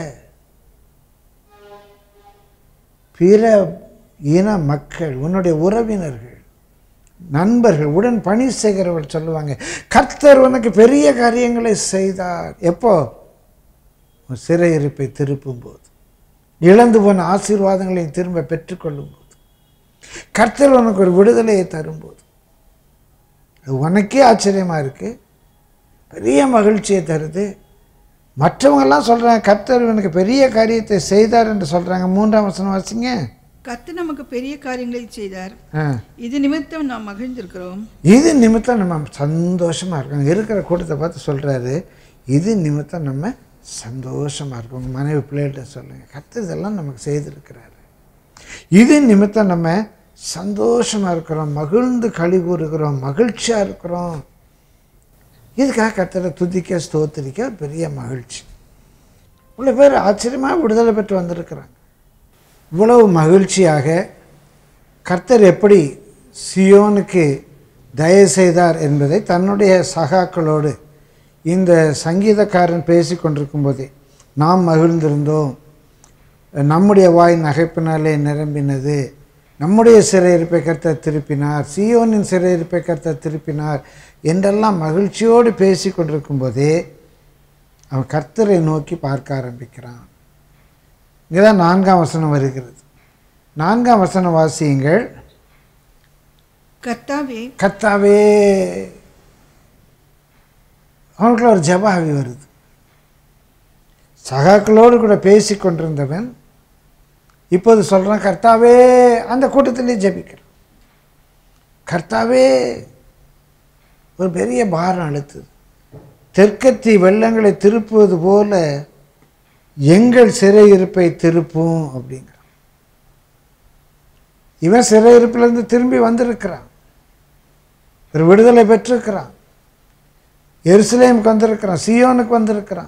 பிற இன மக்கள் உன்னுடைய உறவினர்கள் நண்பர்கள் உடன் பணி செய்கிறவர்கள் சொல்லுவாங்க கர்த்தர் உனக்கு பெரிய காரியங்களை செய்தார் எப்போ உன் சிறையிருப்பை திருப்பும்போது இழந்து போன ஆசீர்வாதங்களை திரும்ப பெற்றுக்கொள்ளும் போது கர்த்தர் உனக்கு ஒரு விடுதலையை தரும்போது அது உனக்கே ஆச்சரியமாக இருக்குது பெரிய மகிழ்ச்சியை தருது மற்றவங்கெல்லாம் சொல்கிறாங்க கர்த்தர் எனக்கு பெரிய காரியத்தை செய்தார் என்று சொல்கிறாங்க மூன்றாம் வசனம் வாசிங்க கர்த்தர் நமக்கு பெரிய காரியங்களை செய்தார் ஆ இது நிமித்தம் நாம் மகிழ்ந்திருக்கிறோம் இது நிமித்தம் நம்ம சந்தோஷமாக இருக்கோம் இருக்கிற கூட்டத்தை பார்த்து சொல்கிறாரு இது நிமித்தம் நம்ம சந்தோஷமாக இருக்கோம் உங்கள் மனைவி பிள்ளைகிட்ட சொல்லுங்கள் கர்த்தர் இதெல்லாம் நமக்கு செய்திருக்கிறாரு இது நிமித்தம் நம்ம சந்தோஷமாக இருக்கிறோம் மகிழ்ந்து களி கூறுகிறோம் மகிழ்ச்சியாக இருக்கிறோம் இதுக்காக கர்த்தரை துதிக்க ஸ்தோத்திரிக்க ஒரு பெரிய மகிழ்ச்சி இவ்வளோ பேர் ஆச்சரியமாக விடுதலை பெற்று வந்திருக்கிறாங்க இவ்வளவு மகிழ்ச்சியாக கர்த்தர் எப்படி சியோனுக்கு தயவு செய்தார் என்பதை தன்னுடைய சகாக்களோடு இந்த சங்கீதக்காரன் பேசி கொண்டிருக்கும் போதே நாம் மகிழ்ந்திருந்தோம் நம்முடைய வாய் நகைப்பினாலே நிரம்பினது நம்முடைய சிறையிருப்பை கர்த்தர் திருப்பினார் சியோனின் சிறையிருப்பை கர்த்தர் திருப்பினார் என்றெல்லாம் மகிழ்ச்சியோடு பேசி கொண்டிருக்கும் போதே அவன் கர்த்தரை நோக்கி பார்க்க ஆரம்பிக்கிறான் இங்கே தான் நான்காம் வசனம் வருகிறது நான்காம் வசனம் வாசியுங்கள் கர்த்தாவே கர்த்தாவே அவனுக்குள்ள ஒரு ஜபாவி வருது சகாக்களோடு கூட பேசி கொண்டிருந்தவன் இப்போது சொல்கிறான் கர்த்தாவே அந்த கூட்டத்திலே ஜெபிக்கிறான் கர்த்தாவே ஒரு பெரிய பாரம் அழுத்துது தெற்கத்தி வெள்ளங்களை திருப்புவது போல எங்கள் சிறையிருப்பை திருப்பும் அப்படிங்கிறான் இவன் சிறையிருப்பிலிருந்து திரும்பி வந்திருக்கிறான் ஒரு விடுதலை பெற்றிருக்கிறான் எருசலேமுக்கு வந்திருக்கிறான் சியோனுக்கு வந்திருக்கிறான்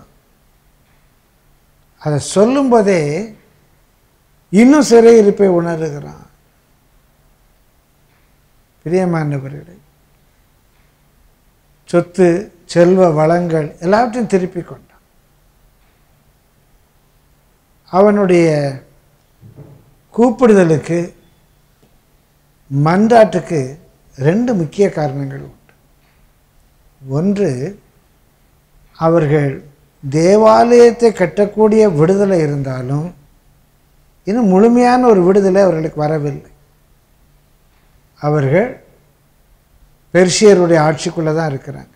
அதை சொல்லும்போதே இன்னும் சிறையிருப்பை உணர்கிறான் பிரியமானவர்களே சொத்து செல்வ வளங்கள் எல்லாவற்றையும் திருப்பி கொண்டான் அவனுடைய கூப்பிடுதலுக்கு மன்றாட்டுக்கு ரெண்டு முக்கிய காரணங்கள் உண்டு ஒன்று அவர்கள் தேவாலயத்தை கட்டக்கூடிய விடுதலை இருந்தாலும் இன்னும் முழுமையான ஒரு விடுதலை அவர்களுக்கு வரவில்லை அவர்கள் பெர்ஷியருடைய ஆட்சிக்குள்ளே தான் இருக்கிறாங்க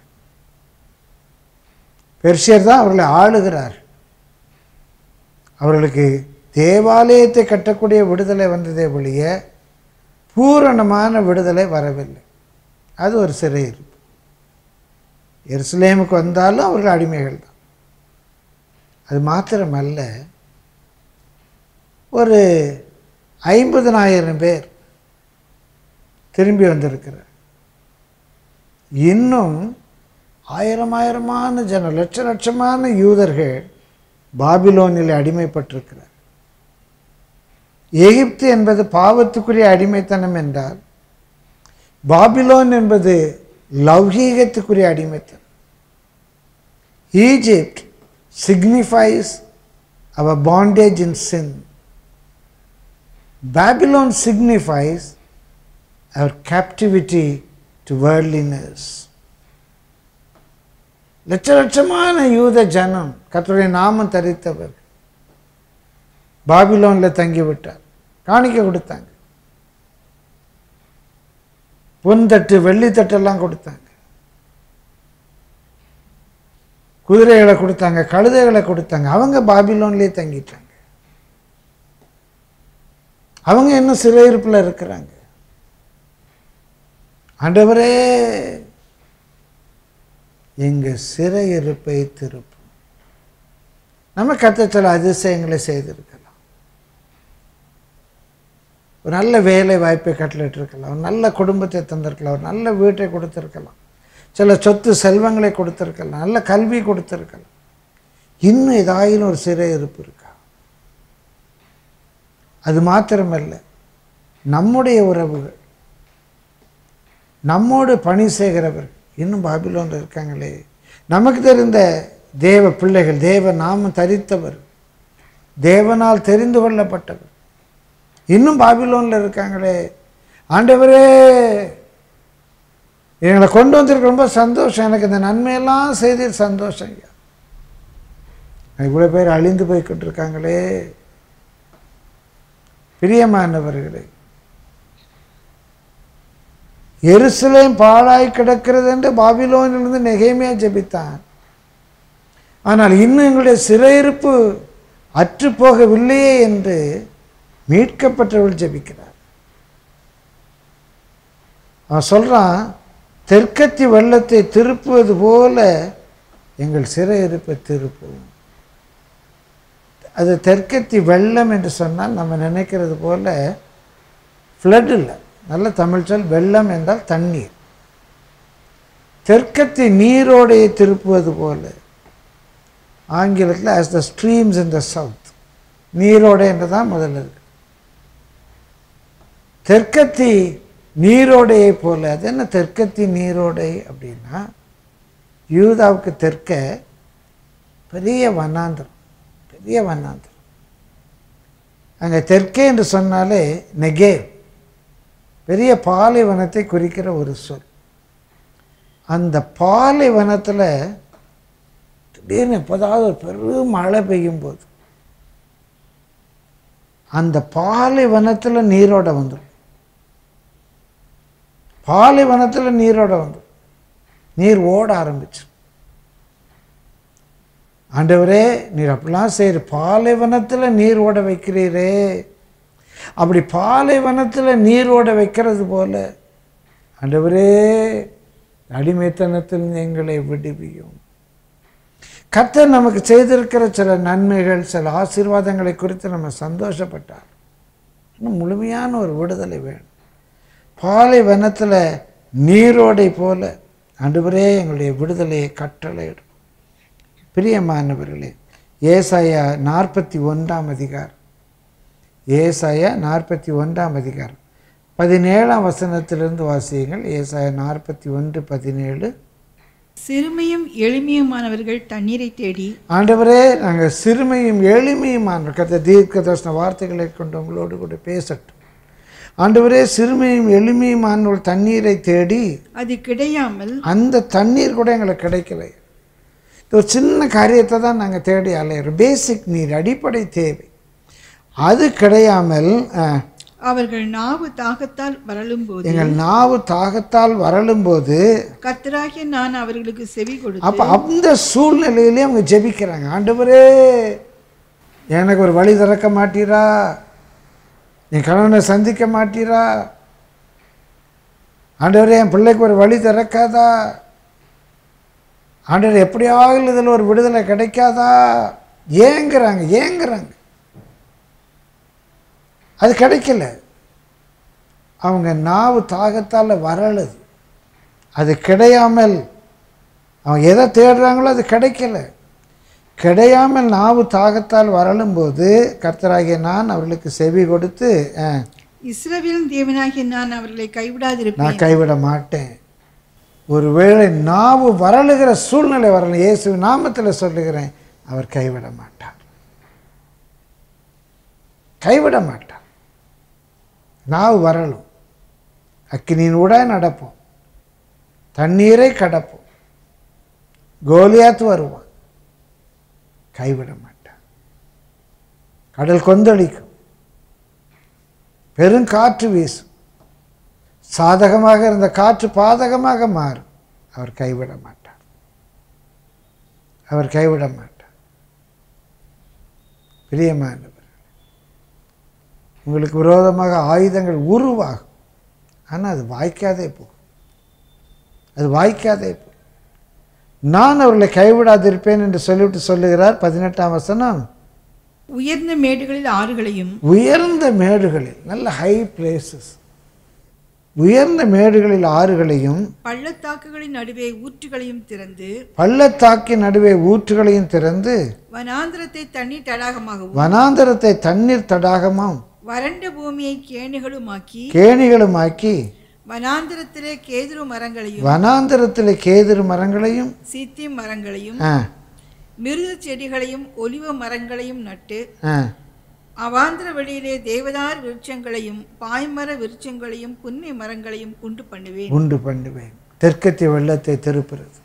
பெர்ஷியர் தான் அவர்களை ஆளுகிறார் அவர்களுக்கு தேவாலயத்தை கட்டக்கூடிய விடுதலை வந்ததே ஒழிய பூரணமான விடுதலை வரவில்லை அது ஒரு சிறையிருப்பு எருசலேமுக்கு வந்தாலும் அவர்கள் அடிமைகள் தான் அது மாத்திரமல்ல ஒரு ஐம்பதனாயிரம் பேர் திரும்பி வந்திருக்கிறார் இன்னும் ஆயிரம் ஆயிரமான ஜன லட்ச லட்சமான யூதர்கள் பாபிலோனில் அடிமைப்பட்டிருக்கிறார் எகிப்து என்பது பாவத்துக்குரிய அடிமைத்தனம் என்றால் பாபிலோன் என்பது லௌகீகத்துக்குரிய அடிமைத்தனம் Egypt signifies our bondage in sin. Babylon signifies our captivity to worldliness. லட்ச லட்சமான யூத ஜனம் கர்த்தருடைய நாமம் தரித்தவர் பாபிலோனில் தங்கிவிட்டார் காணிக்க கொடுத்தாங்க பொன்தட்டு வெள்ளித்தட்டெல்லாம் கொடுத்தாங்க குதிரைகளை கொடுத்தாங்க கழுதைகளை கொடுத்தாங்க அவங்க பாபிலோன்லேயே தங்கிட்டாங்க அவங்க இன்னும் சிறையிருப்பில் இருக்கிறாங்க ஆண்டவரே எங்கள் சிறையிருப்பை திருப்பும் நம்ம கத்த சில அதிசயங்களை செய்திருக்கலாம் ஒரு நல்ல வேலை வாய்ப்பை கட்டளிட்டிருக்கலாம் ஒரு நல்ல குடும்பத்தை தந்திருக்கலாம் ஒரு நல்ல வீட்டை கொடுத்திருக்கலாம் சில சொத்து செல்வங்களை கொடுத்திருக்கலாம் நல்ல கல்வி கொடுத்திருக்கலாம் இன்னும் ஏதாயிலும் ஒரு சிறை இருப்பு இருக்கா அது மாத்திரமல்ல நம்முடைய உறவுகள் நம்மோடு பணி செய்கிறவர்கள் இன்னும் பாபிலோனில் இருக்காங்களே நமக்கு தெரிந்த தேவ பிள்ளைகள் தேவ நாமம் தரித்தவர் தேவனால் தெரிந்து கொள்ளப்பட்டவர் இன்னும் பாபிலோனில் இருக்காங்களே ஆண்டவரே எங்களை கொண்டு வந்திருக்க ரொம்ப சந்தோஷம் எனக்கு இந்த நன்மையெல்லாம் செய்து சந்தோஷம் ஐயா இவ்வளோ பேர் அழிந்து போய்கிட்டு இருக்காங்களே பிரியமானவர்களே எருசலேம் பாழாய் கிடக்கிறது என்று பாபிலோனிலிருந்து நெகேமியா ஜெபித்தான் ஆனால் இன்னும் எங்களுடைய சிறையிருப்பு அற்று போகவில்லையே என்று மீட்கப்பட்டவர்கள் ஜெபிக்கிறார் அவன் சொல்றான் தெற்கத்தி வெள்ளத்தை திருப்புவது போல எங்கள் சிறையிருப்பை திருப்புவோம் அது தெற்கத்தி வெள்ளம் என்று சொன்னால் நம்ம நினைக்கிறது போல ஃப்ளட் இல்லை நல்ல தமிழ் சொல் வெள்ளம் என்றால் தண்ணீர் தெற்கத்தி நீரோடையை திருப்புவது போல ஆங்கிலத்தில் as the streams in the south நீரோடை என்று தான் முதல்ல இருக்கு தெற்கத்தி நீரோடையை போல அது என்ன தெற்கத்தி நீரோடை அப்படின்னா யூதாவுக்கு தெற்க பெரிய வனாந்தரம் பெரிய வனாந்தரம் அங்கே தெற்கே என்று சொன்னாலே நெகேவ் பெரிய பாலைவனத்தை குறிக்கிற ஒரு சொல் அந்த பாலைவனத்தில் திடீர்னு எப்போதாவது ஒரு பெரும் மழை பெய்யும் போது அந்த பாலைவனத்தில் நீரோட வந்துடும் பாலைவனத்தில் நீரோட வந்துடும் நீர் ஓட ஆரம்பிச்சு ஆண்டவரே நீர் அப்படிலாம் செய்கிற பாலைவனத்தில் நீர் ஓட வைக்கிறீரே அப்படி பாலைவனத்தில் நீர் ஓட வைக்கிறது போல ஆண்டவரே அடிமைத்தனத்தில் எங்களை விடுவியும் கர்த்தர் நமக்கு செய்திருக்கிற சில நன்மைகள் சில ஆசீர்வாதங்களை குறித்து நம்ம சந்தோஷப்பட்டார் இன்னும் முழுமையான ஒரு விடுதலை வேணும் பாலைவனத்தில் நீரோடை போல ஆண்டவரே எங்களுடைய விடுதலையை கட்டளையிடும் பிரியமானவர்களே ஏசாயா நாற்பத்தி ஒன்றாம் அதிகாரம் ஏசாயா நாற்பத்தி ஒன்றாம் அதிகாரம் பதினேழாம் வசனத்திலிருந்து வாசியுங்கள் ஏசாயா நாற்பத்தி ஒன்று பதினேழு சிறுமையும் எளிமையுமானவர்கள் தண்ணீரை தேடி ஆண்டவரே நாங்கள் சிறுமையும் எளிமையுமான கத்த தீர்க்க தர்சன வார்த்தைகளை கொண்டு உங்களோடு கூட பேசட்டும் ஆண்டவரே சிறுமையும் எளிமையுமான ஒரு தண்ணீரை தேடி அது கிடையாமல் அந்த தண்ணீர் கூட எங்களுக்கு கிடைக்கல இது ஒரு சின்ன காரியத்தை தான் நாங்கள் தேடி அலையிறோம் பேசிக் நீர் அடிப்படை தேவை அது கிடையாமல் அஹ், அவர்கள் நாவு தாகத்தால் வரலும்போது எங்கள் நாவு தாகத்தால் வரலும்போது கர்த்தராகிய நான் அவர்களுக்கு செவி கொடுத்து அப்போ அந்த சூழ்நிலையிலே அவங்க ஜெபிக்கிறாங்க ஆண்டவரே எனக்கு ஒரு வழி திறக்க மாட்டீரா என் கணவனை சந்திக்க மாட்டீரா ஆண்டவரே என் பிள்ளைக்கு ஒரு வழி திறக்காதா ஆண்டவர் எப்படியாவது இதில் ஒரு விடுதலை கிடைக்காதா ஏங்குறாங்க ஏங்குறாங்க அது கிடைக்கல அவங்க நாவு தாகத்தால் வரலுது அது கிடையாமல் அவங்க எதை தேடுறாங்களோ அது கிடைக்கல கிடையாமல் நாவு தாகத்தால் வரலும்போது கர்த்தராகிய நான் அவர்களுக்கு செவி கொடுத்து அஹ், இஸ்ரவேலின் தேவனாகிய நான் அவர்களை கைவிடாதிருப்பேன் நான் கைவிட மாட்டேன் ஒருவேளை நாவு வரலுகிற சூழ்நிலை வரல இயேசு நாமத்தில் சொல்லுகிறேன் அவர் கைவிட மாட்டார் கைவிட மாட்டார் நாவு வரலும் அக்கினியின் கூட நடப்போம் தண்ணீரை கடப்போம் கோலியாத்து வருவான் கைவிட மாட்டார் கடல் கொந்தளிக்கும் பெருங்காற்று வீசும் சாதகமாக இருந்த காற்று பாதகமாக மாறும் அவர் கைவிட மாட்டார் அவர் கைவிட மாட்டார் பிரியமானவர் உங்களுக்கு விரோதமாக ஆயுதங்கள் உருவாகும் ஆனால் அது வாய்க்காதே போகும் அது வாய்க்காதே போகும் நான் அவர்களை கைவிடாதிருப்பேன் என்று சொல்லிவிட்டு சொல்லுகிறார் பதினெட்டாம் வசனம் உயர்ந்த மேடுகளில் ஆறுகளையும் உயர்ந்த மேடுகளில் நல்ல ஹை பிளேசஸ் உயர்ந்த மேடுகளில் ஆறுகளையும் பள்ளத்தாக்குகளின் நடுவே ஊற்றுகளையும் திறந்து பள்ளத்தாக்கின் நடுவே ஊற்றுகளையும் திறந்து வனாந்திரத்தை தண்ணீர் தடாகமாகவும் வனாந்தரத்தை தண்ணீர் தடாகமாம் வறண்ட பூமியை கேணுகளுமாக்கி கேணிகளுமாக்கி வனாந்திரத்திலே கேதுரு மரங்களையும் வனாந்தரத்தில் கேதுரு மரங்களையும் சீத்தி மரங்களையும் ஆ, மிருது செடிகளையும் ஒலிவ மரங்களையும் நட்டு ஆ, அவாந்திர வெளியிலே தேவதார் விருட்சங்களையும் பாய்மர விருட்சங்களையும் புன்னை மரங்களையும் உண்டு பண்ணுவேன் உண்டு பண்ணுவேன் தெற்கத்திய வெள்ளத்தை திருப்புறது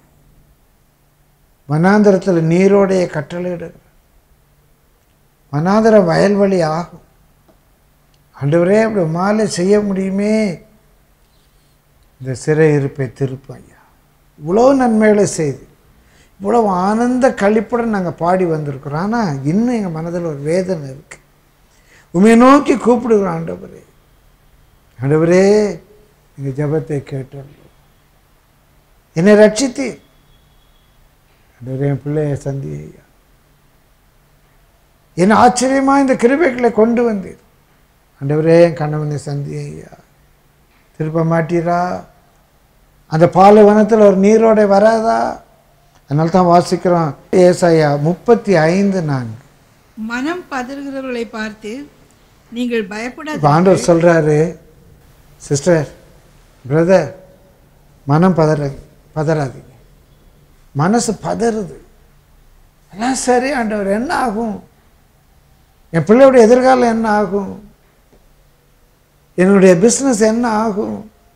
வனாந்தரத்தில் நீரோடைய கட்டளையிடுகிறது வனாந்தர வயல்வெளி ஆகும் ஆண்டவரே அப்படி மாலை செய்ய முடியுமே இந்த சிறை இருப்பை திருப்பு ஐயா இவ்வளோ நன்மைகளை செய்து இவ்வளவு ஆனந்த கழிப்புடன் நாங்கள் பாடி வந்திருக்கிறோம் ஆனால் இன்னும் எங்கள் மனதில் ஒரு வேதனை இருக்கு உண்மையை நோக்கி கூப்பிடுகிறோம் ஆண்டவரே ஆண்டவரே எங்கள் ஜெபத்தை கேட்டோம் என்னை ரட்சித்தீர் ஆண்டவரே என் பிள்ளைய சந்தி ஐயா என்ன ஆச்சரியமா இந்த கிருபைகளை கொண்டு வந்தீர் ஆண்டவரே என் கணவனை சந்தி ஐயா திருப்ப மாட்டீரா அந்த பாலைவனத்தில் ஒரு நீரோடை வராதா அதனால தான் வாசிக்கிறோம் ஏசாயா முப்பத்தி ஐந்து நான்கு மனம் பதறுகிறவர்களை பார்த்து நீங்கள் பயப்படாத இப்போ ஆண்டவர் சொல்கிறாரு சிஸ்டர் பிரதர் மனம் பதற பதறாதீங்க மனசு பதறுது எல்லாம் சரி ஆண்டவர் என்ன ஆகும் என் பிள்ளையோட எதிர்காலம் என்ன ஆகும் என்னுடைய பிஸ்னஸ் என்ன ஆகும்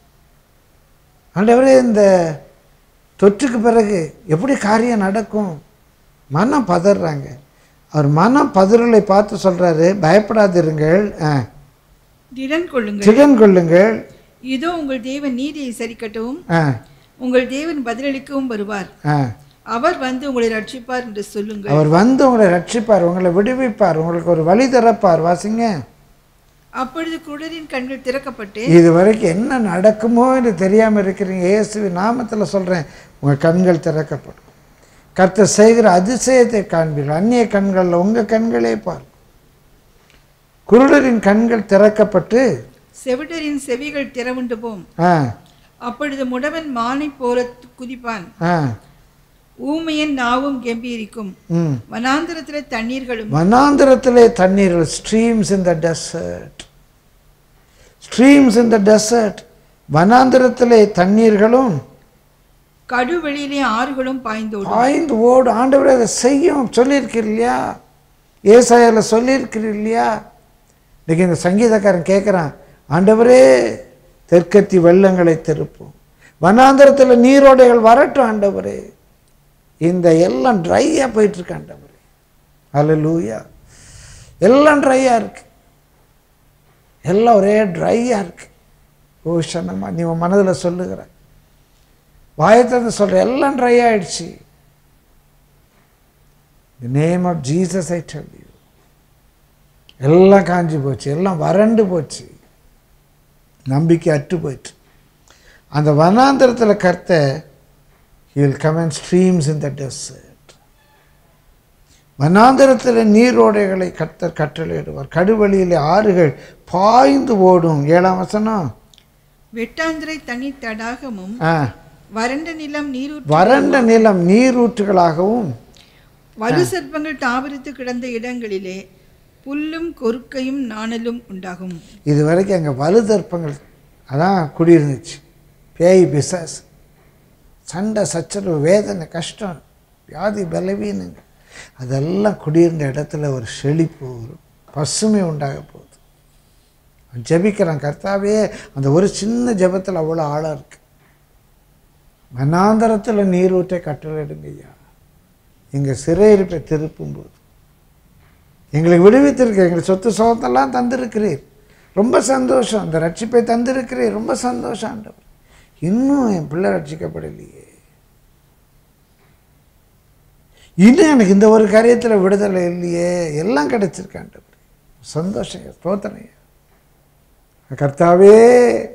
ஆண்டவரே இந்த தொற்றுக்கு பிறகு எப்படி காரியம் நடக்கும் மனம் பதறாங்க அவர் மனம் பதறலை பார்த்து சொல்றாரு பயப்படாதிருங்கள் ஆ, திடன் கொள்ளுங்கள் திடன் கொள்ளுங்கள் இதோ உங்கள் தேவன் நீதியை சரிக்கட்டவும் ஆ, உங்கள் தேவன் பதிலளிக்கவும் வருவார் ஆ. அவர் வந்து உங்களை ரட்சிப்பார் என்று சொல்லுங்கள் அவர் வந்து உங்களை ரட்சிப்பார் உங்களை விடுவிப்பார் உங்களுக்கு ஒரு வழி திறப்பார் வாசிங்க அப்பொழுது குருடரின் கண்கள் திறக்கப்பட்டு இது வரைக்கும் என்ன நடக்குமோ என்று தெரியாமல் இருக்கிறீங்க இயேசுவின் நாமத்தில் சொல்கிறேன் உங்கள் கண்கள் திறக்கப்படும் கர்த்தர் செய்கிற அதிசயத்தை காண்பீர்கள் அந்நிய கண்களில் உங்கள் கண்களே பார் குருடரின் கண்கள் திறக்கப்பட்டு செவிடரின் செவிகள் திறவுண்டு போம் ஆ அப்பொழுது முடவன் மானை போல குதிப்பான் ஆ ஊமையன் நாவும் கம்பீரிக்கும் ம் வனாந்திரத்திலே தண்ணீர்களும் வனாந்திரத்திலே தண்ணீர்கள் streams in the desert streams in the desert வனாந்திரத்திலே தண்ணீர்களும் கடுவெளியிலே ஆறுகளும் பாய்ந்தோடும் பாய்ந்து ஓடு ஆண்டவரே அதை செய்யும் சொல்லியிருக்கிறீர் இல்லையா ஏசாயால சொல்லியிருக்கிறீர் இல்லையா இன்னைக்கு இந்த சங்கீதக்காரன் கேட்குறான் ஆண்டவரே தெற்கத்தி வெள்ளங்களை திருப்பும் வனாந்திரத்தில் நீரோடைகள் வரட்டும் ஆண்டவரே இந்த எல்லாம் ட்ரையாக போயிட்டுருக்கு ஆண்டவரே அல்ல லூயா எல்லாம் ட்ரையாக இருக்கு எல்லாம் ஒரே ட்ரையாக இருக்கு ஓ சனமா நீ உன் மனதில் சொல்லுகிற வாயத்தை சொல்கிற எல்லாம் ட்ரை ஆயிடுச்சு the name of Jesus I tell you எல்லாம் காஞ்சி போச்சு எல்லாம் வறண்டு போச்சு நம்பிக்கை அற்று போயிட்டு அந்த வனாந்திரத்தில் கர்த்த he will come and streams in the desert வனாந்திரத்தில் நீரோடைகளை கர்த்தர் கட்டளையிடுவார் கடுவழியிலே ஆறுகள் பாய்ந்து ஓடும் ஏழாம் வசனம் வெட்டாந்திரை தனி தடாகமும் ஆ வறண்ட நிலம் நீரூற்று வறண்ட நிலம் நீரூற்றுகளாகவும் வலு சர்ப்பங்கள் தாவரித்து கிடந்த இடங்களிலே புல்லும் கொருக்கையும் நாணலும் உண்டாகும் இது வரைக்கும் அங்கே வலுதர்ப்பங்கள் அதான் குடியிருந்துச்சு பேய் பிசாஸ் சண்டை சச்சரவு வேதனை கஷ்டம் வியாதி பலவீனங்க அதெல்லாம் குடியிருந்த இடத்துல ஒரு செழிப்பு ஒரு பசுமை உண்டாக போகுது அவன் ஜெபிக்கிறான் கர்த்தாவே அந்த ஒரு சின்ன ஜெபத்தில் அவ்வளோ ஆழம் இருக்கு மனாந்தரத்தில் நீரூற்றை கட்டளையிடுங்க ஐயா எங்கள் சிறையிருப்பை திருப்பும்போது எங்களுக்கு விடுவித்திருக்க எங்களுக்கு சொத்து சோகத்தெல்லாம் தந்திருக்கிறீர் ரொம்ப சந்தோஷம் அந்த ரட்சிப்பை தந்திருக்கிறீர் ரொம்ப சந்தோஷம் ஆண்டவர் இன்னும் என் பிள்ளை ரட்சிக்கப்படலையே இன்னும் எனக்கு இந்த ஒரு காரியத்தில் விடுதலை இல்லையே எல்லாம் கிடைச்சிருக்கு ஆண்டவர் சந்தோஷம் ஸ்தோத்திரம் கர்த்தாவே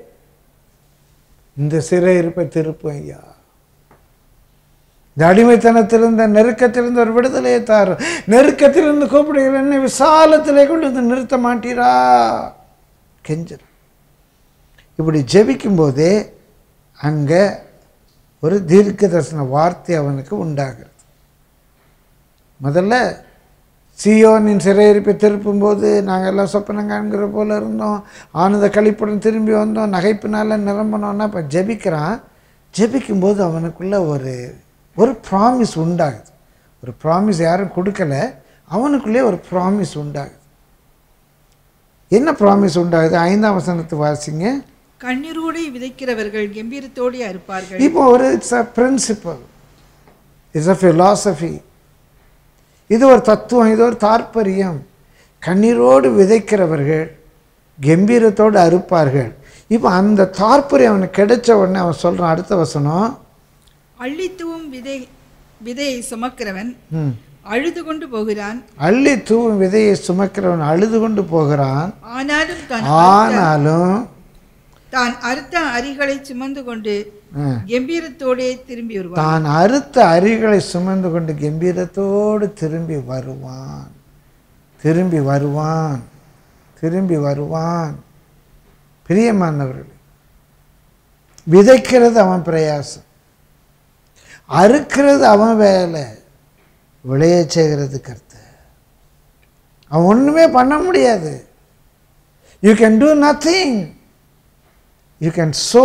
இந்த சிறை இருப்பை திருப்பும் ஐயா இந்த அடிமைத்தனத்திலிருந்த நெருக்கத்திலிருந்து ஒரு விடுதலையை தாரும் நெருக்கத்திலிருந்து கூப்பிடுகிற என்னை விசாலத்திலே கொண்டு வந்து நிறுத்த மாட்டீரா கெஞ்சல் இப்படி ஜெபிக்கும்போதே அங்கே ஒரு தீர்க்க தரிசன வார்த்தை அவனுக்கு உண்டாகிறது முதல்ல சியோனின் சிறையிருப்பை திருப்பும்போது நாங்கள் எல்லாம் சொப்பனம் காண்கிற போல இருந்தோம் ஆனந்த கழிப்புடன் திரும்பி வந்தோம் நகைப்பினால நிரம்பணும்னா இப்போ ஜெபிக்கிறான் ஜெபிக்கும்போது அவனுக்குள்ள ஒரு ஒரு ப்ராமிஸ் உண்டாகுது ஒரு ப்ராமிஸ் யாரும் கொடுக்கல அவனுக்குள்ளே ஒரு ப்ராமிஸ் உண்டாகுது என்ன ப்ராமிஸ் உண்டாகுது ஐந்தாம் வசனத்தை வாசிங்க கண்ணீரோடு விதைக்கிறவர்கள் கம்பீரத்தோடு இருப்பார்கள் இப்போ ஒரு it's a principle it's a philosophy இது ஒரு தத்துவம் இது ஒரு தாற்பரியம் கண்ணீரோடு விதைக்கிறவர்கள் கம்பீரத்தோடு அறுப்பார்கள் இப்போ அந்த தாற்பரியம் அவனுக்கு கிடைச்ச உடனே அவன் சொல்கிறான் அடுத்த வசனம் அள்ளித்துவும் விதை விதையை சுமக்கிறவன் ம். அழுது கொண்டு போகிறான் அள்ளி தூவும் விதையை சுமக்கிறவன் அழுது கொண்டு போகிறான் ஆனாலும் தான் ஆனாலும் தான் அறுத்த அரிகளை சுமந்து கொண்டு ஆ, கம்பீரத்தோடே திரும்பி வருவான் தான் அறுத்த அரிகளை சுமந்து கொண்டு கம்பீரத்தோடு திரும்பி வருவான் திரும்பி வருவான் திரும்பி வருவான் பிரியமானவர்களே விதைக்கிறது அவன் பிரயாசம் அறுக்கிறது அவன் வேலை விளைய செய்கிறது கர்த்தர் அவன் ஒன்றுமே பண்ண முடியாது you can do nothing you can sow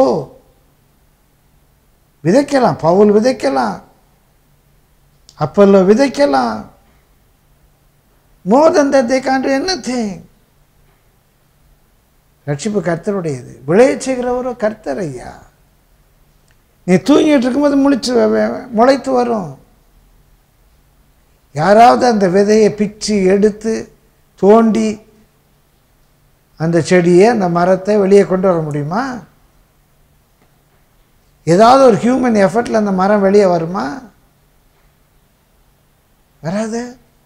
விதைக்கலாம் பவுல் விதைக்கலாம் அப்பல்லோ விதைக்கலாம் more than that they can do anything ரட்சிப்பு கர்த்தருடையது விளைய செய்கிறவரோ கர்த்தர் ஐயா நீ தூங்கிட்டு இருக்கும்போது முழிச்சு வ- வ- முளைத்து வரும் யாராவது அந்த விதையை பிச்சு எடுத்து தோண்டி அந்த செடியை அந்த மரத்தை வெளியே கொண்டு வர முடியுமா ஏதாவது ஒரு ஹியூமன் எஃபர்ட்டில் அந்த மரம் வெளியே வருமா வராது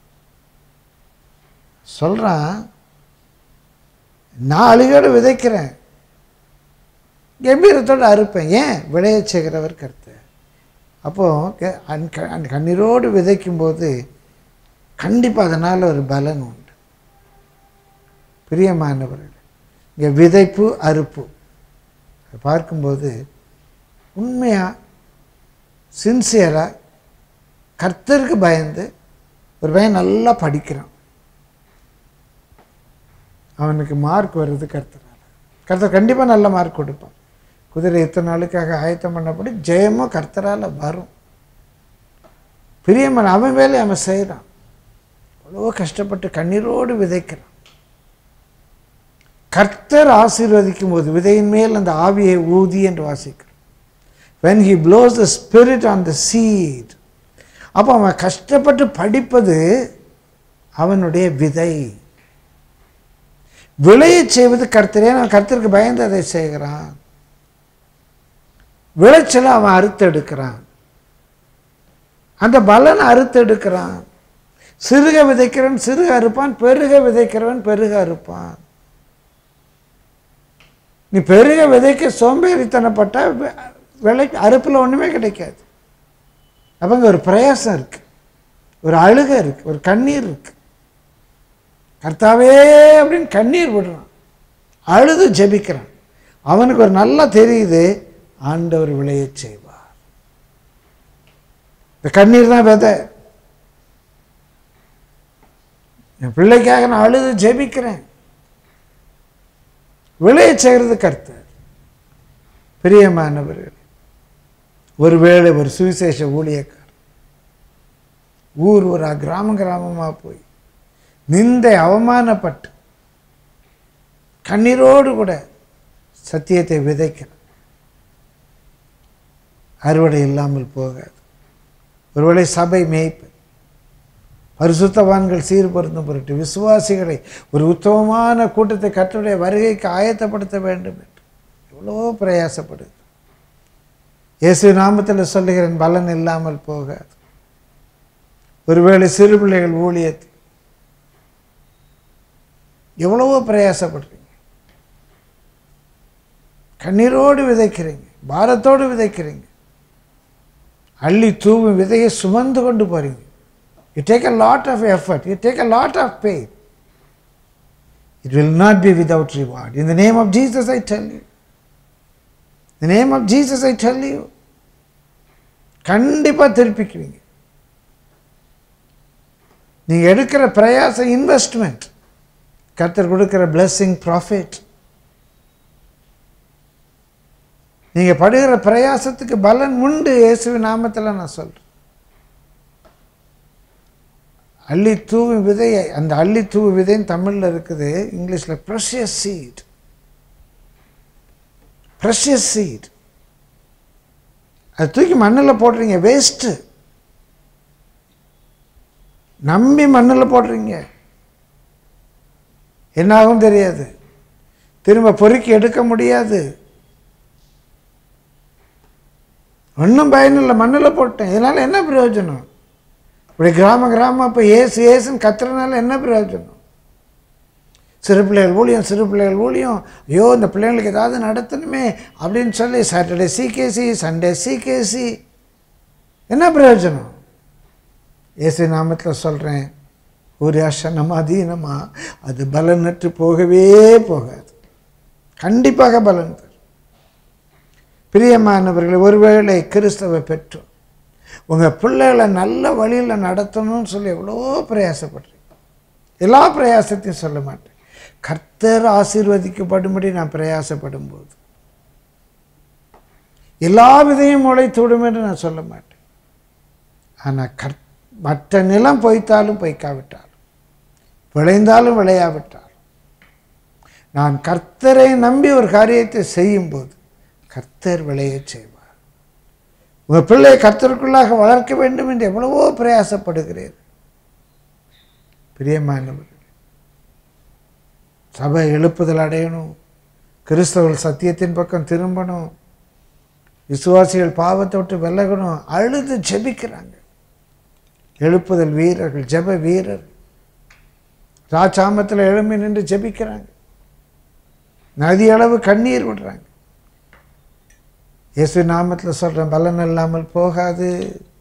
சொல்கிறான் நான் அழுகையோடு விதைக்கிறேன் கம்பீரத்தோடு அறுப்பேன் ஏன் விளைய செய்கிறவர் கருத்து அப்போது அன் க- அன் கண்ணீரோடு விதைக்கும்போது கண்டிப்பாக அதனால் ஒரு பலன் உண்டு பிரியமானவர்கள் இங்கே விதைப்பு அறுப்பு அதை பார்க்கும்போது உண்மையாக சின்சியராக கர்த்தருக்கு பயந்து ஒரு பையன் நல்லா படிக்கிறான் அவனுக்கு மார்க் வருது கர்த்தரால் கர்த்தர் கண்டிப்பாக நல்ல மார்க் கொடுப்பான் குதிரை இத்தனை நாளுக்காக ஆயத்தம் பண்ணப்படி ஜெயமும் கர்த்தரால் வரும் பிரியமன் அவன் வேலையை அவன் செய்கிறான் அவ்வளோ கஷ்டப்பட்டு கண்ணீரோடு விதைக்கிறான் கர்த்தர் ஆசீர்வதிக்கும் போது விதையின் மேல் அந்த ஆவியை ஊதி என்று வாசிக்கிறோம் when he blows the spirit on the seed அப்போ அவன் கஷ்டப்பட்டு படிப்பது அவனுடைய விதை விளையச் செய்வது கர்த்தரே நான் கர்த்தருக்கு பயந்து அதை செய்கிறான் விளைச்சலை அவன் அறுத்தெடுக்கிறான் அந்த பலனை அறுத்தெடுக்கிறான் சிறுக விதைக்கிறவன் சிறுக அறுப்பான் பெருக விதைக்கிறவன் பெருக அறுப்பான் நீ பெருக விதைக்க சோம்பேறித்தனப்பட்டா வி- விளை அறுப்பில் ஒன்றுமே கிடைக்காது அவங்க ஒரு பிரயாசம் இருக்கு ஒரு அழுகை இருக்கு ஒரு கண்ணீர் இருக்கு கர்த்தாவே அப்படின்னு கண்ணீர் விடுறான் அழுது ஜெபிக்கிறான் அவனுக்கு ஒரு நல்லா தெரியுது ஆண்டவர் விளையச் செய்வார் இந்த கண்ணீர் தான் விதை என் பிள்ளைக்காக நான் அழுது ஜெபிக்கிறேன் விளையச் செய்கிறது கர்த்தர் பிரியமானவர்கள் ஒருவேளை ஒரு சுவிசேஷ ஊழியக்காரர் ஊர் ஊரா கிராமம் கிராமமாக போய் நிந்தை அவமானப்பட்டு கண்ணீரோடு கூட சத்தியத்தை விதைக்கிறார் அறுவடை இல்லாமல் போகாது ஒருவேளை சபை மேய்ப்பு பரிசுத்தவான்கள் சீர்பொருந்தும் பொருட்டு விசுவாசிகளை ஒரு உத்தமமான கூட்டத்தை கர்த்தருடைய வருகைக்கு ஆயத்தப்படுத்த வேண்டும் என்று எவ்வளோ பிரயாசப்படுது இயேசு நாமத்தில் சொல்லுகிறேன் பலன் இல்லாமல் போகாது ஒருவேளை சிறு பிள்ளைகள் ஊழியத்தில் எவ்வளவோ பிரயாசப்படுறீங்க கண்ணீரோடு விதைக்கிறீங்க பாரத்தோடு விதைக்கிறீங்க அள்ளி தூவும் விதையை சுமந்து கொண்டு போறீங்க you take a lot of effort you take a lot of pain it will not be without reward in the name of Jesus I tell you the name of Jesus I tell you கண்டிப்பாக திருப்பிக்குவீங்க நீங்கள் எடுக்கிற பிரயாச investment கர்த்தர் கொடுக்கிற blessing profit நீங்கள் படுகிற பிரயாசத்துக்கு பலன் உண்டு இயேசுவின் நாமத்தில் நான் சொல்கிறேன் அள்ளி தூவு விதையை அந்த அள்ளி தூவு விதைன்னு தமிழில் இருக்குது இங்கிலீஷில் ப்ரெஷியஸ் சீட் ப்ரெஷியஸ் சீட் அது தூக்கி மண்ணில் போடுறீங்க வேஸ்ட்டு நம்பி மண்ணில் போடுறீங்க என்னாகும் தெரியாது திரும்ப பொறுக்கி எடுக்க முடியாது ஒன்றும் பயன் இல்லை மண்ணில் போட்டேன் இதனால் என்ன பிரயோஜனம் இப்படி கிராம கிராமம் இப்போ ஏசு ஏசுன்னு கத்துறதுனால என்ன பிரயோஜனம் சிறு பிள்ளைகள் ஊழியம் சிறு பிள்ளைகள் ஊழியம் ஐயோ இந்த பிள்ளைங்களுக்கு ஏதாவது நடத்தணுமே அப்படின்னு சொல்லி சாட்டர்டே சிகேசி சண்டே சிகேசி என்ன பிரயோஜனம் இயேசு நாமத்தில் சொல்கிறேன் ஒரு அஷனமா அதீனமா அது பலனற்று போகவே போகாது கண்டிப்பாக பலன் தரும் பிரியமானவர்களை ஒருவேளை கிறிஸ்தவ பெற்றோர் உங்கள் பிள்ளைகளை நல்ல வழியில் நடத்தணும்னு சொல்லி எவ்வளோ பிரயாசப்படுறீங்க எல்லா பிரயாசத்தையும் சொல்ல மாட்டேன் கர்த்தர் ஆசீர்வதிக்கப்படும்படி நான் பிரயாசப்படும் போது எல்லா விதையும் முளைத்து விடும் என்று நான் சொல்ல மாட்டேன் ஆனால் கர் மற்ற நிலம் பொய்த்தாலும் பொய்க்காவிட்டாலும் விளைந்தாலும் விளையாவிட்டாலும் நான் கர்த்தரை நம்பி ஒரு காரியத்தை செய்யும்போது கர்த்தர் விளையச் செய்வார் உங்கள் பிள்ளையை கர்த்தருக்குள்ளாக வளர்க்க வேண்டும் என்று எவ்வளவோ பிரயாசப்படுகிறேன் பிரியமானவர்கள் சபை எழுப்புதல் அடையணும் கிறிஸ்தவர்கள் சத்தியத்தின் பக்கம் திரும்பணும் விசுவாசிகள் பாவத்தை விட்டு விலகணும் அழுது ஜெபிக்கிறாங்க எழுப்புதல் வீரர்கள் ஜெப வீரர்கள் ராச்சாமத்தில் எழும்பி நின்று ஜெபிக்கிறாங்க நதி அளவு கண்ணீர் விடுறாங்க இயேசு நாமத்தில் சொல்கிறேன் பலன் இல்லாமல் போகாது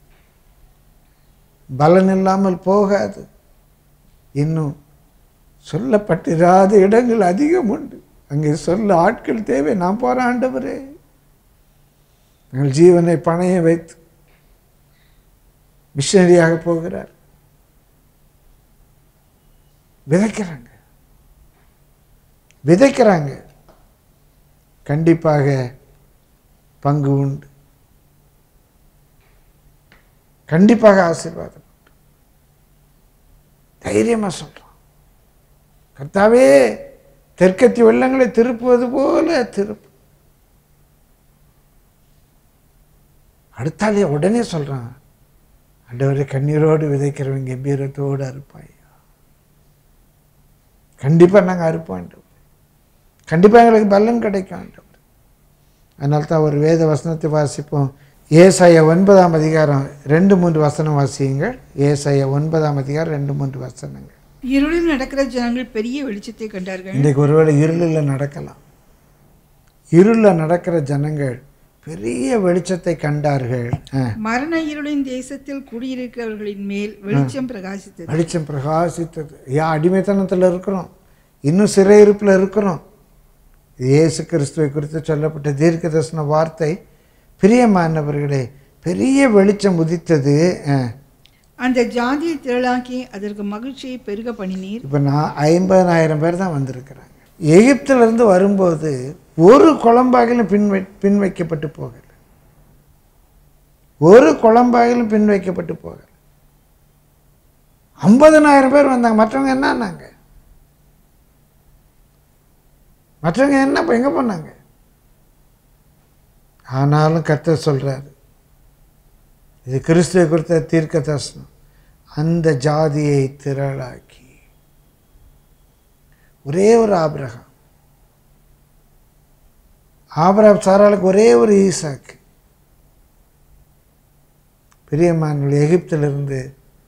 பலன் இல்லாமல் போகாது இன்னும் சொல்லப்பட்டிராத இடங்கள் அதிகம் உண்டு அங்கே சொல்ல ஆட்கள் தேவை நான் போகிற ஆண்டவரே எங்கள் ஜீவனை பணைய வைத்து மிஷனரியாக போகிறார் விதைக்கிறாங்க விதைக்கிறாங்க கண்டிப்பாக பங்கு உண்டு கண்டிப்பாக ஆசீர்வாதம் உண்டு தைரியமாக சொல்கிறோம் கர்த்தாவே தெற்கத்தி வெள்ளங்களை திருப்புவது போல திருப்பு அடுத்தாலே உடனே சொல்கிறான் ஆண்டவரே கண்ணீரோடு விதைக்கிறவங்க கம்பீரத்தோடு அறுப்பாயா கண்டிப்பாக நாங்கள் அறுப்போம் ஆண்டவரே கண்டிப்பாக எங்களுக்கு பலன் கிடைக்கும் ஆண்டவர் அதனால தான் ஒரு வேத வசனத்தை வாசிப்போம் ஏசாய ஒன்பதாம் அதிகாரம் ரெண்டு மூன்று வசனம் வாசியுங்கள் ஏசாய ஒன்பதாம் அதிகாரம் ரெண்டு மூன்று வசனங்கள் இருளில் நடக்கிற ஜனங்கள் பெரிய வெளிச்சத்தை கண்டார்கள் இன்றைக்கு ஒருவேளை இருளில் நடக்கலாம் இருளில் நடக்கிற ஜனங்கள் பெரிய வெளிச்சத்தை கண்டார்கள் ஆ. மரண இருளின் தேசத்தில் குடியிருக்கிறவர்களின் மேல் வெளிச்சம் பிரகாசித்தது வெளிச்சம் பிரகாசித்தது ஏன் அடிமைத்தனத்தில் இருக்கிறோம் இன்னும் சிறையிருப்பில் இருக்கிறோம் இது இயேசு கிறிஸ்துவை குறித்து சொல்லப்பட்ட தீர்க்க தரிசன வார்த்தை பிரியமானவர்களே பெரிய வெளிச்சம் உதித்தது ஆ. அந்த ஜாதியை திரளாக்கி அதற்கு மகிழ்ச்சியை பெருக பண்ணினீர் இப்போ நான் ஐம்பதனாயிரம் பேர் தான் வந்திருக்கிறாங்க எகிப்திலிருந்து வரும்போது ஒரு குழம்பாகிலும் பின் வை பின் வைக்கப்பட்டு போகல ஒரு குழம்பாகிலும் பின் வைக்கப்பட்டு போகல ஐம்பதனாயிரம் பேர் வந்தாங்க மற்றவங்க என்னன்னாங்க மற்றவங்க என்ன இப்போ எங்கே போனாங்க ஆனாலும் கர்த்தர் சொல்றாரு இது கிறிஸ்துவை குறித்த தீர்க்க தரிசனம் அந்த ஜாதியை திரளாக்கி ஒரே ஒரு ஆபிரகாம் ஆபிரகாம் சாராளுக்கு ஒரே ஒரு ஈசாக்கு பெரியம்மான்கள் எகிப்திலிருந்து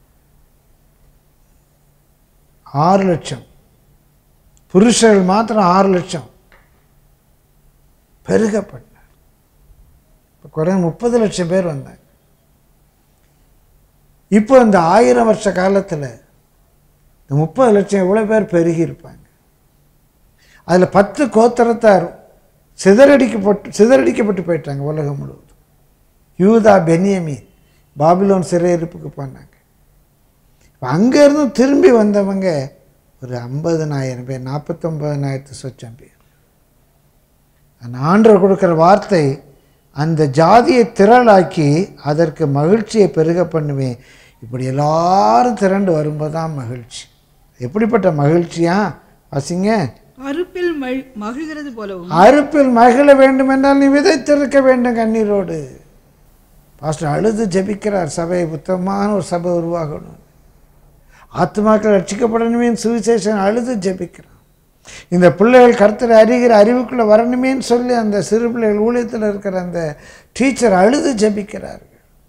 ஆறு லட்சம் புருஷர்கள் மாத்திரம் ஆறு லட்சம் பெருகப்பட்டார் இப்போ குறைந்த முப்பது லட்சம் பேர் வந்தாங்க இப்போ இந்த ஆயிரம் வருஷ காலத்தில் இந்த முப்பது லட்சம் எவ்வளோ பேர் பெருகி இருப்பாங்க அதில் பத்து கோத்திரத்தார் சிதறடிக்கப்பட்டு சிதறடிக்கப்பட்டு போயிட்டாங்க உலகம் முழுவதும் யூதா பெனியமீன் பாபிலோன் சிறையிருப்புக்கு போனாங்க அங்கேருந்து திரும்பி வந்தவங்க ஒரு ஐம்பதனாயிரம் பேர் நாற்பத்தொம்பதனாயிரத்து சொச்சம் பேர் அந்த ஆண்டவர் கொடுக்குற வார்த்தை அந்த ஜாதியை திரளாக்கி அதற்கு மகிழ்ச்சியை பெருக பண்ணுவேன் இப்படி எல்லாரும் திரண்டு வரும்போது தான் மகிழ்ச்சி எப்படிப்பட்ட மகிழ்ச்சியா வாசிங்க அறுப்பில் மழ் மகிழ்கிறது போலவும் அறுப்பில் மகிழ வேண்டும் என்றால் நீ விதைத்திருக்க வேண்டும் கண்ணீரோடு பாஸ்டர் அழுது ஜெபிக்கிறார் சபை புத்தகமான ஒரு சபை உருவாகணும் ஆத்மாக்கள் ரட்சிக்கப்படணுமே சுவிசேஷன் அழுது ஜெபிக்கிறான் இந்த பிள்ளைகள் கருத்தரை அறிகிற அறிவுக்குள்ளே வரணுமேன்னு சொல்லி அந்த சிறு பிள்ளைகள் ஊழியத்தில் இருக்கிற அந்த டீச்சர் அழுது ஜெபிக்கிறார்கள்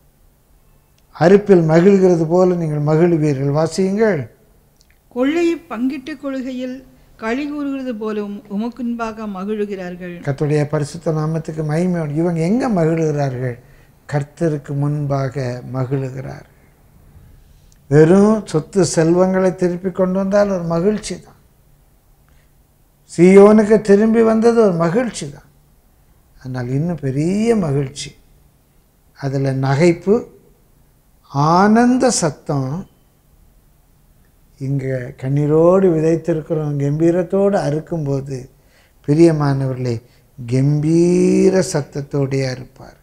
அறுப்பில் மகிழ்கிறது போல நீங்கள் மகிழ்வீர்கள் வாசியுங்கள் கொள்ளையை பங்கிட்டுக் கொள்கையில் களி கூறுகிறது போலவும் உமக்குன்பாக மகிழுகிறார்கள் கர்த்தருடைய பரிசுத்த நாமத்துக்கு மகிமை உண்டு. இவங்க எங்கே மகிழுகிறார்கள் கர்த்தருக்கு முன்பாக மகிழுகிறார்கள் வெறும் சொத்து செல்வங்களை திருப்பி கொண்டு வந்தால் ஒரு மகிழ்ச்சி தான் சியோனுக்கு திரும்பி வந்தது ஒரு மகிழ்ச்சி தான் ஆனால் இன்னும் பெரிய மகிழ்ச்சி அதில் நகைப்பு ஆனந்த சத்தம் இங்கே கண்ணீரோடு விதைத்திருக்கிறோம் கம்பீரத்தோடு அறுக்கும்போது பிரியமானவர்களே கம்பீர சத்தத்தோடே அறுப்பார்கள்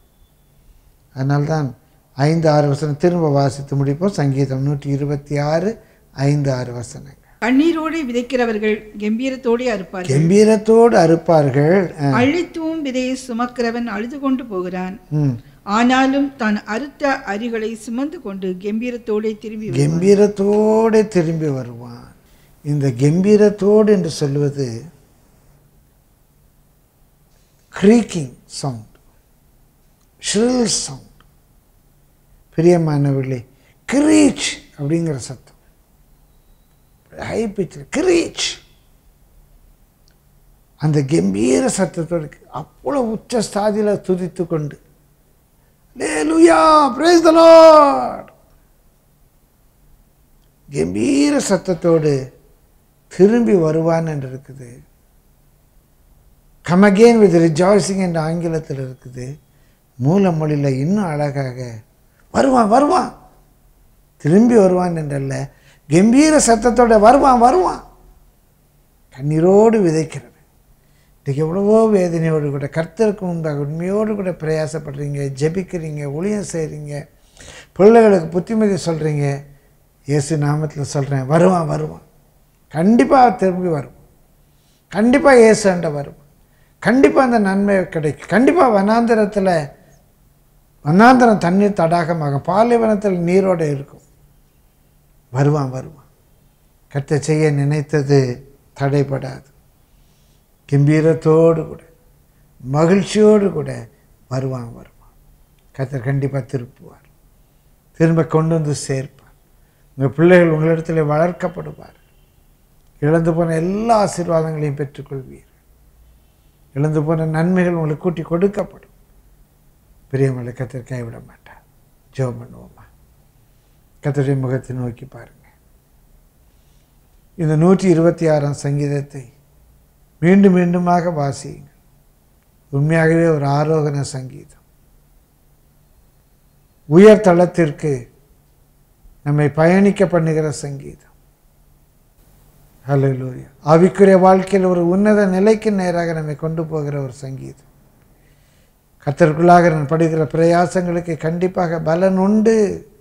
அதனால்தான் ஐந்து ஆறு வசனம் திரும்ப வாசித்து முடிப்போம் சங்கீதம் நூற்றி இருபத்தி ஆறு ஐந்து ஆறு வசனங்கள் கண்ணீரோடு விதைக்கிறவர்கள் கம்பீரத்தோடே அறுப்பார்கள் கம்பீரத்தோடு அறுப்பார்கள் அஹ், அழித்தும் விதையை சுமக்கிறவன் அழுது கொண்டு போகிறான் ம். ஆனாலும் தான் அறுத்த அரிகளை சுமந்து கொண்டு கம்பீரத்தோடே திரும்பி வருவான். கம்பீரத்தோடு திரும்பி வருவான் இந்த கம்பீரத்தோடு என்று சொல்வது க்ரீக்கிங் சவுண்ட் ஷ்ரில் சவுண்ட் பிரியமானவர்களே கிரீச் அப்படிங்கிற சத்தம் ஹை பிச்சில் கிரீச் அந்த கம்பீர சத்தத்தோடு அவ்வளோ உச்ச ஸ்தாதியில் துதித்து கொண்டு லேலுயா praise the lord கம்பீர சத்தத்தோடு திரும்பி வருவான் என்று இருக்குது கம் அகெயின் வித் ரிஜாய்சிங் என்ற ஆங்கிலத்தில் இருக்குது மூல மொழியில் இன்னும் அழகாக வருவான் வருவான் திரும்பி வருவான் என்றல்ல கம்பீர சத்தத்தோட வருவான் வருவான் கண்ணீரோடு விதைக்கிறவன் இன்றைக்கு எவ்வளவோ வேதனையோடு கூட கர்த்தருக்கு முன்பாக உண்மையோடு கூட பிரயாசப்படுறீங்க ஜெபிக்கிறீங்க ஊழியம் செய்கிறீங்க பிள்ளைகளுக்கு புத்திமதி சொல்கிறீங்க இயேசு நாமத்தில் சொல்கிறேன் வருவான் வருவான் கண்டிப்பாக திரும்பி வருவான் கண்டிப்பாக இயேசுண்ட வருவான் கண்டிப்பாக அந்த நன்மை கிடைக்கும் கண்டிப்பாக வனாந்திரத்தில் வனாந்திரம் தண்ணீர் தடாகமாக பாலைவனத்தில் நீரோடு இருக்கும் வருவான் வருவான் கர்த்தர் செய்ய நினைத்தது தடைபடாது கம்பீரத்தோடு கூட மகிழ்ச்சியோடு கூட வருவான் வருவான் கத்தர் கண்டிப்பாக திருப்புவார் திரும்ப கொண்டு வந்து சேர்ப்பார் உங்கள் பிள்ளைகள் உங்களிடத்தில் வளர்க்கப்படுவார் இழந்து போன எல்லா ஆசீர்வாதங்களையும் பெற்றுக்கொள்வீர்கள் இழந்து போன நன்மைகள் உங்களுக்கு கூட்டி கொடுக்கப்படும் பெரியவங்களை கத்தர் கைவிட மாட்டார் ஜெபம் பண்ணுவோமா கத்தருடைய முகத்தை நோக்கி பாருங்க இந்த நூற்றி இருபத்தி ஆறாம் சங்கீதத்தை மீண்டும் மீண்டுமாக வாசியுங்கள் உண்மையாகவே ஒரு ஆரோகண சங்கீதம் உயர் தளத்திற்கு நம்மை பயணிக்க பண்ணுகிற சங்கீதம் ஹalleluya ஆவிக்குரிய வாழ்க்கையில் ஒரு உன்னத நிலைக்கு நேராக நம்மை கொண்டு போகிற ஒரு சங்கீதம் கத்தருக்குள்ளாக நான் படுகிற பிரயாசங்களுக்கு கண்டிப்பாக பலன் உண்டு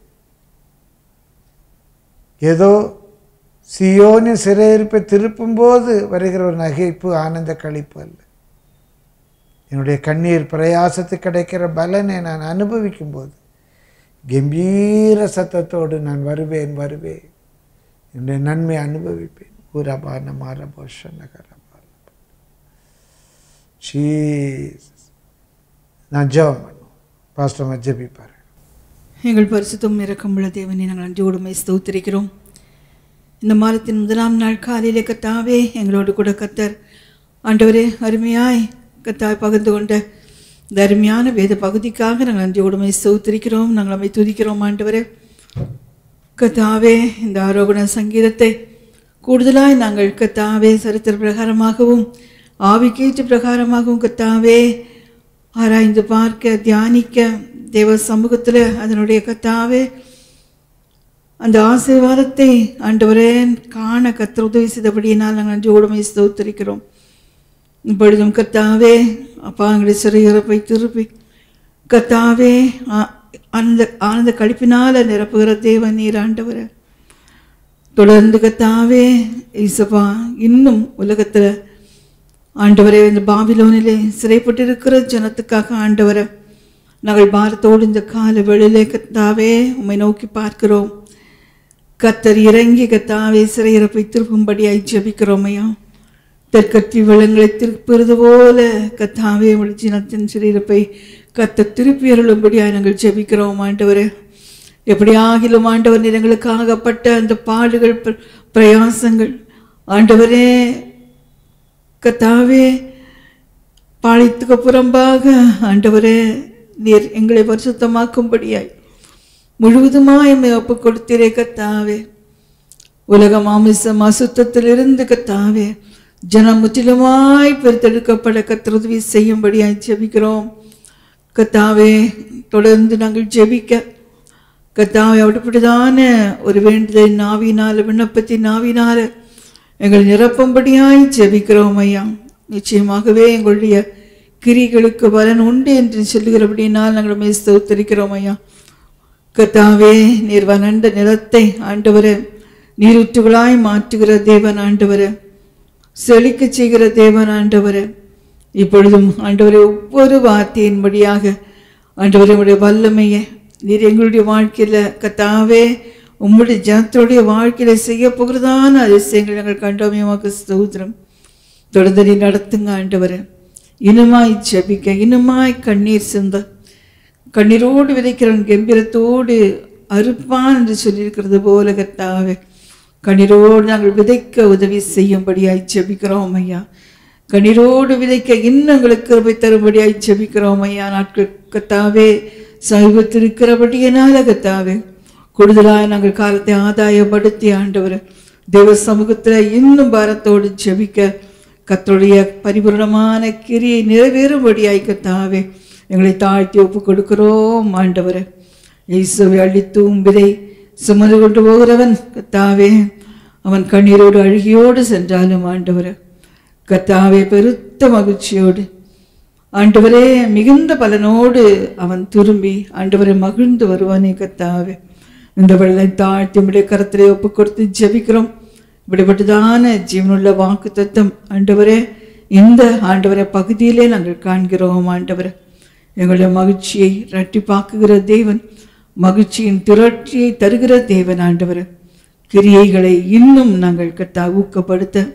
ஏதோ சியோனின் சிறையிருப்பை திருப்பும்போது வருகிற ஒரு நகைப்பு ஆனந்த கழிப்பு அல்ல என்னுடைய கண்ணீர் பிரயாசத்துக்கு கிடைக்கிற பலனை நான் அனுபவிக்கும் போது கம்பீர சத்தத்தோடு நான் வருவேன் வருவேன் என்னுடைய நன்மை அனுபவிப்பேன் ஊரபான மாரபோஷ நகரபால ஜீசஸ் நான் ஜெபம் பண்ணுவோம் பாஸ்டர் ஜெபிப்பார் எங்கள் பரிசுத்தம் இறக்கமுள்ள தேவனை நாங்கள் நன்றியோடுமை ஸ்தோத்திரிக்கிறோம் இந்த மாதத்தின் முதலாம் நாள் காலையிலே கத்தாவே எங்களோடு கூட கத்தர் ஆண்டவரே அருமையாய் கத்தாய் பகிர்ந்து கொண்ட இந்த அருமையான வேத பகுதிக்காக நாங்கள் நன்றியோடுமை ஸ்தோத்திரிக்கிறோம் நாங்கள் அமை துதிக்கிறோம் ஆண்டவரே கத்தாவே இந்த ஆரோகண சங்கீதத்தை கூடுதலாய் நாங்கள் கத்தாவே சரித்திர பிரகாரமாகவும் ஆவிக்கேற்ற பிரகாரமாகவும் கத்தாவே ஆராய்ந்து பார்க்க தியானிக்க தேவ சமூகத்தில் அதனுடைய கத்தாவே அந்த ஆசீர்வாதத்தை ஆண்டவரே காண கத்தர் உதவி செய்தபடியினால் நாங்கள் நன்றி உடமை ஸ்தோத்தரிக்கிறோம் இப்பொழுதும் கத்தாவே அப்பா எங்களுடைய சிறையிறப்பை திருப்பி கத்தாவே ஆ- ஆனந்த ஆனந்த கழிப்பினால நிரப்புகிற தேவன் நீர் ஆண்டவரை தொடர்ந்து கத்தாவே ஈசப்பா இன்னும் உலகத்தில் ஆண்டவரே இந்த பாபிலோனிலே சிறைப்பட்டிருக்கிற ஜனத்துக்காக ஆண்டவரை நாங்கள் பாரத்தோடு இந்த கால வேளையிலே கத்தாவே உம்மை நோக்கி பார்க்கிறோம் கத்தர் இறங்கி கத்தாவே சிறையிறப்பை திருப்பும்படியாய் ஜெபிக்கிறோம் ஐயா தெற்கத்தி வெள்ளங்களை திருப்புறது போல கத்தாவே உடைய ஜனத்தின் சிறையிறப்பை கத்த திருப்பி அருளும்படியாய் நாங்கள் ஜெபிக்கிறோம் ஆண்டவரே எப்படி ஆகிலும் ஆண்டவர் நீர் எங்களுக்காகப்பட்ட அந்த பாடுகள் பிர- பிரயாசங்கள் ஆண்டவரே கத்தாவே பாளையத்துக்கு புறம்பாக ஆண்டவரே நீர் எங்களை பரிசுத்தமாக்கும்படியாய் முழுவதுமாய் எம்மை ஒப்புக் கொடுத்தீரே கத்தாவே உலக மாமிசம் அசுத்தத்திலிருந்து கத்தாவே ஜனம் முற்றிலுமாய் பெருத்தெடுக்கப்பட கத்தர் உதவி செய்யும்படியாய் ஜெபிக்கிறோம் கத்தாவே தொடர்ந்து நாங்கள் ஜெபிக்க கத்தாவை அப்படிப்பட்டதான ஒரு வேண்டுதல் நாவினால விண்ணப்பத்தின் நாவினால எங்கள் நிரப்பும்படியாய் ஜெபிக்கிறோம் ஐயா நிச்சயமாகவே எங்களுடைய கிரிகளுக்கு பலன் உண்டு என்று சொல்லுகிறபடினால் நாங்கள் உண்மை ஸ்தோத்தரிக்கிறோம் ஐயா கத்தாவே நீர் வனண்ட நிலத்தை ஆண்டவரே நீரூற்றுகளாய் மாற்றுகிற தேவன் ஆண்டவரே செழிக்க செய்கிற தேவன் ஆண்டவரே இப்பொழுதும் ஆண்டவரே ஒவ்வொரு வார்த்தையின்படியாக ஆண்டவரே உடைய வல்லமையை நீர் எங்களுடைய வாழ்க்கையில் கத்தாவே உம்முடைய ஜனத்தோடைய வாழ்க்கையில செய்ய போகிறதான அதிசயங்கள் நாங்கள் கண்டோமே உமக்கு ஸ்தோத்திரம் தொடர்ந்து நீ நடத்துங்க ஆண்டவரே இனமாய் ஜெபிக்க இனமாய் கண்ணீர் சிந்த கண்ணீரோடு விதைக்கிறவன் கம்பீரத்தோடு அறுப்பான் என்று சொல்லியிருக்கிறது போல கர்த்தாவே கண்ணீரோடு நாங்கள் விதைக்க உதவி செய்யும்படியாய் ஜெபிக்கிறோம் ஐயா கண்ணீரோடு விதைக்க இன்னும் எங்களுக்கு கிருபை தரும்படியாய் ஜெபிக்கிறோம் ஐயா நாட்கள் கத்தாவே சமீபத்திருக்கிறபடியினால கத்தாவே கூடுதலாக நாங்கள் காலத்தை ஆதாயப்படுத்தி ஆண்டவர் தேவ சமூகத்தில் இன்னும் பாரத்தோடு ஜெபிக்க கத்தருடைய பரிபூரணமான கிரியை நிறைவேறும்படியாய் கத்தாவே எங்களை தாழ்த்தி ஒப்பு கொடுக்கிறோம் ஆண்டவரை இயேசுவை அழித்தும் விதை சுமந்து கொண்டு போகிறவன் கத்தாவே அவன் கண்ணீரோடு அழுகியோடு சென்றாலும் ஆண்டவரை கத்தாவே பெருத்த மகிழ்ச்சியோடு ஆண்டவரே மிகுந்த பலனோடு அவன் திரும்பி ஆண்டவரை மகிழ்ந்து வருவானே கத்தாவே இந்த வெள்ளை தாழ்த்தி உடைய கரத்திலே ஒப்பு கொடுத்து ஜெபிக்கிறோம் இப்படிப்பட்டதான ஜீவனுள்ள வாக்கு தத்துவம் ஆண்டவரே இந்த ஆண்டவரை பகுதியிலே நாங்கள் காண்கிறோம் ஆண்டவரை எங்களுடைய மகிழ்ச்சியை இரட்டிப்பாக்குகிற தேவன் மகிழ்ச்சியின் திரட்சியை தருகிற தேவன் ஆண்டவர் கிரியைகளை இன்னும் நாங்கள் கத்தா ஊக்கப்படுத்த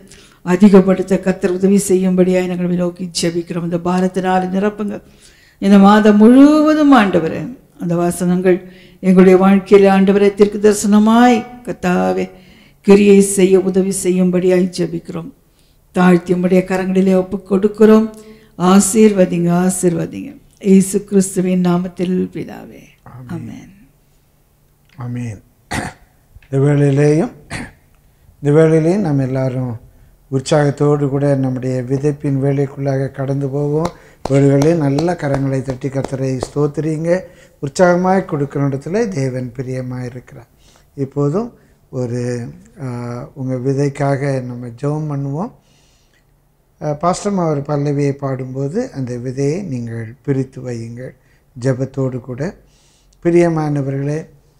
அதிகப்படுத்த கத்தர் உதவி செய்யும்படியாய் நாங்கள் நோக்கி ஜெபிக்கிறோம் இந்த பாரத்தினால் நிரப்புங்க இந்த மாதம் முழுவதும் ஆண்டவரே அந்த வாசனங்கள் எங்களுடைய வாழ்க்கையில் ஆண்டவரை தீர்க்க தரிசனமாய் கத்தாவே கிரியை செய்ய உதவி செய்யும்படியாய் ஜெபிக்கிறோம் தாழ்த்தி உம்முடைய கரங்களிலே ஒப்பு கொடுக்கிறோம் ஆசீர்வதிங்க ஆசீர்வதிங்க இயேசு கிறிஸ்துவின் நாமத்தில் பிதாவே ஆமென் ஆமீன் இந்த வேளையிலேயும் இந்த வேளையிலேயும் நம்ம எல்லாரும் உற்சாகத்தோடு கூட நம்முடைய விதைப்பின் வேலைக்குள்ளாக கடந்து போவோம் வீடுகளில் நல்ல கரங்களை தட்டி கத்தரை ஸ்தோத்திரிங்க உற்சாகமாய் கொடுக்கிற இடத்துல தேவன் பிரியமாக இருக்கிறார் இப்போதும் ஒரு உங்கள் விதைக்காக நம்ம ஜெபம் பண்ணுவோம் பாஸ்டம் அவர் பல்லவியை பாடும்போது அந்த விதையை நீங்கள் பிரித்து வையுங்கள் ஜெபத்தோடு கூட பிரியமானவர்களே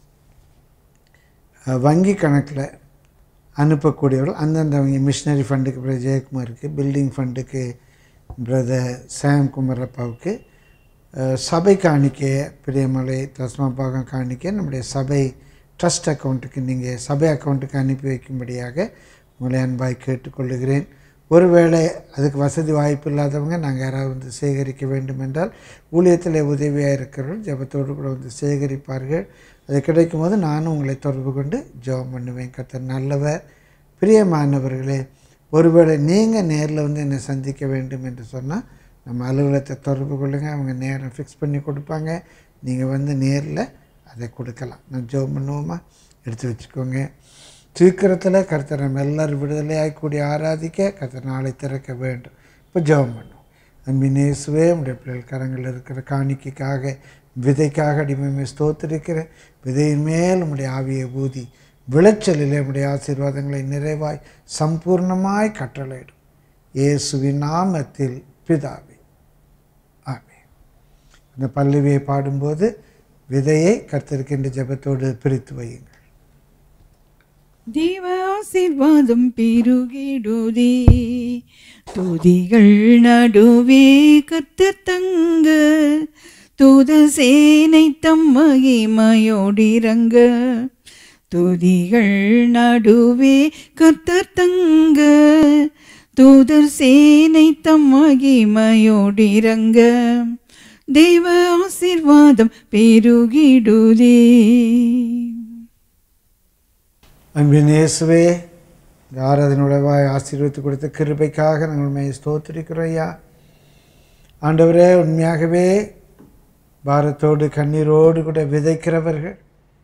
அஹ், வங்கி கணக்கில் அனுப்பக்கூடியவர்கள் அந்தந்த அவங்க மிஷினரி ஃபண்டுக்கு பிரதர் ஜெயக்குமாருக்கு பில்டிங் ஃபண்டுக்கு பிரதர் சாம் குமரப்பாவுக்கு அஹ், சபை காணிக்கையை பிரியமலை தஸ்மாபாகம் காணிக்கை நம்முடைய சபை ட்ரஸ்ட் அக்கௌண்ட்டுக்கு நீங்கள் சபை அக்கௌண்ட்டுக்கு அனுப்பி வைக்கும்படியாக உங்களை அன்பாய் கேட்டுக்கொள்ளுகிறேன் ஒருவேளை அதுக்கு வசதி வாய்ப்பு இல்லாதவங்க நாங்கள் யாராவது வந்து சேகரிக்க வேண்டும் என்றால் ஊழியத்தில் உதவியாக இருக்கிறவர்கள் ஜெபத்தோடு கூட வந்து சேகரிப்பார்கள் அது கிடைக்கும் போது நானும் உங்களை தொடர்பு கொண்டு ஜெபம் பண்ணுவேன் கர்த்தர் நல்லவர் பிரியமானவர்களே ஒருவேளை நீங்கள் நேரில் வந்து என்னை சந்திக்க வேண்டும் என்று சொன்னால் நம்ம அலுவலகத்தை தொடர்பு கொள்ளுங்கள் அவங்க நேரம் ஃபிக்ஸ் பண்ணி கொடுப்பாங்க நீங்கள் வந்து நேரில் அதை கொடுக்கலாம் நான் ஜெபம் பண்ணுவோமா எடுத்து வச்சுக்கோங்க சீக்கிரத்தில் கர்த்தர் நம்ம எல்லாரும் விடுதலையாகி கூடி ஆராதிக்க கர்த்தர் நாளை திறக்க வேண்டும் இப்போ ஜெபம் பண்ணுவோம் அன்பின் இயேசுவே உடைய பிள்ளைகள் கரங்களில் இருக்கிற காணிக்கைக்காக விதைக்காக அடிமையுமே ஸ்தோத்திருக்கிறேன் விதையின் மேல் உம்முடைய ஆவியை ஊதி விளைச்சலிலே உம்முடைய ஆசீர்வாதங்களை நிறைவாய் சம்பூர்ணமாய் கட்டளையிடும் இயேசுவின் நாமத்தில் பிதாவே ஆமென் அந்த பல்லவியை பாடும்போது விதையை கர்த்தருக்கின்ற ஜெபத்தோடு பிரித்து வையுங்கள் தேவ ஆசீர்வாதம் பெருகிடுதே துதிகள் நடுவே கர்த்தர் தங்க தூத சேனை தம் மகிமையோடிறங்க துதிகள் நடுவே கர்த்தர் தங்க தூதர் சேனை தம் மகிமையோடிறங்க தேவ ஆசீர்வாதம் பெருகிடுதே அன்பின் இயேசுவே இந்த ஆராதனுடையவாய் ஆசீர்வதித்து கொடுத்த கிருபைக்காக நாங்கள் உண்மையை ஸ்தோத்திரிக்கிறோம் ஐயா ஆண்டவரே உண்மையாகவே பாரத்தோடு கண்ணீரோடு கூட விதைக்கிறவர்கள்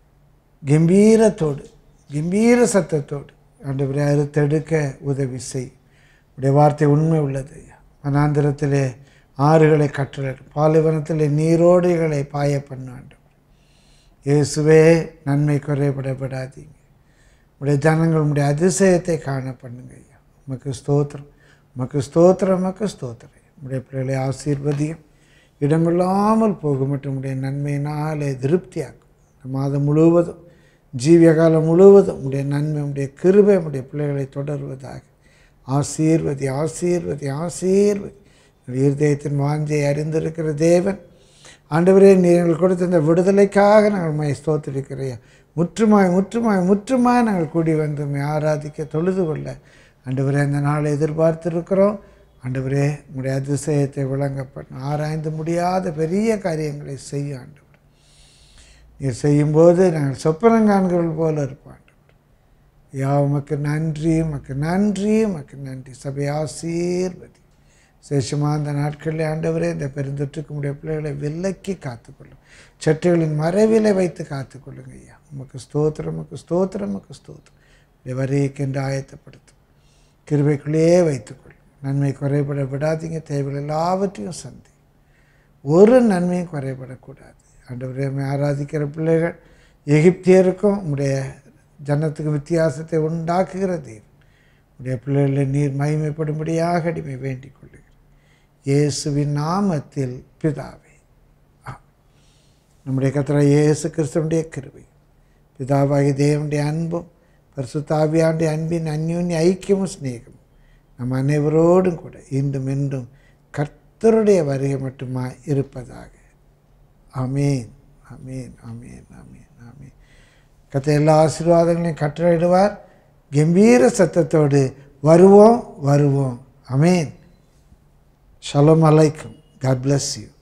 கம்பீரத்தோடு கம்பீர சத்தத்தோடு ஆண்டவரே அறுத்தெடுக்க உதவி செய் உடைய வார்த்தை உண்மை உள்ளது ஐயா வனாந்திரத்திலே ஆறுகளை கட்டளிடும் பாலைவனத்திலே நீரோடைகளை பாய பண்ண ஆண்டவர் இயேசுவே நன்மை குறைபடப்படாதீங்க உடைய ஜனங்கள் உடைய அதிசயத்தை காண பண்ணுங்க ஐயா உமக்கு ஸ்தோத்திரம் உமக்கு ஸ்தோத்திரம் உமக்கு ஸ்தோத்திரம் உடைய பிள்ளைகளை ஆசீர்வதியும் இடமில்லாமல் போகும் மற்றும் உடைய நன்மையினாலே திருப்தியாக்கும் இந்த மாதம் முழுவதும் ஜீவிய காலம் முழுவதும் உடைய நன்மை உடைய கிருபை உடைய பிள்ளைகளை தொடர்வதாக ஆசீர்வதி ஆசீர்வதி ஆசீர்வதி உடைய இருதயத்தின் வாஞ்சை அறிந்திருக்கிற தேவன் ஆண்டவரே நீங்கள் கொடுத்த இந்த விடுதலைக்காக நாங்கள் மை ஸ்தோத்திருக்கிறேன் முற்றுமாய் முற்றுமாய் முற்றுமாய் நாங்கள் கூடி வந்து உம்மை ஆராதிக்க தொழுது கொள்ள ஆண்டவரே இந்த நாளை எதிர்பார்த்திருக்கிறோம் ஆண்டவரே உங்களுடைய அதிசயத்தை விளங்கப்படும் ஆராய்ந்து முடியாத பெரிய காரியங்களை செய்ய ஆண்டவர் நீர் செய்யும்போது நாங்கள் சொப்பனம் காண்கிறவர்கள் போல இருப்போம் ஆண்டவர் யா உமக்கு நன்றி உமக்கு நன்றி உமக்கு நன்றி சபை ஆசீர்வதி சேஷமாக அந்த நாட்களில் ஆண்டவரே இந்த பெருந்தொற்றுக்கு உடைய பிள்ளைகளை விலக்கி காத்துக்கொள்ளும் சட்டைகளின் மறைவிலை வைத்து காத்துக்கொள்ளுங்க ஐயா உமக்கு ஸ்தோத்திரம் உமக்கு ஸ்தோத்திரம் உமக்கு ஸ்தோத்திரம் உடைய வரையக்கென்று ஆயத்தப்படுத்தும் கிருபைக்குள்ளேயே வைத்துக்கொள்ளும் நன்மை குறைபட விடாதீங்க தேவைகள் எல்லாவற்றையும் சந்தி ஒரு நன்மையும் குறைபடக்கூடாது ஆண்டவரே உம்மை ஆராதிக்கிற பிள்ளைகள் எகிப்தியருக்கும் உடைய ஜனத்துக்கு வித்தியாசத்தை உண்டாக்குகிற தேவன் உடைய பிள்ளைகளை நீர் மகிமைப்படும்படியாக அடிமை வேண்டிக் கொள்ளுகிறேன் இயேசுவின் நாமத்தில் பிதாவே ஆமென். நம்முடைய கத்திர இயேசு கிறிஸ்துவனுடைய கிருபை பிதாவாகிய தேவனுடைய அன்பும் பரிசுத்தாவியாண்டுடைய அன்பின் அந்யோன்ய ஐக்கியமும் சிநேகமும் நம் அனைவரோடும் கூட இன்றும் என்றும் கர்த்தருடைய வருகை மட்டுமா இருப்பதாக ஆமீன் ஆமீன் ஆமீன் ஆமீன் ஆமீன் கத்த எல்லா ஆசீர்வாதங்களையும் கட்டளையிடுவார் கம்பீர சத்தத்தோடு வருவோம் வருவோம் அமேன் ஷலோம் அலைக்கும் காட் bless யூ